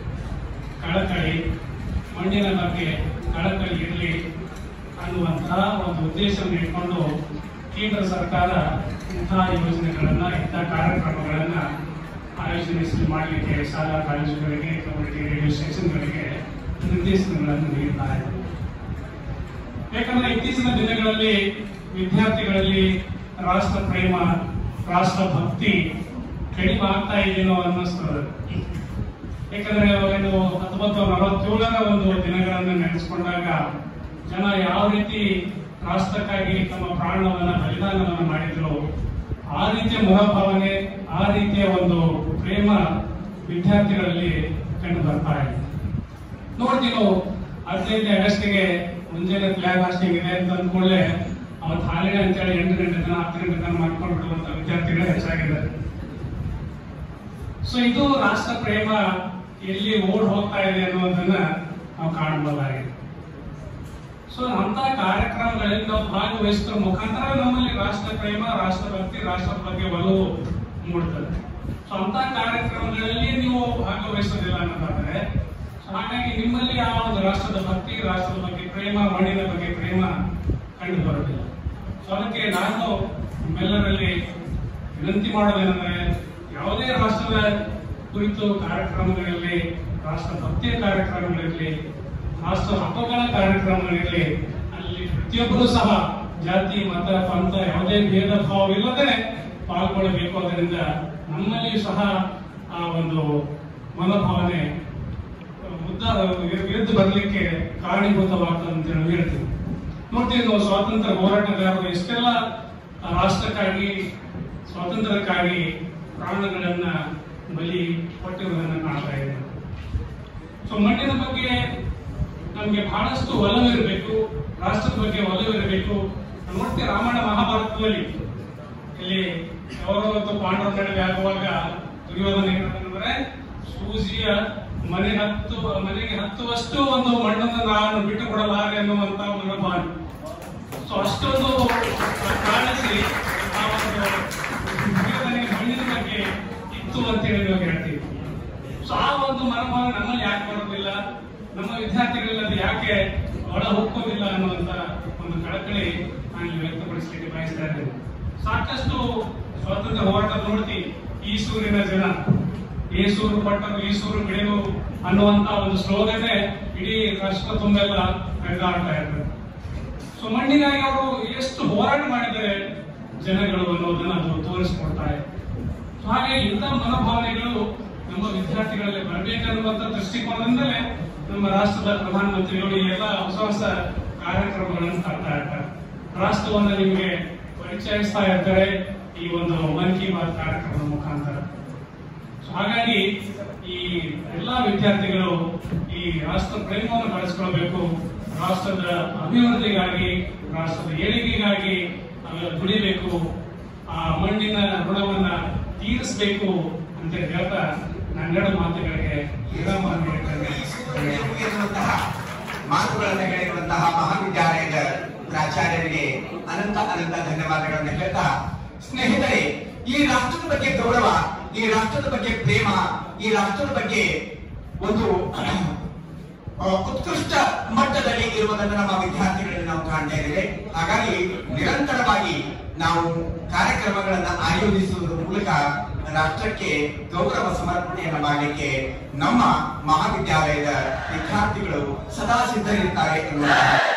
ಕಳಕಳಿ ಮಣ್ಣಿನ ಬಗ್ಗೆ ಕಳಕಳಿ ಇರಲಿ ಅನ್ನುವಂತಹ ಒಂದು ಉದ್ದೇಶವನ್ನು ಇಟ್ಕೊಂಡು ಕೇಂದ್ರ ಸರ್ಕಾರ ಇಂತಹ ಯೋಜನೆಗಳನ್ನ ಇಂತಹ ಕಾರ್ಯಕ್ರಮಗಳನ್ನ ಆಯೋಜನೆ ಮಾಡಲಿಕ್ಕೆ ಶಾಲಾ ಕಾಲೇಜುಗಳಿಗೆ ಕಮ್ಯುನಿಟಿ ರೇಡಿಯೋ ಸ್ಟೇಷನ್ಗಳಿಗೆ ನಿರ್ದೇಶನಗಳನ್ನು ನೀಡ್ತಾ ಇದೆ ಯಾಕಂದ್ರೆ ಇತ್ತೀಚಿನ ದಿನಗಳಲ್ಲಿ ವಿದ್ಯಾರ್ಥಿಗಳಲ್ಲಿ ರಾಷ್ಟ್ರ ಪ್ರೇಮ ರಾಷ್ಟ್ರ ಭಕ್ತಿ ಕಡಿಮೆ ಆಗ್ತಾ ಇದೆಯೋ ಅನ್ನಿಸ್ತದೆ ಯಾಕಂದ್ರೆ ಒಂದು ಹತ್ತೊಂಬತ್ತು ನಲವತ್ತೇಳರ ಒಂದು ದಿನಗಳನ್ನು ನೆನೆಸ್ಕೊಂಡಾಗ ಜನ ಯಾವ ರೀತಿ ರಾಷ್ಟ್ರಕ್ಕಾಗಿ ತಮ್ಮ ಪ್ರಾಣವನ್ನ ಬಲಿದಾನವನ್ನ ಮಾಡಿದ್ರು ಆ ರೀತಿಯ ಮನೋಭಾವನೆ ಆ ರೀತಿಯ ಒಂದು ಪ್ರೇಮ ವಿದ್ಯಾರ್ಥಿಗಳಲ್ಲಿ ಕಂಡು ಬರ್ತಾ ಇದೆ ನೋಡ್ತೀವಿ ನಾವು ಹದಿನೈದನೇ ಆಗಸ್ಟ್ಗೆ ಮುಂಜಾನೆ ಫ್ಲಾಗ್ ಹಾಸ್ಟಿಂಗ್ ಇದೆ ಅಂತ ಅಂದ್ಕೊಳ್ಳೆ ಅವತ್ತು ಹಾಲಿಡೇ ಅಂತೇಳಿ ಎಂಟು ಗಂಟೆ ತನ ಹತ್ತು ಗಂಟೆ ತನ ಮಾಡ್ಕೊಂಡು ಬಿಡುವಂತ ವಿದ್ಯಾರ್ಥಿಗಳೇ ಹೆಚ್ಚಾಗಿದ್ದಾರೆ ಸೊ ಇದು ರಾಷ್ಟ್ರ ಪ್ರೇಮ ಎಲ್ಲಿ ಓಡ್ ಹೋಗ್ತಾ ಇದೆ ಅನ್ನೋದನ್ನ ನಾವು ಕಾಣಬಹುದಾಗಿದೆ ಸೊ ಅಂತ ಕಾರ್ಯಕ್ರಮಗಳಲ್ಲಿ ನಾವು ಭಾಗವಹಿಸುವ ಮುಖಾಂತರ ನಮ್ಮಲ್ಲಿ ರಾಷ್ಟ್ರ ಪ್ರೇಮ ರಾಷ್ಟ್ರ ಭಕ್ತಿ ರಾಷ್ಟ್ರದ ಬಗ್ಗೆ ಒಲವು ಮೂಡ್ತದೆ ಸೊ ಅಂತ ಕಾರ್ಯಕ್ರಮಗಳಲ್ಲಿ ನೀವು ಭಾಗವಹಿಸೋದಿಲ್ಲ ಅನ್ನೋದಾದ್ರೆ ಸೊ ಹಾಗಾಗಿ ನಿಮ್ಮಲ್ಲಿ ಆ ಒಂದು ರಾಷ್ಟ್ರದ ಭಕ್ತಿ ರಾಷ್ಟ್ರದ ಬಗ್ಗೆ ಪ್ರೇಮ ಮಣ್ಣಿನ ಬಗ್ಗೆ ಪ್ರೇಮ ಕಂಡು ಬರೋದಿಲ್ಲ ಸೊ ಅದಕ್ಕೆ ನಾನು ನಿಮ್ಮೆಲ್ಲರಲ್ಲಿ ವಿನಂತಿ ಮಾಡೋದೇನೆಂದ್ರೆ ಯಾವುದೇ ಯಾವುದೇ ರಾಷ್ಟ್ರದ ಕುರಿತು ಕಾರ್ಯಕ್ರಮಗಳಿರಲಿ ರಾಷ್ಟ್ರ ಭಕ್ತಿಯ ಕಾರ್ಯಕ್ರಮಗಳಿರಲಿ ರಾಷ್ಟ್ರ ಹಬ್ಬಗಳ ಕಾರ್ಯಕ್ರಮಗಳಿರಲಿ ಅಲ್ಲಿ ಪ್ರತಿಯೊಬ್ಬರೂ ಸಹ ಜಾತಿ ಮತ ಪಂಥ ಯಾವುದೇ ಭೇದ ಭಾವವಿಲ್ಲದೆ ಪಾಲ್ಗೊಳ್ಳಬೇಕು ಅದರಿಂದ ನಮ್ಮಲ್ಲಿಯೂ ಸಹ ಆ ಒಂದು ಮನೋಭಾವನೆ ಮುದ್ದ ವಿರುದ್ಧ ಬರಲಿಕ್ಕೆ ಕಾರಣೀಭೂತವಾಗ್ತದೆ ಅಂತ ಹೇಳಿ ಹೇಳ್ತೀವಿ ನೋಡ್ತೀವಿ ನಾವು ಸ್ವಾತಂತ್ರ್ಯ ಹೋರಾಟಗಾರರು ಎಷ್ಟೆಲ್ಲ ರಾಷ್ಟ್ರಕ್ಕಾಗಿ ಸ್ವಾತಂತ್ರ್ಯಕ್ಕಾಗಿ ಪ್ರಾಣಗಳನ್ನ ಬಲಿ ಕೊಟ್ಟಿರುವುದನ್ನ ಕಾಣ್ತಾ ಇದ್ದೇವೆ ಸೊ ಮಣ್ಣಿನ ಬಗ್ಗೆ ನಮಗೆ ಬಹಳಷ್ಟು ಒಲವಿರಬೇಕು ರಾಷ್ಟ್ರದ ಬಗ್ಗೆ ಒಲವಿರಬೇಕು ನಾವು ನೋಡ್ತೀವಿ ರಾಮಾಯಣ ಮಹಾಭಾರತದಲ್ಲಿ ಇಲ್ಲಿ ಕೌರವ ಮತ್ತು ಪಾಂಡವರ ನಡುವೆ ಆಗುವಾಗ ದುರ್ಯೋಧನ ಏನಂದ್ರೆ ಸೂಜಿಯ ಮನೆ ಹತ್ತು ಮನೆಗೆ ಹತ್ತುವಷ್ಟು ಒಂದು ಮಣ್ಣನ್ನು ನಾನು ಬಿಟ್ಟು ಕೊಡಲಾರೆ ಅನ್ನುವಂತ ಮನೋಭಾವನೆ ಸೊ ಅಷ್ಟೊಂದು ಕಾಣಿಸಿ ಆ ಒಂದು ದುರ್ಯೋಧನಿಗೆ ಮಣ್ಣಿನ ಬಗ್ಗೆ ಇತ್ತು ಅಂತ ಹೇಳಿ ನಾವು ಹೇಳ್ತೀವಿ ಸೊ ಆ ಒಂದು ಮನೋಭಾವ ನಮ್ಮಲ್ಲಿ ಯಾಕೆ ಬರೋದಿಲ್ಲ ನಮ್ಮ ವಿದ್ಯಾರ್ಥಿಗಳಲ್ಲಿ ಅದು ಯಾಕೆ ಒಳ ಹೋಗೋದಿಲ್ಲ ಅನ್ನುವಂತ ಒಂದು ಕಳಕಳಿ ನಾನು ಇಲ್ಲಿ ವ್ಯಕ್ತಪಡಿಸಲಿಕ್ಕೆ ಬಯಸ್ತಾ ಇದ್ದೇನೆ ಸಾಕಷ್ಟು ಸ್ವಾತಂತ್ರ್ಯ ಹೋರಾಟ ನೋಡ್ತೀವಿ ಈ ಸೂರಿನ ಜನ ಈ ಸೂರು ಪಟ್ಟರು ಈ ಸೂರು ಬಿಡೆವು ಅನ್ನುವಂತ ಒಂದು ಸ್ಲೋಗನ್ನೇ ಇಡೀ ರಾಷ್ಟ್ರ ತುಂಬೆಲ್ಲ ಮೆರೆದಾಡ್ತಾ ಇದ್ದಾರೆ ಸೊ ಮಣ್ಣಿಗಾಗಿ ಅವರು ಎಷ್ಟು ಹೋರಾಟ ಮಾಡಿದ್ದಾರೆ ಜನಗಳು ಅನ್ನೋದನ್ನ ಅದು ತೋರಿಸ್ಕೊಡ್ತಾ ಇದೆ ಸೊ ಹಾಗೆ ಇಂಥ ಮನೋಭಾವನೆಗಳು ನಮ್ಮ ವಿದ್ಯಾರ್ಥಿಗಳಲ್ಲಿ ಬರಬೇಕನ್ನುವಂತ ದೃಷ್ಟಿಕೋನದಿಂದಲೇ ನಮ್ಮ ರಾಷ್ಟ್ರದ ಪ್ರಧಾನಮಂತ್ರಿಗಳು ಈ ಎಲ್ಲ ಹೊಸ ಹೊಸ ಕಾರ್ಯಕ್ರಮಗಳನ್ನು ತರ್ತಾ ಇರ್ತಾರೆ ರಾಷ್ಟ್ರವನ್ನ ನಿಮಗೆ ಪರಿಚಯಿಸ್ತಾ ಇರ್ತಾರೆ ಈ ಒಂದು ಮನ್ ಕಿ ಬಾತ್ ಕಾರ್ಯಕ್ರಮದ ಮುಖಾಂತರ ಸೊ ಹಾಗಾಗಿ ಈ ಎಲ್ಲಾ ವಿದ್ಯಾರ್ಥಿಗಳು ಈ ರಾಷ್ಟ್ರ ಪ್ರೇಮವನ್ನು ಬೆಳೆಸ್ಕೊಳ್ಬೇಕು ರಾಷ್ಟ್ರದ ಅಭಿವೃದ್ಧಿಗಾಗಿ ರಾಷ್ಟ್ರದ ಏಳಿಗೆಗಾಗಿ ಅವೆಲ್ಲ ದುಡಿಬೇಕು ಆ ಮಣ್ಣಿನ ಋಣವನ್ನ ತೀರಿಸಬೇಕು ಅಂತ ಹೇಳ್ತಾ ನನ್ನೆರಡು ಮಾತುಗಳಿಗೆ ವಿರಾಮ ನೀಡಿದ್ದೇನೆ ಎನ್ನುವಂತಹ ಮಾತುಗಳನ್ನು ಹೇಳಿರುವಂತಹ ಮಹಾವಿದ್ಯಾಲಯದ ಪ್ರಾಚಾರ್ಯರಿಗೆ ಅನಂತ ಅನಂತ ಧನ್ಯವಾದಗಳನ್ನು ಹೇಳ್ತಾ ಸ್ನೇಹಿತರೆ ಈ ರಾಷ್ಟ್ರದ ಬಗ್ಗೆ ಗೌರವ ಈ ರಾಷ್ಟ್ರದ ಬಗ್ಗೆ ಪ್ರೇಮ ಈ ರಾಷ್ಟ್ರದ ಬಗ್ಗೆ ಒಂದು ಆ, ಉತ್ಕೃಷ್ಟ ಮಟ್ಟದಲ್ಲಿ ಇರುವುದನ್ನು ನಮ್ಮ ವಿದ್ಯಾರ್ಥಿಗಳಲ್ಲಿ ನಾವು ಕಾಣ್ತಾ ಇದ್ದೇವೆ ಹಾಗಾಗಿ ನಿರಂತರವಾಗಿ ನಾವು ಕಾರ್ಯಕ್ರಮಗಳನ್ನು ಆಯೋಜಿಸುವುದರ ಮೂಲಕ ರಾಷ್ಟ್ರಕ್ಕೆ ಗೌರವ ಸಮರ್ಪಣೆಯನ್ನು ಮಾಡಲಿಕ್ಕೆ ನಮ್ಮ ಮಹಾವಿದ್ಯಾಲಯದ ವಿದ್ಯಾರ್ಥಿಗಳು ಸದಾ ಸಿದ್ಧರಿರ್ತಾರೆ ಎನ್ನುವಂತಹ